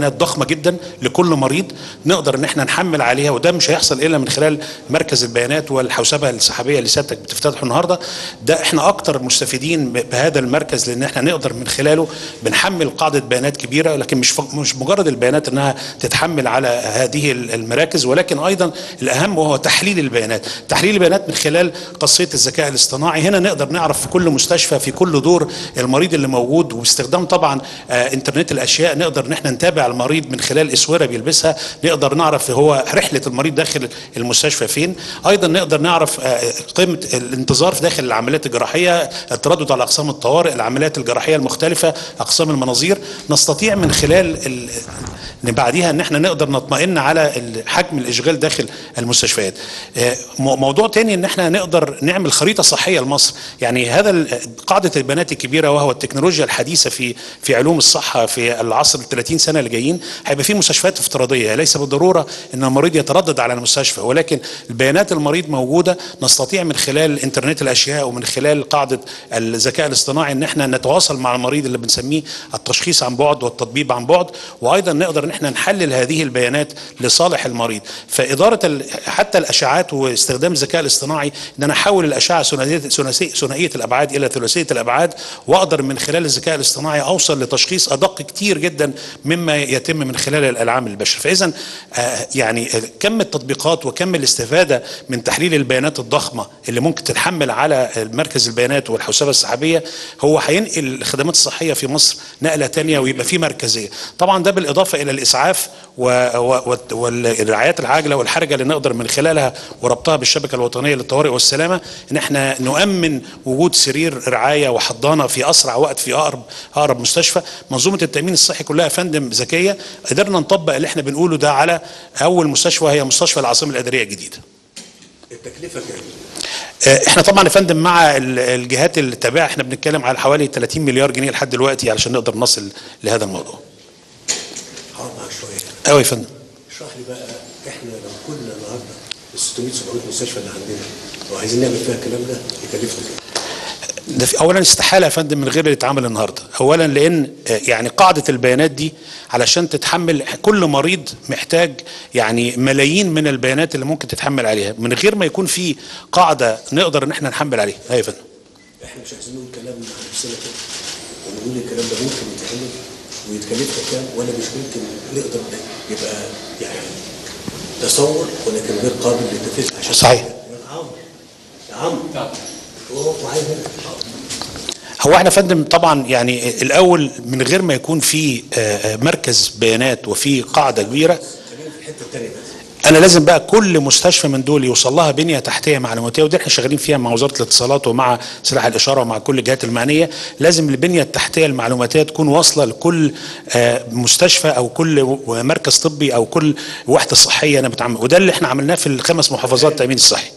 [SPEAKER 21] بيانات ضخمه جدا لكل مريض نقدر ان احنا نحمل عليها وده مش هيحصل الا من خلال مركز البيانات والحوسبه السحابيه اللي سيادتك بتفتتحه النهارده ده احنا اكتر مستفيدين ب- بهذا المركز لان احنا نقدر من خلاله بنحمل قاعده بيانات كبيره لكن مش ف- مش مجرد البيانات انها تتحمل على هذه ال- المراكز ولكن ايضا الاهم وهو تحليل البيانات تحليل البيانات من خلال خاصيه الذكاء الاصطناعي هنا نقدر نعرف في كل مستشفى في كل دور المريض اللي موجود وباستخدام طبعا آه، انترنت الاشياء نقدر ان احنا نتابع المريض من خلال اسوره بيلبسها نقدر نعرف هو رحله المريض داخل المستشفى فين ايضا نقدر نعرف آه، قيمه الانتظار في داخل العمليات الجراحيه التردد على اقسام الطوارئ العمليات الجراحيه المختلفه اقسام المناظير نستطيع من خلال ال- ان بعديها ان احنا نقدر نطمئن على ال- حجم الاشغال داخل المستشفيات آه، مو- موضوع تاني ان احنا نقدر نعمل خريطه صحيه لمصر يعني هذا ال- قاعده البيانات الكبيره وهو التكنولوجيا الحديثه في في علوم الصحه في العصر ال 30 سنه اللي جايين هيبقى في مستشفيات افتراضيه ليس بالضروره ان المريض يتردد على المستشفى ولكن البيانات المريض موجوده نستطيع من خلال انترنت الاشياء ومن خلال قاعده الذكاء الاصطناعي ان احنا نتواصل مع المريض اللي بنسميه التشخيص عن بعد والتطبيب عن بعد وايضا نقدر ان احنا نحلل هذه البيانات لصالح المريض فاداره ال- حتى الاشعاعات واستخدام الذكاء الاصطناعي ان انا احول الاشعه ثنائيه ثنائيه ثنائية الابعاد الى ثلاثيه الابعاد واقدر من خلال الذكاء الاصطناعي اوصل لتشخيص ادق كتير جدا مما يتم من خلال الالعاب البشر فاذا آه، يعني كم التطبيقات وكم الاستفاده من تحليل البيانات الضخمه اللي ممكن تتحمل على مركز البيانات والحوسبه السحابيه هو هينقل الخدمات الصحيه في مصر نقله تانية ويبقى في مركزيه طبعا ده بالاضافه الى الاسعاف و- و- والرعايات العاجله والحرجه اللي نقدر من خلالها وربطها بالشبكه الوطنيه للطوارئ والسلامه ان احنا نؤمن وجود سرير رعايه وحضانه في اسرع وقت في اقرب اقرب مستشفى منظومه التامين الصحي كلها يا فندم ذكيه قدرنا نطبق اللي احنا بنقوله ده على اول مستشفى هي مستشفى العاصمه الاداريه الجديده
[SPEAKER 9] التكلفه كام؟
[SPEAKER 21] آه، احنا طبعا يا فندم مع ال- الجهات اللي تابعه احنا بنتكلم على حوالي 30 مليار جنيه لحد دلوقتي علشان نقدر نصل لهذا الموضوع
[SPEAKER 9] هقعد معاك شويه
[SPEAKER 21] قوي يا فندم
[SPEAKER 9] اشرح لي بقى احنا لو كنا النهارده ال 600 700 مستشفى اللي عندنا لو عايزين نعمل فيها الكلام ده يكلفنا كام؟
[SPEAKER 21] ده في اولا استحاله يا فندم من غير اللي اتعمل النهارده اولا لان آه، يعني قاعده البيانات دي علشان تتحمل كل مريض محتاج يعني ملايين من البيانات اللي ممكن تتحمل عليها من غير ما يكون في قاعده نقدر ان احنا نحمل عليها ايوه يا فندم
[SPEAKER 9] احنا مش عايزين نقول كلام عن نفسنا كده ونقول الكلام ده ممكن يتعمل ويتكلفنا كام ولا مش ممكن نقدر يبقى يعني تصور ولكن غير قابل للتنفيذ عشان
[SPEAKER 21] صحيح.
[SPEAKER 9] يا عمرو يا عمرو هو وعايز منك
[SPEAKER 21] هو احنا يا فندم طبعا يعني الاول من غير ما يكون في آه، آه، مركز بيانات وفي قاعده كبيره
[SPEAKER 9] خلينا في الحته الثانيه بس
[SPEAKER 21] انا لازم بقى كل مستشفى من دول يوصل لها بنيه تحتيه معلوماتيه ودي احنا شغالين فيها مع وزاره الاتصالات ومع سلاح الاشاره ومع كل الجهات المعنيه لازم البنيه التحتيه المعلوماتيه تكون واصله لكل آه، مستشفى او كل و- مركز طبي او كل وحده صحيه انا بتعمل وده اللي احنا عملناه في الخمس محافظات التامين الصحي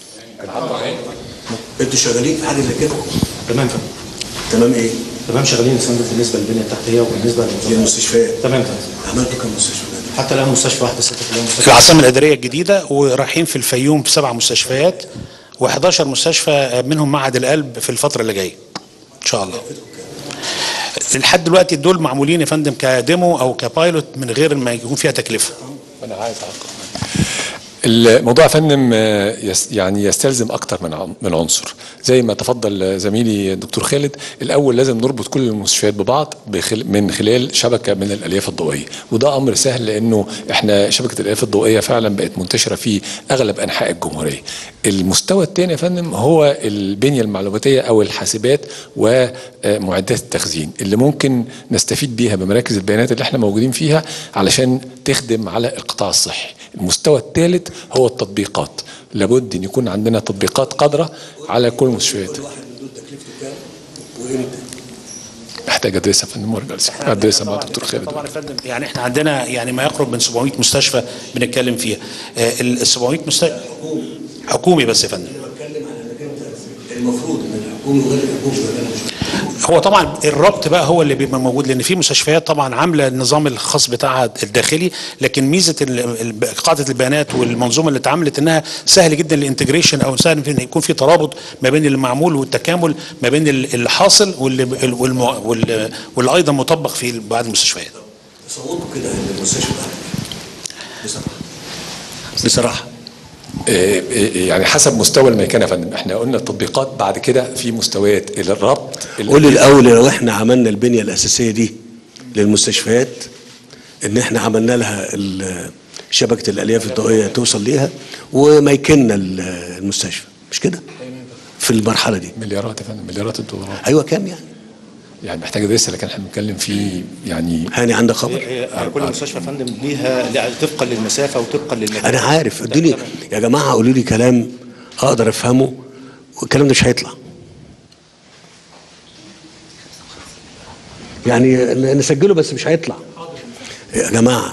[SPEAKER 9] انتوا شغالين في حاجه زي كده؟
[SPEAKER 2] تمام فندم
[SPEAKER 9] تمام ايه؟
[SPEAKER 2] تمام شغالين يا فندم بالنسبه للبنيه التحتيه وبالنسبه
[SPEAKER 9] للمستشفيات
[SPEAKER 2] تمام فندم
[SPEAKER 9] عملتوا كم مستشفى؟
[SPEAKER 2] حتى الان مستشفى واحده ست في المستشفى
[SPEAKER 21] العاصمه الاداريه الجديده ورايحين في الفيوم في سبع مستشفيات و11 مستشفى منهم معهد القلب في الفتره اللي جايه ان شاء الله لحد دلوقتي دول معمولين يا فندم كديمو او كبايلوت من غير ما يكون فيها تكلفه
[SPEAKER 3] انا عايز اعقب الموضوع يا فندم آه، يس- يعني يستلزم اكتر من عن- من عنصر زي ما تفضل زميلي الدكتور خالد الاول لازم نربط كل المستشفيات ببعض بخل من خلال شبكه من الالياف الضوئيه وده امر سهل لانه احنا شبكه الالياف الضوئيه فعلا بقت منتشره في اغلب انحاء الجمهوريه المستوى الثاني يا فندم هو البنيه المعلوماتيه او الحاسبات ومعدات التخزين اللي ممكن نستفيد بيها بمراكز البيانات اللي احنا موجودين فيها علشان تخدم على القطاع الصحي المستوى الثالث هو التطبيقات لابد ان يكون عندنا تطبيقات قادره على كل المستشفيات
[SPEAKER 9] كل واحد من دول تكلفته كام؟ وامتى؟
[SPEAKER 3] محتاج ادرسها يا فندم وارجع ادرسها مع الدكتور خالد
[SPEAKER 21] طبعا يا فندم يعني احنا عندنا يعني ما يقرب من 700 مستشفى بنتكلم فيها ال 700 مستشفى حكومي بس يا فندم
[SPEAKER 9] بتكلم على انك انت المفروض ان الحكومي وغير الحكومي شغاله مش
[SPEAKER 21] هو طبعا الربط بقى هو اللي بيبقى موجود لان في مستشفيات طبعا عامله النظام الخاص بتاعها الداخلي لكن ميزه ال- ال- قاعده البيانات والمنظومه اللي اتعملت انها سهل جدا الانتجريشن او سهل ان يكون في ترابط ما بين المعمول والتكامل ما بين ال- اللي حاصل واللي واللي, واللي, واللي ايضا مطبق في بعض المستشفيات
[SPEAKER 9] تصوروا كده ان المستشفى بصراحه بصراحه
[SPEAKER 17] آه، آه، يعني حسب مستوى الميكنه يا فندم احنا قلنا التطبيقات بعد كده في مستويات الربط
[SPEAKER 9] قول لي الاول لو احنا عملنا البنيه الاساسيه دي للمستشفيات ان احنا عملنا لها ال- شبكه الالياف الضوئيه توصل ليها وميكنا ال- المستشفى مش كده في المرحله دي
[SPEAKER 17] مليارات يا فندم مليارات الدولارات
[SPEAKER 9] ايوه كام يعني
[SPEAKER 17] يعني محتاج ادرسها لكن احنا بنتكلم فيه يعني
[SPEAKER 9] هاني عندك خبر
[SPEAKER 2] هي- هي كل مستشفى يا فندم ليها ليها طبقا للمسافه وطبقا للمكان
[SPEAKER 9] انا عارف اديني يا جماعه قولوا لي كلام اقدر افهمه والكلام ده مش هيطلع يعني ن- نسجله بس مش هيطلع يا جماعه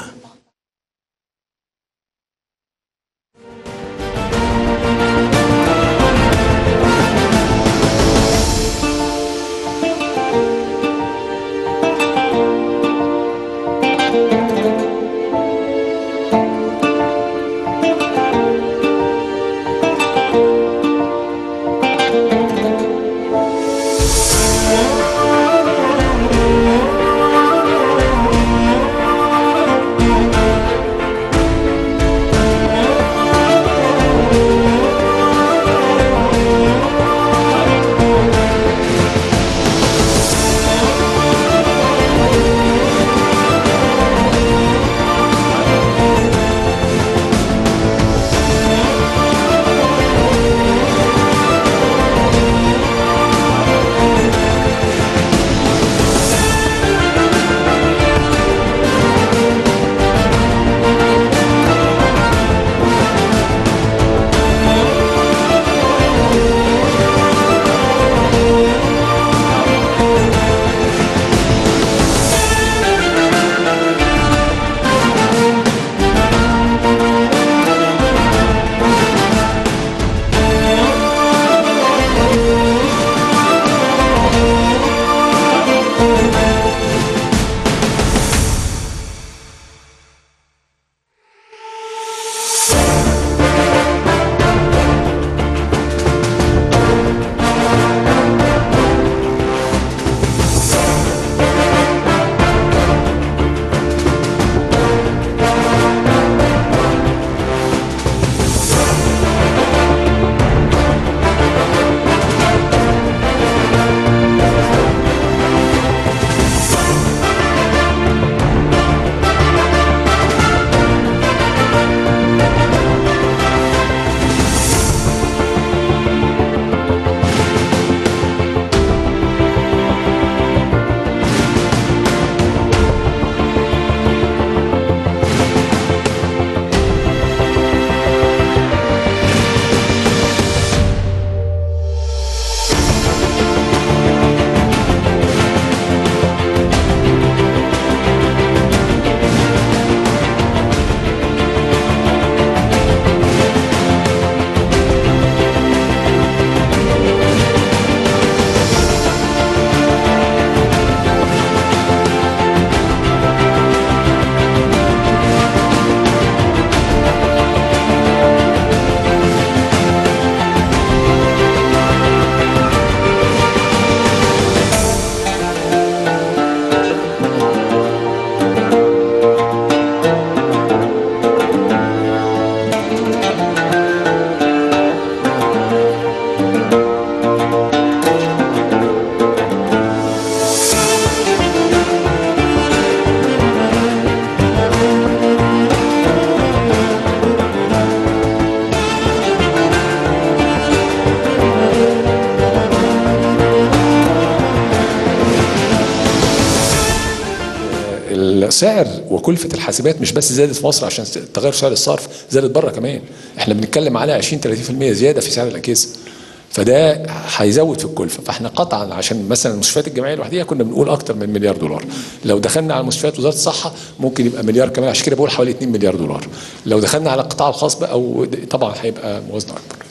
[SPEAKER 17] السعر وكلفه الحاسبات مش بس زادت في مصر عشان تغير سعر الصرف زادت بره كمان احنا بنتكلم على 20 30% زياده في سعر الاجهزه فده هيزود في الكلفه فاحنا قطعا عشان مثلا المستشفيات الجامعيه الوحديه كنا بنقول اكتر من مليار دولار لو دخلنا على مستشفيات وزاره الصحه ممكن يبقى مليار كمان عشان كده بقول حوالي 2 مليار دولار لو دخلنا على القطاع الخاص بقى و- طبعا هيبقى موازنه اكبر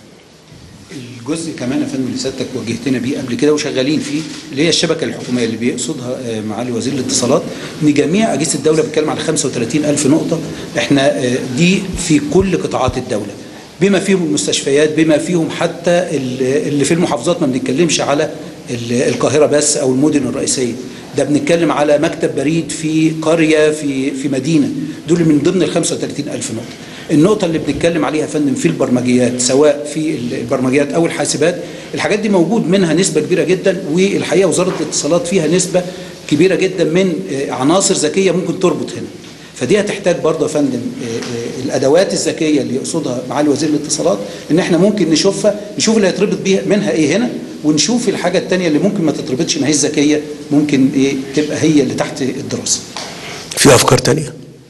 [SPEAKER 16] الجزء كمان يا فندم اللي سيادتك وجهتنا بيه قبل كده وشغالين فيه اللي هي الشبكه الحكوميه اللي بيقصدها آه، معالي وزير الاتصالات ان جميع اجهزه الدوله بتتكلم على 35 الف نقطه احنا آه، دي في كل قطاعات الدوله بما فيهم المستشفيات بما فيهم حتى ال- اللي في المحافظات ما بنتكلمش على ال- القاهره بس او المدن الرئيسيه
[SPEAKER 15] ده بنتكلم على مكتب بريد في قريه في في مدينه دول من ضمن ال 35000 نقطه النقطه اللي بنتكلم عليها يا فندم في البرمجيات سواء في البرمجيات او الحاسبات الحاجات دي موجود منها نسبه كبيره جدا والحقيقه وزاره الاتصالات فيها نسبه كبيره جدا من آه، عناصر ذكيه ممكن تربط هنا فدي هتحتاج برضه يا فندم آه، آه، الادوات الذكيه اللي يقصدها معالي وزير الاتصالات ان احنا ممكن نشوفها نشوف اللي هيتربط بيها منها ايه هنا ونشوف الحاجه الثانيه اللي ممكن ما تتربطش ما هيش ذكيه ممكن ايه تبقى هي اللي تحت الدراسه
[SPEAKER 9] في افكار تانية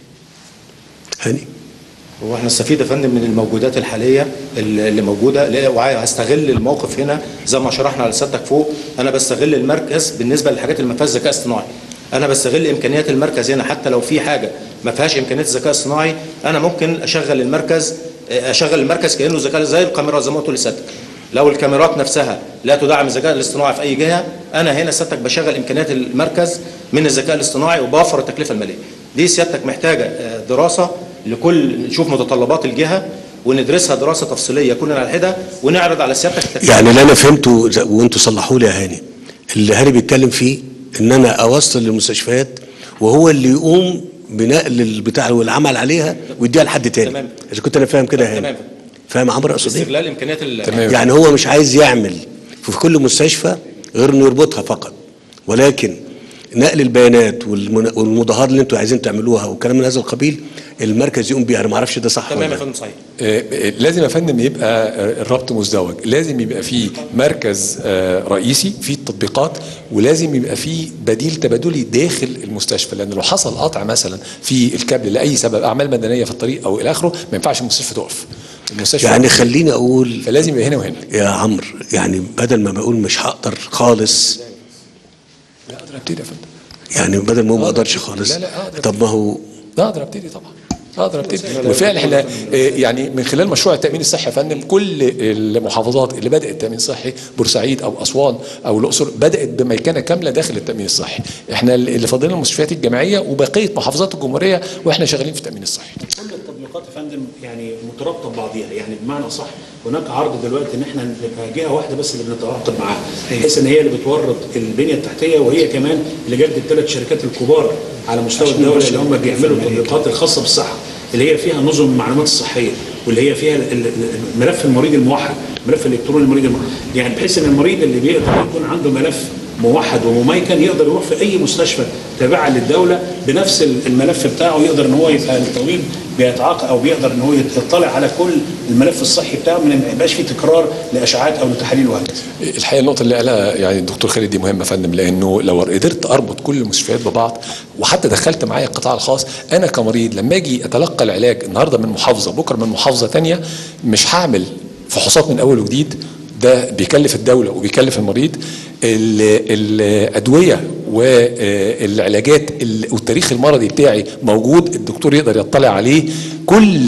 [SPEAKER 9] هاني
[SPEAKER 2] هو احنا نستفيد يا فندم من الموجودات الحاليه اللي اللي موجوده لا، وهستغل الموقف هنا زي ما شرحنا على سيادتك فوق انا بستغل المركز بالنسبه للحاجات اللي ما فيهاش ذكاء اصطناعي انا بستغل امكانيات المركز هنا حتى لو في حاجه ما فيهاش امكانيات ذكاء اصطناعي انا ممكن اشغل المركز اشغل المركز كانه ذكاء زي الكاميرا زي ما قلت لسيادتك لو الكاميرات نفسها لا تدعم الذكاء الاصطناعي في اي جهه انا هنا سيادتك بشغل امكانيات المركز من الذكاء الاصطناعي وبوفر التكلفه الماليه دي سيادتك محتاجه آه، دراسه لكل نشوف متطلبات الجهه وندرسها دراسه تفصيليه كلنا على حده ونعرض على سيادتك التكلفة.
[SPEAKER 9] يعني اللي انا فهمته ز- وانتوا صلحوا لي يا هاني اللي هاني بيتكلم فيه ان انا اوصل للمستشفيات وهو اللي يقوم بنقل البتاع والعمل عليها ويديها لحد تاني
[SPEAKER 2] تمام.
[SPEAKER 9] اذا كنت انا فاهم كده يا هاني
[SPEAKER 2] تمام
[SPEAKER 9] فاهم عمرو اقصد ايه
[SPEAKER 2] استغلال امكانيات ال-
[SPEAKER 9] يعني هو مش عايز يعمل في كل مستشفى غير انه يربطها فقط ولكن نقل البيانات والمن- والمظاهرات اللي انتوا عايزين تعملوها وكلام من هذا القبيل المركز يقوم بيها انا ما اعرفش ده صح
[SPEAKER 2] تمام
[SPEAKER 9] ولا
[SPEAKER 2] يا
[SPEAKER 9] لا.
[SPEAKER 2] فندم صحيح
[SPEAKER 3] آه، آه، لازم يا فندم يبقى آه، الربط مزدوج لازم يبقى فيه مركز آه، رئيسي فيه التطبيقات ولازم يبقى فيه بديل تبادلي داخل المستشفى لان لو حصل قطع مثلا في الكابل لاي سبب اعمال مدنيه في الطريق او الى اخره ما ينفعش المستشفى تقف المستشفى
[SPEAKER 9] يعني خليني اقول
[SPEAKER 3] فلازم يبقى هنا وهنا
[SPEAKER 9] يا عمرو يعني بدل ما بقول مش هقدر خالص
[SPEAKER 3] لا اقدر ابتدي يا فندم
[SPEAKER 9] يعني بدل ما ما اقدرش خالص
[SPEAKER 3] لا، لا، أقدر.
[SPEAKER 9] طب ما هو
[SPEAKER 3] لا اقدر ابتدي طبعا اقدر ابتدي وفعلا احنا آه، يعني من خلال مشروع التامين الصحي يا فندم كل المحافظات اللي بدات تامين صحي بورسعيد او اسوان او الاقصر بدات بميكنه كامله داخل التامين الصحي احنا اللي فاضلنا المستشفيات الجامعيه وبقيه محافظات الجمهوريه واحنا شغالين في التامين الصحي
[SPEAKER 21] كل التطبيقات يا فندم يعني مترابطه ببعضيها يعني بمعنى صح هناك عرض دلوقتي ان احنا نبقى جهه واحده بس اللي بنتعاقد معاها بحيث ان هي اللي بتورد البنيه التحتيه وهي كمان اللي جت الثلاث شركات الكبار على مستوى
[SPEAKER 15] عشان
[SPEAKER 21] الدوله
[SPEAKER 15] يبقى
[SPEAKER 21] اللي هم بيعملوا التطبيقات الخاصه بالصحه اللي هي فيها نظم المعلومات الصحيه واللي هي فيها ال- ال- ملف المريض الموحد ملف الالكتروني المريض الموحد يعني بحيث ان المريض اللي بيقدر يكون عنده ملف موحد ومميكن يقدر يروح في اي مستشفى تابعه للدوله بنفس الملف بتاعه يقدر ان هو يبقى الطبيب بيتعاقد او بيقدر ان هو يطلع على كل الملف الصحي بتاعه من ما يبقاش فيه تكرار لاشعاعات او لتحاليل وهكذا.
[SPEAKER 3] الحقيقه النقطه اللي قالها يعني الدكتور خالد دي مهمه يا فندم لانه لو قدرت اربط كل المستشفيات ببعض وحتى دخلت معايا القطاع الخاص انا كمريض لما اجي اتلقى العلاج النهارده من محافظه بكره من محافظه تانية مش هعمل فحوصات من اول وجديد ده بيكلف الدوله وبيكلف المريض ال- الادويه والعلاجات ال- والتاريخ المرضي بتاعي موجود الدكتور يقدر يطلع عليه كل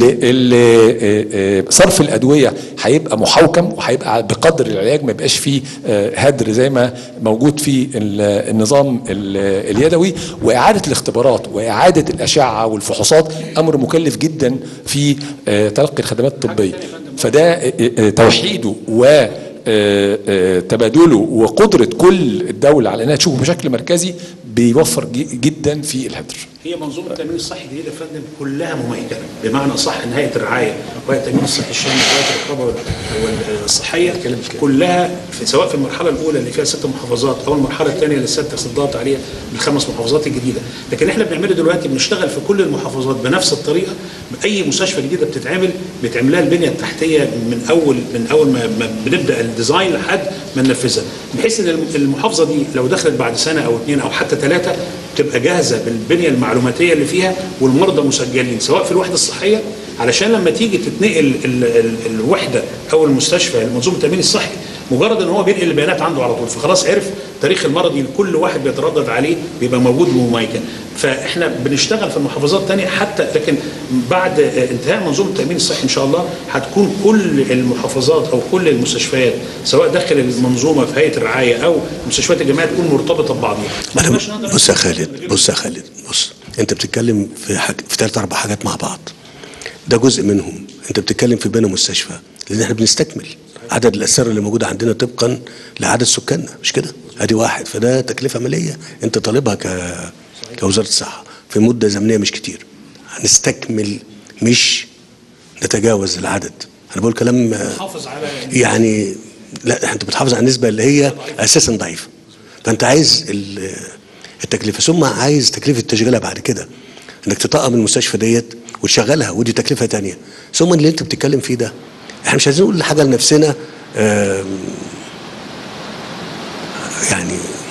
[SPEAKER 3] ال- صرف الادويه هيبقى محوكم وهيبقى بقدر العلاج ما يبقاش فيه هدر زي ما موجود في ال- النظام ال- اليدوي واعاده الاختبارات واعاده الاشعه والفحوصات امر مكلف جدا في تلقي الخدمات الطبيه فده توحيده و آه، آه، تبادله وقدرة كل الدولة على أنها تشوفه بشكل مركزي بيوفر ج- جدا في الهدر
[SPEAKER 21] هي منظومه التامين الصحي الجديده يا فندم كلها مميكنه بمعنى صح ان هيئه الرعايه وهيئه التامين الصحي الشامل وهيئه الرقابه والصحيه كلها في سواء في المرحله الاولى اللي فيها ست محافظات او المرحله الثانيه اللي السيادة ضغط عليها بالخمس محافظات الجديده لكن احنا بنعمله دلوقتي بنشتغل في كل المحافظات بنفس الطريقه اي مستشفى جديده بتتعمل بيتعمل لها البنيه التحتيه من اول من اول ما ما بنبدا الديزاين لحد ما ننفذها بحيث ان المحافظه دي لو دخلت بعد سنه او اثنين او حتى ثلاثه تبقى جاهزه بالبنيه المعلوماتيه اللي فيها والمرضى مسجلين سواء في الوحده الصحيه علشان لما تيجي تتنقل ال ال الوحده او المستشفى لمنظومه التامين الصحي مجرد ان هو بينقل البيانات عنده على طول فخلاص عرف تاريخ المرضي لكل واحد بيتردد عليه بيبقى موجود ومميكن فاحنا بنشتغل في المحافظات الثانيه حتى لكن بعد انتهاء منظومه التامين الصحي ان شاء الله هتكون كل المحافظات او كل المستشفيات سواء داخل المنظومه في هيئه الرعايه او المستشفيات الجامعيه تكون مرتبطه ببعضيها
[SPEAKER 9] أنا بص يا خالد بص يا خالد بص انت بتتكلم في حاج... في ثلاث اربع حاجات مع بعض ده جزء منهم انت بتتكلم في بناء مستشفى لان احنا بنستكمل عدد الاسر اللي موجوده عندنا طبقا لعدد سكاننا مش كده ادي واحد فده تكلفه ماليه انت طالبها ك كوزاره الصحه في مده زمنيه مش كتير هنستكمل مش نتجاوز العدد انا بقول كلام آه،
[SPEAKER 21] حافظ على
[SPEAKER 9] يعني لا انت بتحافظ على النسبه اللي هي اساسا ضعيفه فانت عايز ال- التكلفه ثم عايز تكلفه تشغيلها بعد كده انك تطقم المستشفى ديت وتشغلها ودي تكلفه تانية ثم اللي انت بتتكلم فيه ده احنا مش عايزين نقول حاجه لنفسنا آم، يعني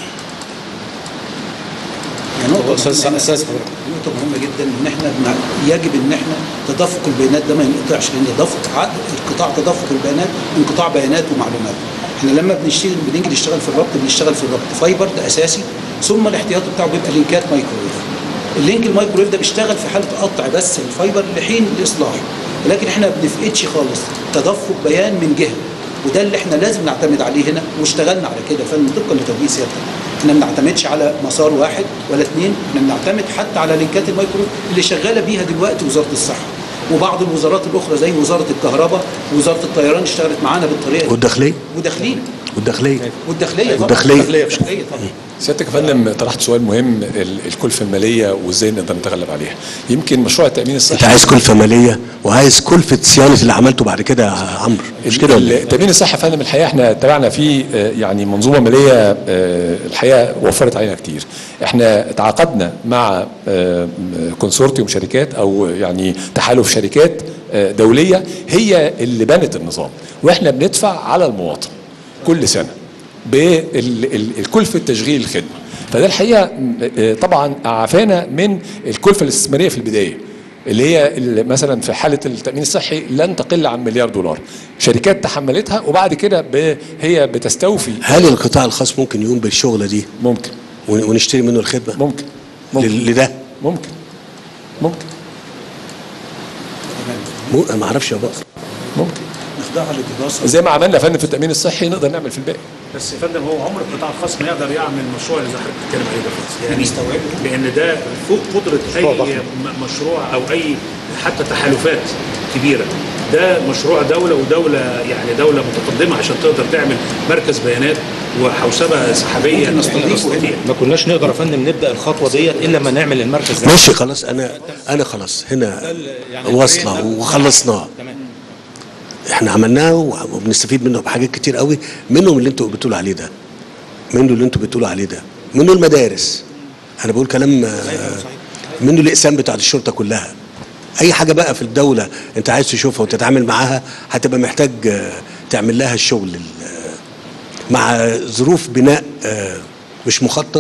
[SPEAKER 15] نقطة
[SPEAKER 2] أستاذ-
[SPEAKER 15] مهمة-
[SPEAKER 2] أستاذ
[SPEAKER 15] نقطة مهمة جدا إن إحنا بنع- يجب إن إحنا تدفق البيانات ده ما ينقطعش لأن تدفق عقد القطاع تدفق البيانات انقطاع بيانات ومعلومات. إحنا لما بنشتغل بنيجي نشتغل في الربط بنشتغل في الربط فايبر ده أساسي ثم الاحتياطي بتاعه بيبقى لينكات مايكرويف. اللينك المايكرويف ده بيشتغل في حالة قطع بس الفايبر لحين الإصلاح. ولكن إحنا ما بنفقدش خالص تدفق بيان من جهة وده اللي احنا لازم نعتمد عليه هنا واشتغلنا على كده فن طبقا لتوجيه سيادتك احنا ما بنعتمدش على مسار واحد ولا اثنين احنا بنعتمد حتى على لينكات المايكرو اللي شغاله بيها دلوقتي وزاره الصحه وبعض الوزارات الاخرى زي وزاره الكهرباء ووزاره الطيران اشتغلت معانا بالطريقه دي
[SPEAKER 9] والداخليه
[SPEAKER 15] وداخلين
[SPEAKER 9] والداخليه
[SPEAKER 15] والداخليه طبعا
[SPEAKER 9] والداخلية.
[SPEAKER 15] الداخليه طبعا
[SPEAKER 17] سيادتك يا فندم طرحت سؤال مهم ال- الكلفه الماليه وازاي نقدر نتغلب عليها يمكن مشروع التامين الصحي
[SPEAKER 9] انت عايز كلفه ماليه وعايز كلفه صيانه اللي عملته بعد كده يا عمرو مش كده ولا ايه؟
[SPEAKER 17] التامين الصحي يا فندم الحقيقه احنا تابعنا فيه آه، يعني منظومه ماليه آه، الحقيقه وفرت علينا كتير احنا تعاقدنا مع آه، كونسورتيوم شركات او يعني تحالف شركات آه، دوليه هي اللي بنت النظام واحنا بندفع على المواطن كل سنه بالكلفه تشغيل الخدمه فده الحقيقه آه، طبعا عافانا من الكلفه الاستثماريه في البدايه اللي هي اللي مثلا في حاله التامين الصحي لن تقل عن مليار دولار شركات تحملتها وبعد كده ب- هي بتستوفي
[SPEAKER 9] هل القطاع الخاص ممكن يقوم بالشغله دي؟
[SPEAKER 17] ممكن
[SPEAKER 9] ونشتري منه الخدمه؟
[SPEAKER 17] ممكن
[SPEAKER 9] لل- لده؟
[SPEAKER 17] ممكن ممكن
[SPEAKER 9] مو ما اعرفش يا بقى
[SPEAKER 17] ممكن
[SPEAKER 15] نخضعها للدراسه
[SPEAKER 17] زي ما عملنا يا فندم في التامين الصحي نقدر نعمل في الباقي
[SPEAKER 21] بس يا فندم هو عمر القطاع الخاص ما يقدر يعمل المشروع اللي حضرتك بتتكلم عليه ده يعني لان ده فوق قدره اي م- مشروع او اي حتى تحالفات كبيره ده مشروع دوله ودوله يعني دوله متقدمه عشان تقدر تعمل مركز بيانات وحوسبه سحابيه تستطيع
[SPEAKER 2] ما كناش نقدر يا فندم نبدا الخطوه ديت الا لما نعمل المركز ده
[SPEAKER 9] ماشي خلاص انا انا خلاص هنا واصله وخلصناه احنا عملناه وبنستفيد منه بحاجات كتير قوي منهم اللي انتوا بتقولوا عليه ده منه اللي انتوا بتقولوا عليه ده منه المدارس انا بقول كلام آه، منه الاقسام بتاعت الشرطه كلها اي حاجه بقى في الدوله انت عايز تشوفها وتتعامل معاها هتبقى محتاج آه، تعمل لها الشغل ال- آه، مع ظروف بناء آه، مش مخطط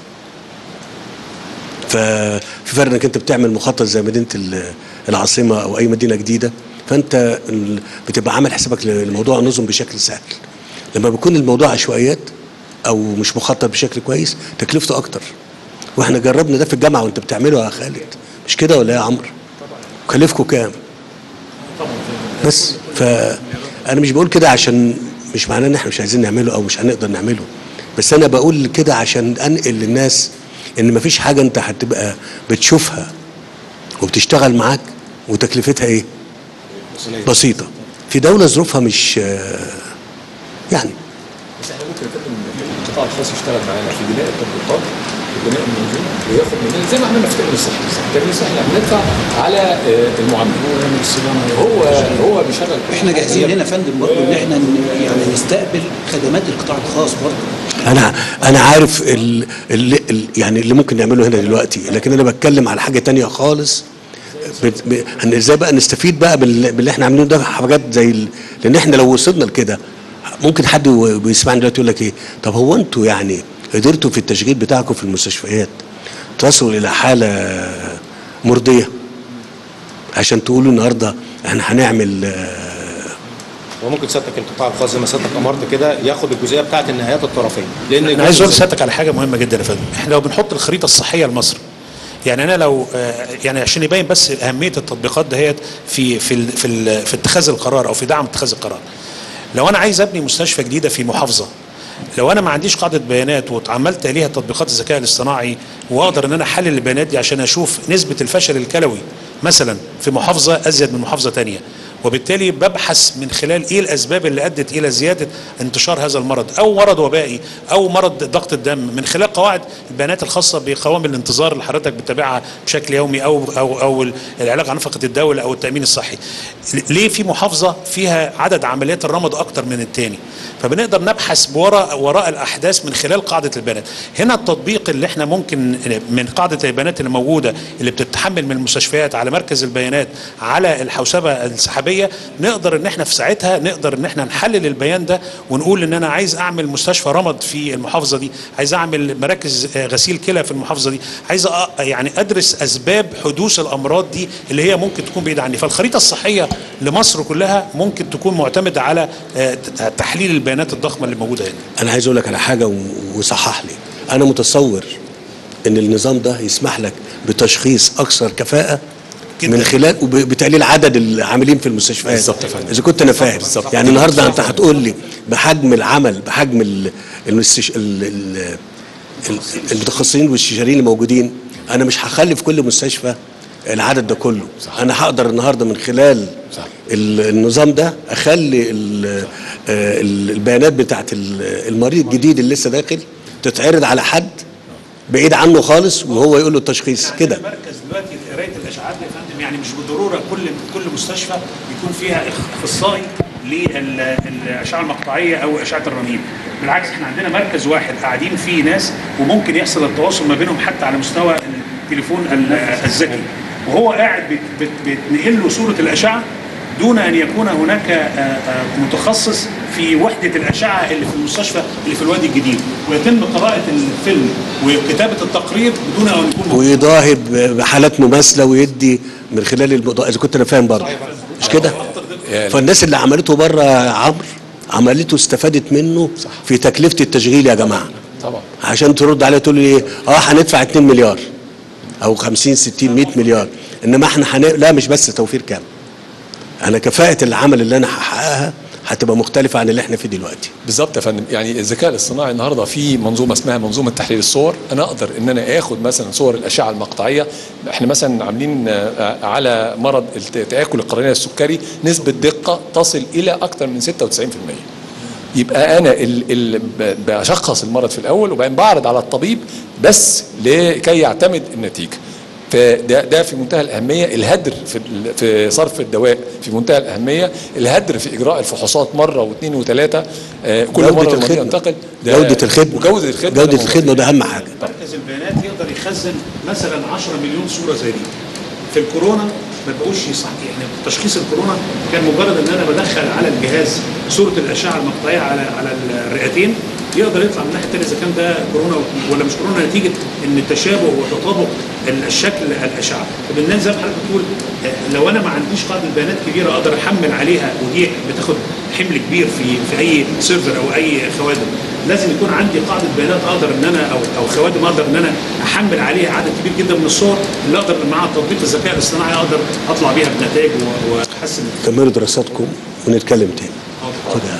[SPEAKER 9] ففي فرق انك انت بتعمل مخطط زي مدينه ال- العاصمه او اي مدينه جديده فانت ال- بتبقى عامل حسابك للموضوع نظم بشكل سهل لما بيكون الموضوع عشوائيات او مش مخطط بشكل كويس تكلفته اكتر واحنا جربنا ده في الجامعه وانت بتعمله يا خالد مش كده ولا إيه يا عمرو كلفكم كام بس فانا مش بقول كده عشان مش معناه ان احنا مش عايزين نعمله او مش هنقدر نعمله بس انا بقول كده عشان انقل للناس ان مفيش حاجه انت هتبقى بتشوفها وبتشتغل معاك وتكلفتها ايه بسيطه في دوله ظروفها مش آه، يعني
[SPEAKER 17] بس احنا ممكن القطاع الخاص يشتغل معانا في بناء التطبيقات وبناء المنظومه وياخد مننا زي ما عملنا في التامين الصحي التامين الصحي احنا بندفع على آه، المعامله هو هو بيشغل
[SPEAKER 15] احنا جاهزين هنا يا فندم برضه ان احنا ن- يعني نستقبل خدمات القطاع الخاص برضه
[SPEAKER 9] انا انا عارف ال ال ال يعني اللي ممكن نعمله هنا دلوقتي لكن انا بتكلم على حاجه تانية خالص بت- ب- هن- ازاي بقى نستفيد بقى بال- باللي احنا عاملينه ده حاجات زي ال... لان احنا لو وصلنا لكده ممكن حد و- بيسمعني دلوقتي يقول لك ايه طب هو انتوا يعني قدرتوا في التشغيل بتاعكم في المستشفيات تصلوا الى حاله مرضيه عشان تقولوا النهارده احنا هنعمل آه،
[SPEAKER 2] وممكن سيادتك القطاع الخاص زي ما سيادتك امرت كده ياخد الجزئيه بتاعت النهايات الطرفيه لان
[SPEAKER 21] انا عايز اقول لسيادتك على حاجه مهمه جدا يا فندم احنا لو بنحط الخريطه الصحيه لمصر يعني انا لو آه، يعني عشان يبين بس اهميه التطبيقات دهيت في في ال- في ال- في اتخاذ القرار او في دعم اتخاذ القرار لو انا عايز ابني مستشفى جديده في محافظه لو انا ما عنديش قاعده بيانات واتعملت ليها تطبيقات الذكاء الاصطناعي واقدر ان انا احلل البيانات دي عشان اشوف نسبه الفشل الكلوي مثلا في محافظه ازيد من محافظه تانية وبالتالي ببحث من خلال ايه الاسباب اللي ادت الى زياده انتشار هذا المرض او مرض وبائي او مرض ضغط الدم من خلال قواعد البيانات الخاصه بقوائم الانتظار اللي حضرتك بتتابعها بشكل يومي او او او العلاج عن نفقه الدوله او التامين الصحي ليه في محافظه فيها عدد عمليات الرمد اكتر من الثاني فبنقدر نبحث وراء وراء الاحداث من خلال قاعده البيانات هنا التطبيق اللي احنا ممكن من قاعده البيانات اللي موجوده اللي بتتحمل من المستشفيات على مركز البيانات على الحوسبه السحابيه نقدر ان احنا في ساعتها نقدر ان احنا نحلل البيان ده ونقول ان انا عايز اعمل مستشفى رمد في المحافظه دي عايز اعمل مراكز آه، غسيل كلى في المحافظه دي عايز أ- يعني ادرس اسباب حدوث الامراض دي اللي هي ممكن تكون بعيده عني فالخريطه الصحيه لمصر كلها ممكن تكون معتمده على آه، ت- تحليل البيانات الضخمه اللي موجوده هنا
[SPEAKER 9] انا عايز اقول لك على حاجه و- وصحح لي انا متصور ان النظام ده يسمح لك بتشخيص اكثر كفاءه من خلال وبتقليل عدد العاملين في المستشفيات
[SPEAKER 17] بالظبط يا فندم.
[SPEAKER 9] اذا كنت انا فاهم
[SPEAKER 17] بالظبط.
[SPEAKER 9] يعني النهارده انت هتقول لي بحجم العمل بحجم ال- المستش... ال... ال... ال- المتخصصين والاستشاريين اللي موجودين انا مش هخلي في كل مستشفى العدد ده كله صح. انا هقدر النهارده من خلال صح. النظام ده اخلي ال- آه، ال- البيانات بتاعت ال- المريض الجديد اللي لسه داخل تتعرض على حد بعيد عنه خالص وهو يقول له التشخيص كده
[SPEAKER 21] مركز دلوقتي قرايه الاشعاعات يا فندم يعني مش بالضروره كل كل مستشفى يكون فيها اخصائي للاشعه المقطعيه او اشعه الرنين بالعكس احنا عندنا مركز واحد قاعدين فيه ناس وممكن يحصل التواصل ما بينهم حتى على مستوى التليفون ال- الذكي وهو قاعد بت- بت- بتنقل له صوره الاشعه دون ان يكون هناك آه، آه، متخصص في وحده الاشعه اللي في المستشفى اللي في الوادي الجديد ويتم قراءه الفيلم وكتابه التقرير بدون ان يكون
[SPEAKER 9] ويضاهي ب- بحالات مماثله ويدي من خلال المضاء اذا كنت انا فاهم برضه مش كده فالناس اللي عملته بره يا عمرو عملته استفادت منه في تكلفه التشغيل يا جماعه
[SPEAKER 17] طبعا
[SPEAKER 9] عشان ترد عليا تقول لي ايه اه هندفع 2 مليار او 50 60 100 مليار انما احنا هن... لا مش بس توفير كام انا كفاءه العمل اللي انا هحققها هتبقى مختلفه عن اللي احنا فيه دلوقتي
[SPEAKER 17] بالظبط يا فندم يعني الذكاء الاصطناعي النهارده في منظومه اسمها منظومه تحليل الصور انا اقدر ان انا اخد مثلا صور الاشعه المقطعيه احنا مثلا عاملين آه، على مرض الت- تاكل القرنيه السكري نسبه دقه تصل الى اكثر من 96% يبقى انا ال ال ب- بشخص المرض في الاول وبعدين بعرض على الطبيب بس لكي يعتمد النتيجه فده ده في منتهى الاهميه الهدر في ال- في صرف الدواء في منتهى الاهميه الهدر في اجراء الفحوصات مره واثنين وثلاثه آه، كل
[SPEAKER 9] جودة
[SPEAKER 17] مره المريض
[SPEAKER 9] الخدمة.
[SPEAKER 17] ينتقل ده-
[SPEAKER 9] جودة الخدمة.
[SPEAKER 17] وجوده الخدمه
[SPEAKER 9] جودة
[SPEAKER 17] ده
[SPEAKER 9] الخدمة ده أهم حاجة.
[SPEAKER 21] مركز البيانات يقدر يخزن مثلا 10 مليون صوره زي دي في الكورونا ما بقوش يصح يعني تشخيص الكورونا كان مجرد ان انا بدخل على الجهاز صوره الاشعه المقطعيه على على الرئتين يقدر يطلع من الناحيه الثانيه اذا كان ده كورونا ولا مش كورونا نتيجه ان التشابه وتطابق الشكل الاشعه فبالنسبه زي ما حضرتك بتقول آه، لو انا ما عنديش قاعده بيانات كبيره اقدر احمل عليها ودي بتاخد حمل كبير في في اي سيرفر او اي خوادم لازم يكون عندي قاعده بيانات اقدر ان انا او او خوادم اقدر ان انا احمل عليها عدد كبير جدا من الصور اللي اقدر مع تطبيق الذكاء الاصطناعي اقدر اطلع بيها بنتائج و- واحسن
[SPEAKER 9] كملوا دراساتكم ونتكلم تاني خد يا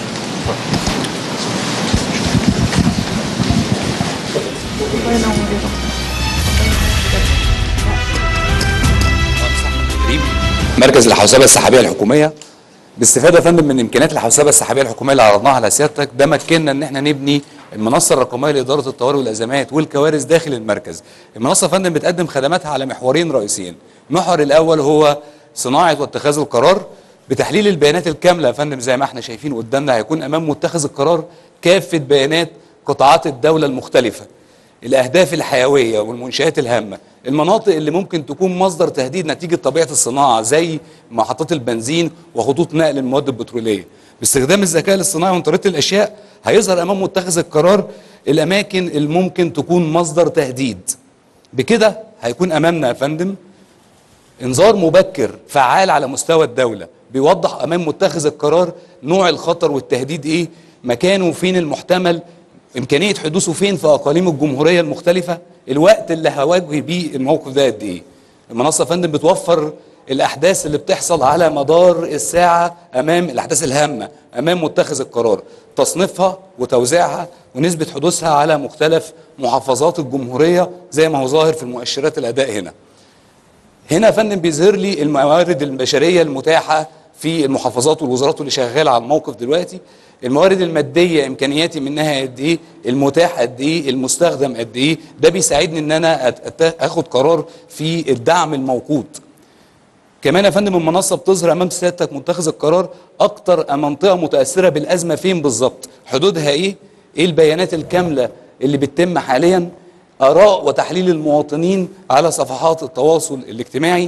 [SPEAKER 4] مركز الحوسبه السحابيه الحكوميه باستفاده يا فندم من امكانيات الحوسبه السحابيه الحكوميه اللي عرضناها على سيادتك ده مكننا ان احنا نبني المنصه الرقميه لاداره الطوارئ والازمات والكوارث داخل المركز. المنصه يا فندم بتقدم خدماتها على محورين رئيسيين. المحور الاول هو صناعه واتخاذ القرار بتحليل البيانات الكامله يا فندم زي ما احنا شايفين قدامنا هيكون امام متخذ القرار كافه بيانات قطاعات الدوله المختلفه. الاهداف الحيويه والمنشات الهامه المناطق اللي ممكن تكون مصدر تهديد نتيجه طبيعه الصناعه زي محطات البنزين وخطوط نقل المواد البتروليه باستخدام الذكاء الاصطناعي وانترنت الاشياء هيظهر امام متخذ القرار الاماكن اللي ممكن تكون مصدر تهديد بكده هيكون امامنا يا فندم انذار مبكر فعال على مستوى الدولة بيوضح أمام متخذ القرار نوع الخطر والتهديد إيه مكانه فين المحتمل إمكانية حدوثه فين في أقاليم الجمهورية المختلفة الوقت اللي هواجه بيه الموقف ده قد إيه المنصة يا فندم بتوفر الأحداث اللي بتحصل على مدار الساعة أمام الأحداث الهامة أمام متخذ القرار تصنيفها وتوزيعها ونسبة حدوثها على مختلف محافظات الجمهورية زي ما هو ظاهر في المؤشرات الأداء هنا هنا يا فندم بيظهر لي الموارد البشريه المتاحه في المحافظات والوزارات واللي شغاله على الموقف دلوقتي الموارد الماديه امكانياتي منها قد ايه المتاح قد ايه المستخدم قد ايه ده بيساعدني ان انا أت- أت- اخد قرار في الدعم الموقوت كمان يا فندم المنصه بتظهر امام سيادتك متخذ القرار اكتر منطقه متاثره بالازمه فين بالظبط حدودها ايه ايه البيانات الكامله اللي بتتم حاليا اراء وتحليل المواطنين على صفحات التواصل الاجتماعي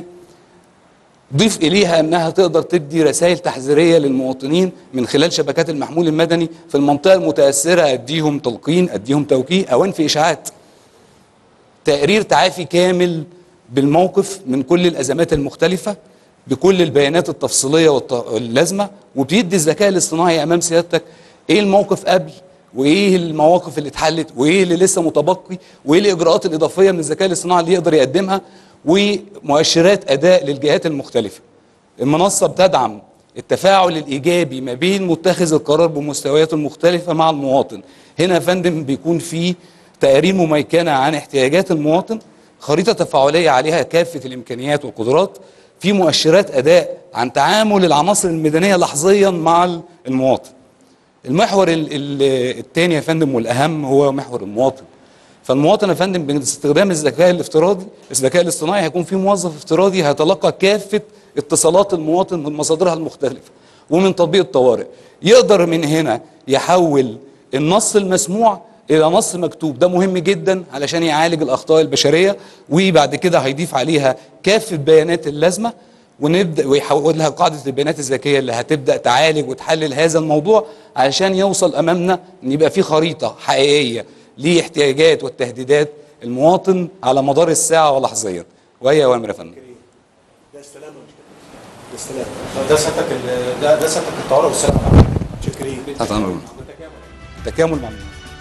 [SPEAKER 4] ضيف اليها انها تقدر تدي رسائل تحذيريه للمواطنين من خلال شبكات المحمول المدني في المنطقه المتاثره اديهم تلقين اديهم توجيه او انفي اشاعات تقرير تعافي كامل بالموقف من كل الازمات المختلفه بكل البيانات التفصيليه والت- واللازمه وبيدي الذكاء الاصطناعي امام سيادتك ايه الموقف قبل وايه المواقف اللي اتحلت وايه اللي لسه متبقي وايه الاجراءات الاضافيه من الذكاء الاصطناعي اللي يقدر يقدمها ومؤشرات اداء للجهات المختلفه المنصه بتدعم التفاعل الايجابي ما بين متخذ القرار بمستوياته المختلفه مع المواطن هنا يا فندم بيكون في تقارير مميكنه عن احتياجات المواطن خريطه تفاعليه عليها كافه الامكانيات والقدرات في مؤشرات اداء عن تعامل العناصر الميدانيه لحظيا مع المواطن المحور ال- ال- الثاني يا فندم والاهم هو محور المواطن فالمواطن يا فندم باستخدام الذكاء الافتراضي الذكاء الاصطناعي هيكون في موظف افتراضي هيتلقى كافه اتصالات المواطن من مصادرها المختلفه ومن تطبيق الطوارئ يقدر من هنا يحول النص المسموع الى نص مكتوب ده مهم جدا علشان يعالج الاخطاء البشريه وبعد كده هيضيف عليها كافه بيانات اللازمه ونبدا ويحولها قاعده البيانات الذكيه اللي هتبدا تعالج وتحلل هذا الموضوع علشان يوصل امامنا ان يبقى في خريطه حقيقيه لاحتياجات والتهديدات المواطن على مدار الساعه ولحظيا وهي اوامر يا فندم
[SPEAKER 2] ده السلام ده السلام ده سيادتك ال- ده ده سيادتك الطوارئ والسلام عليكم شكرين
[SPEAKER 4] تحت امرك تكامل مع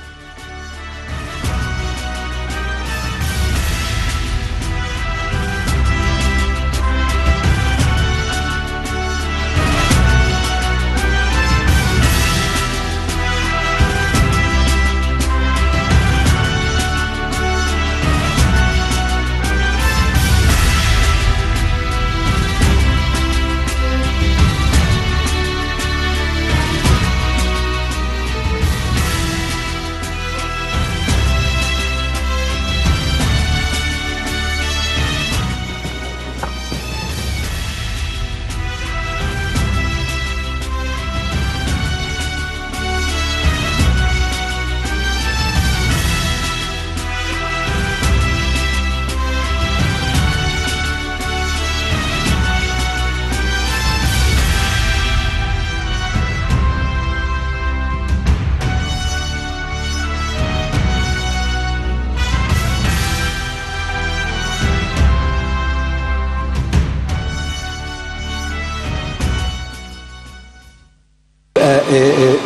[SPEAKER 15] آه، آه،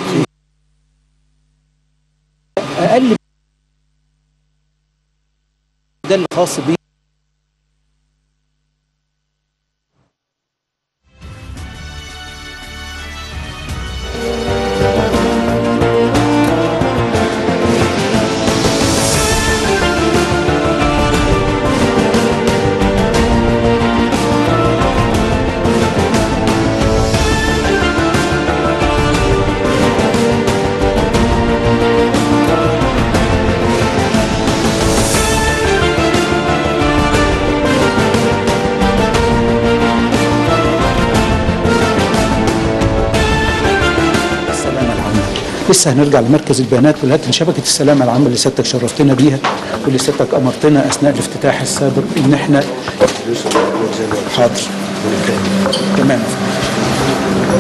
[SPEAKER 15] آه، اقل ده اللي خاص بيه السلامه العامه لسه هنرجع لمركز البيانات ولكن شبكه السلامه العامه اللي سيادتك شرفتنا بيها واللي سيادتك امرتنا اثناء الافتتاح السابق ان احنا حاضر تمام يا فندم.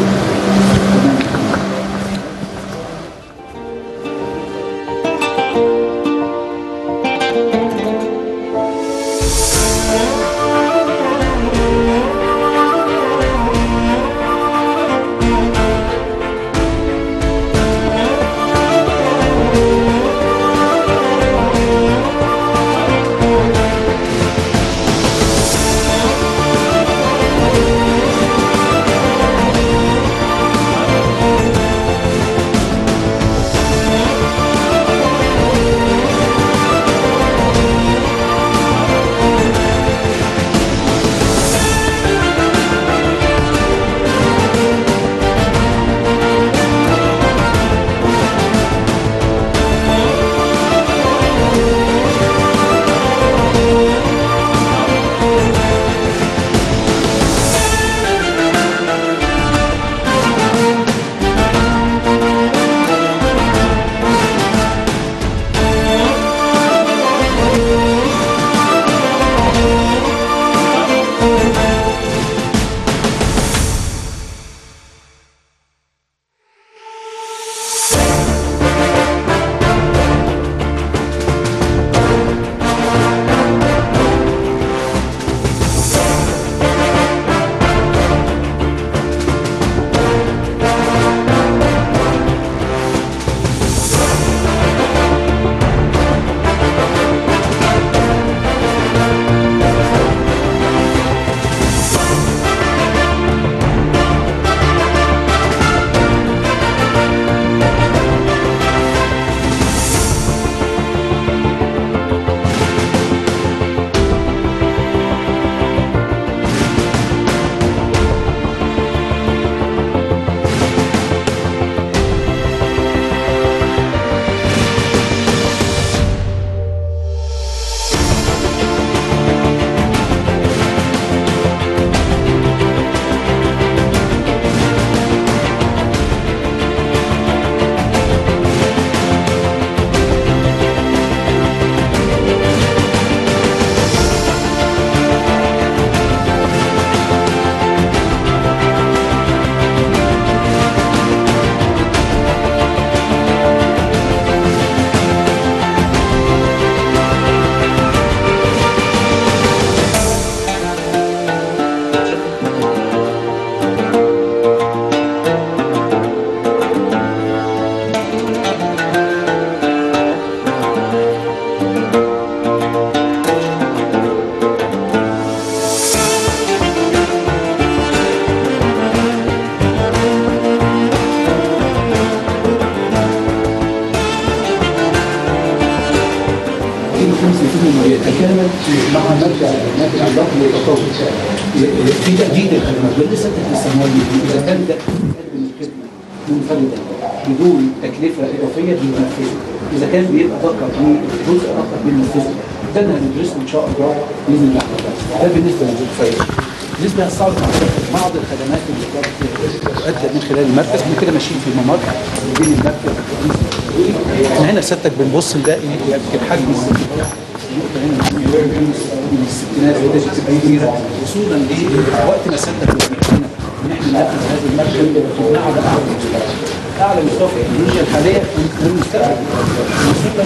[SPEAKER 15] بشكل متطور في تجديد الخدمات ولسه الاستثمار اذا كان ده بيقدم الخدمه منفردا بدون تكلفه اضافيه بينفذه اذا كان بيبقى فقط جزء اخر من الخدمه ده اللي هندرسه ان شاء الله باذن الله ده بالنسبه للفايده بالنسبه للصعب بعض الخدمات اللي كانت تؤدى من خلال المركز احنا كده ماشيين في ممر بين المركز احنا هنا سيادتك بنبص نلاقي يمكن حجم النقطه هنا من الستينات بدات تبقى كبيره وصولا لوقت ما سيادتك بتقول ان احنا ننفذ هذا المركز وصلنا على اعلى مستوى اعلى مستوى في التكنولوجيا الحاليه والمستقبل وصولا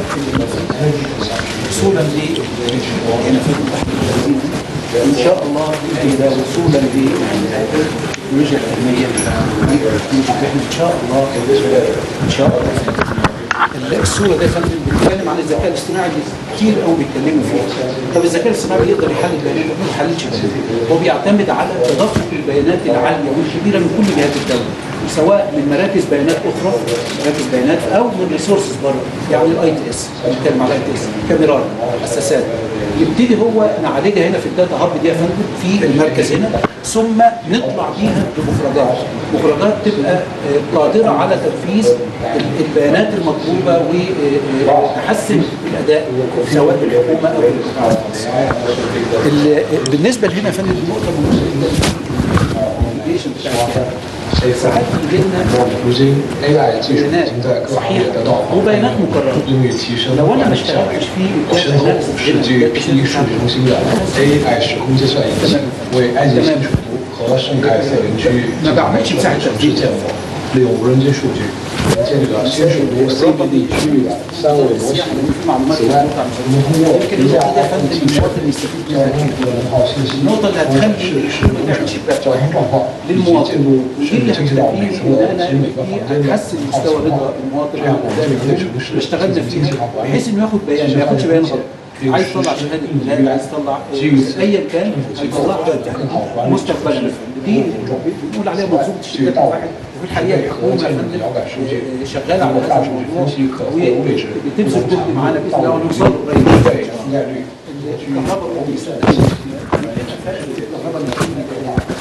[SPEAKER 15] وصولا ل هنا في التحديد ان شاء الله الى وصولا للتكنولوجيا العلميه احنا ان شاء الله ان شاء الله الصوره ده يا فندم بنتكلم عن الذكاء الاصطناعي اللي كتير قوي بيتكلموا فيه طب الذكاء الاصطناعي يقدر يحلل بيانات ما بيحللش بيانات هو بيعتمد على تدفق البيانات العاليه والكبيره من كل جهات الدوله سواء من مراكز بيانات اخرى مراكز بيانات او من ريسورسز بره يعني الاي تي اس بنتكلم على الاي تي اس كاميرات حساسات يبتدي هو نعالجها هنا في الداتا هاب دي يا فندم في المركز هنا ثم نطلع بيها بمخرجات مخرجات تبقى آه، قادره على تنفيذ ال- البيانات المطلوبه وتحسن الاداء سواء بالحكومه او بالقطاع الخاص. ال- بالنسبه لهنا يا فندم النقطه مهمه جدا الابلكيشن بتاع الجهاز. ساعات بيجي لنا بيانات صحيحه وبيانات مكرره لو انا ما اشتغلتش في
[SPEAKER 5] 世界第一数据中心的 AI 时空计算仪器，为埃及新首都和圣凯瑟琳区域进行了城市建模，利用无人机数据，我们建立了新首都 CBD 区域的三维模型。此外，我们通过一架 iPhone 汽车交通和能耗信息，同时实时的交通状况，以及进入甚至精细到每层楼及每个房间的
[SPEAKER 15] نحسن
[SPEAKER 5] 能耗
[SPEAKER 15] مستوى
[SPEAKER 5] 情况
[SPEAKER 15] رضا。المواطن
[SPEAKER 5] 这样我们就可以城市
[SPEAKER 15] اشتغلنا فيها بحيث انه ياخد بيان ما ياخدش بيان غلط عايز يطلع شهاده ميلاد عايز يطلع ايا كان هيطلعها مستقبلا دي بنقول عليها منظومه الشركات الواحد وفي الحقيقه الحكومه يا فندم آه، شغاله على هذا الموضوع وبتبذل جهد معانا باذن الله ونوصل قريب الكهرباء اللي بيستخدمها الكهرباء النظيفة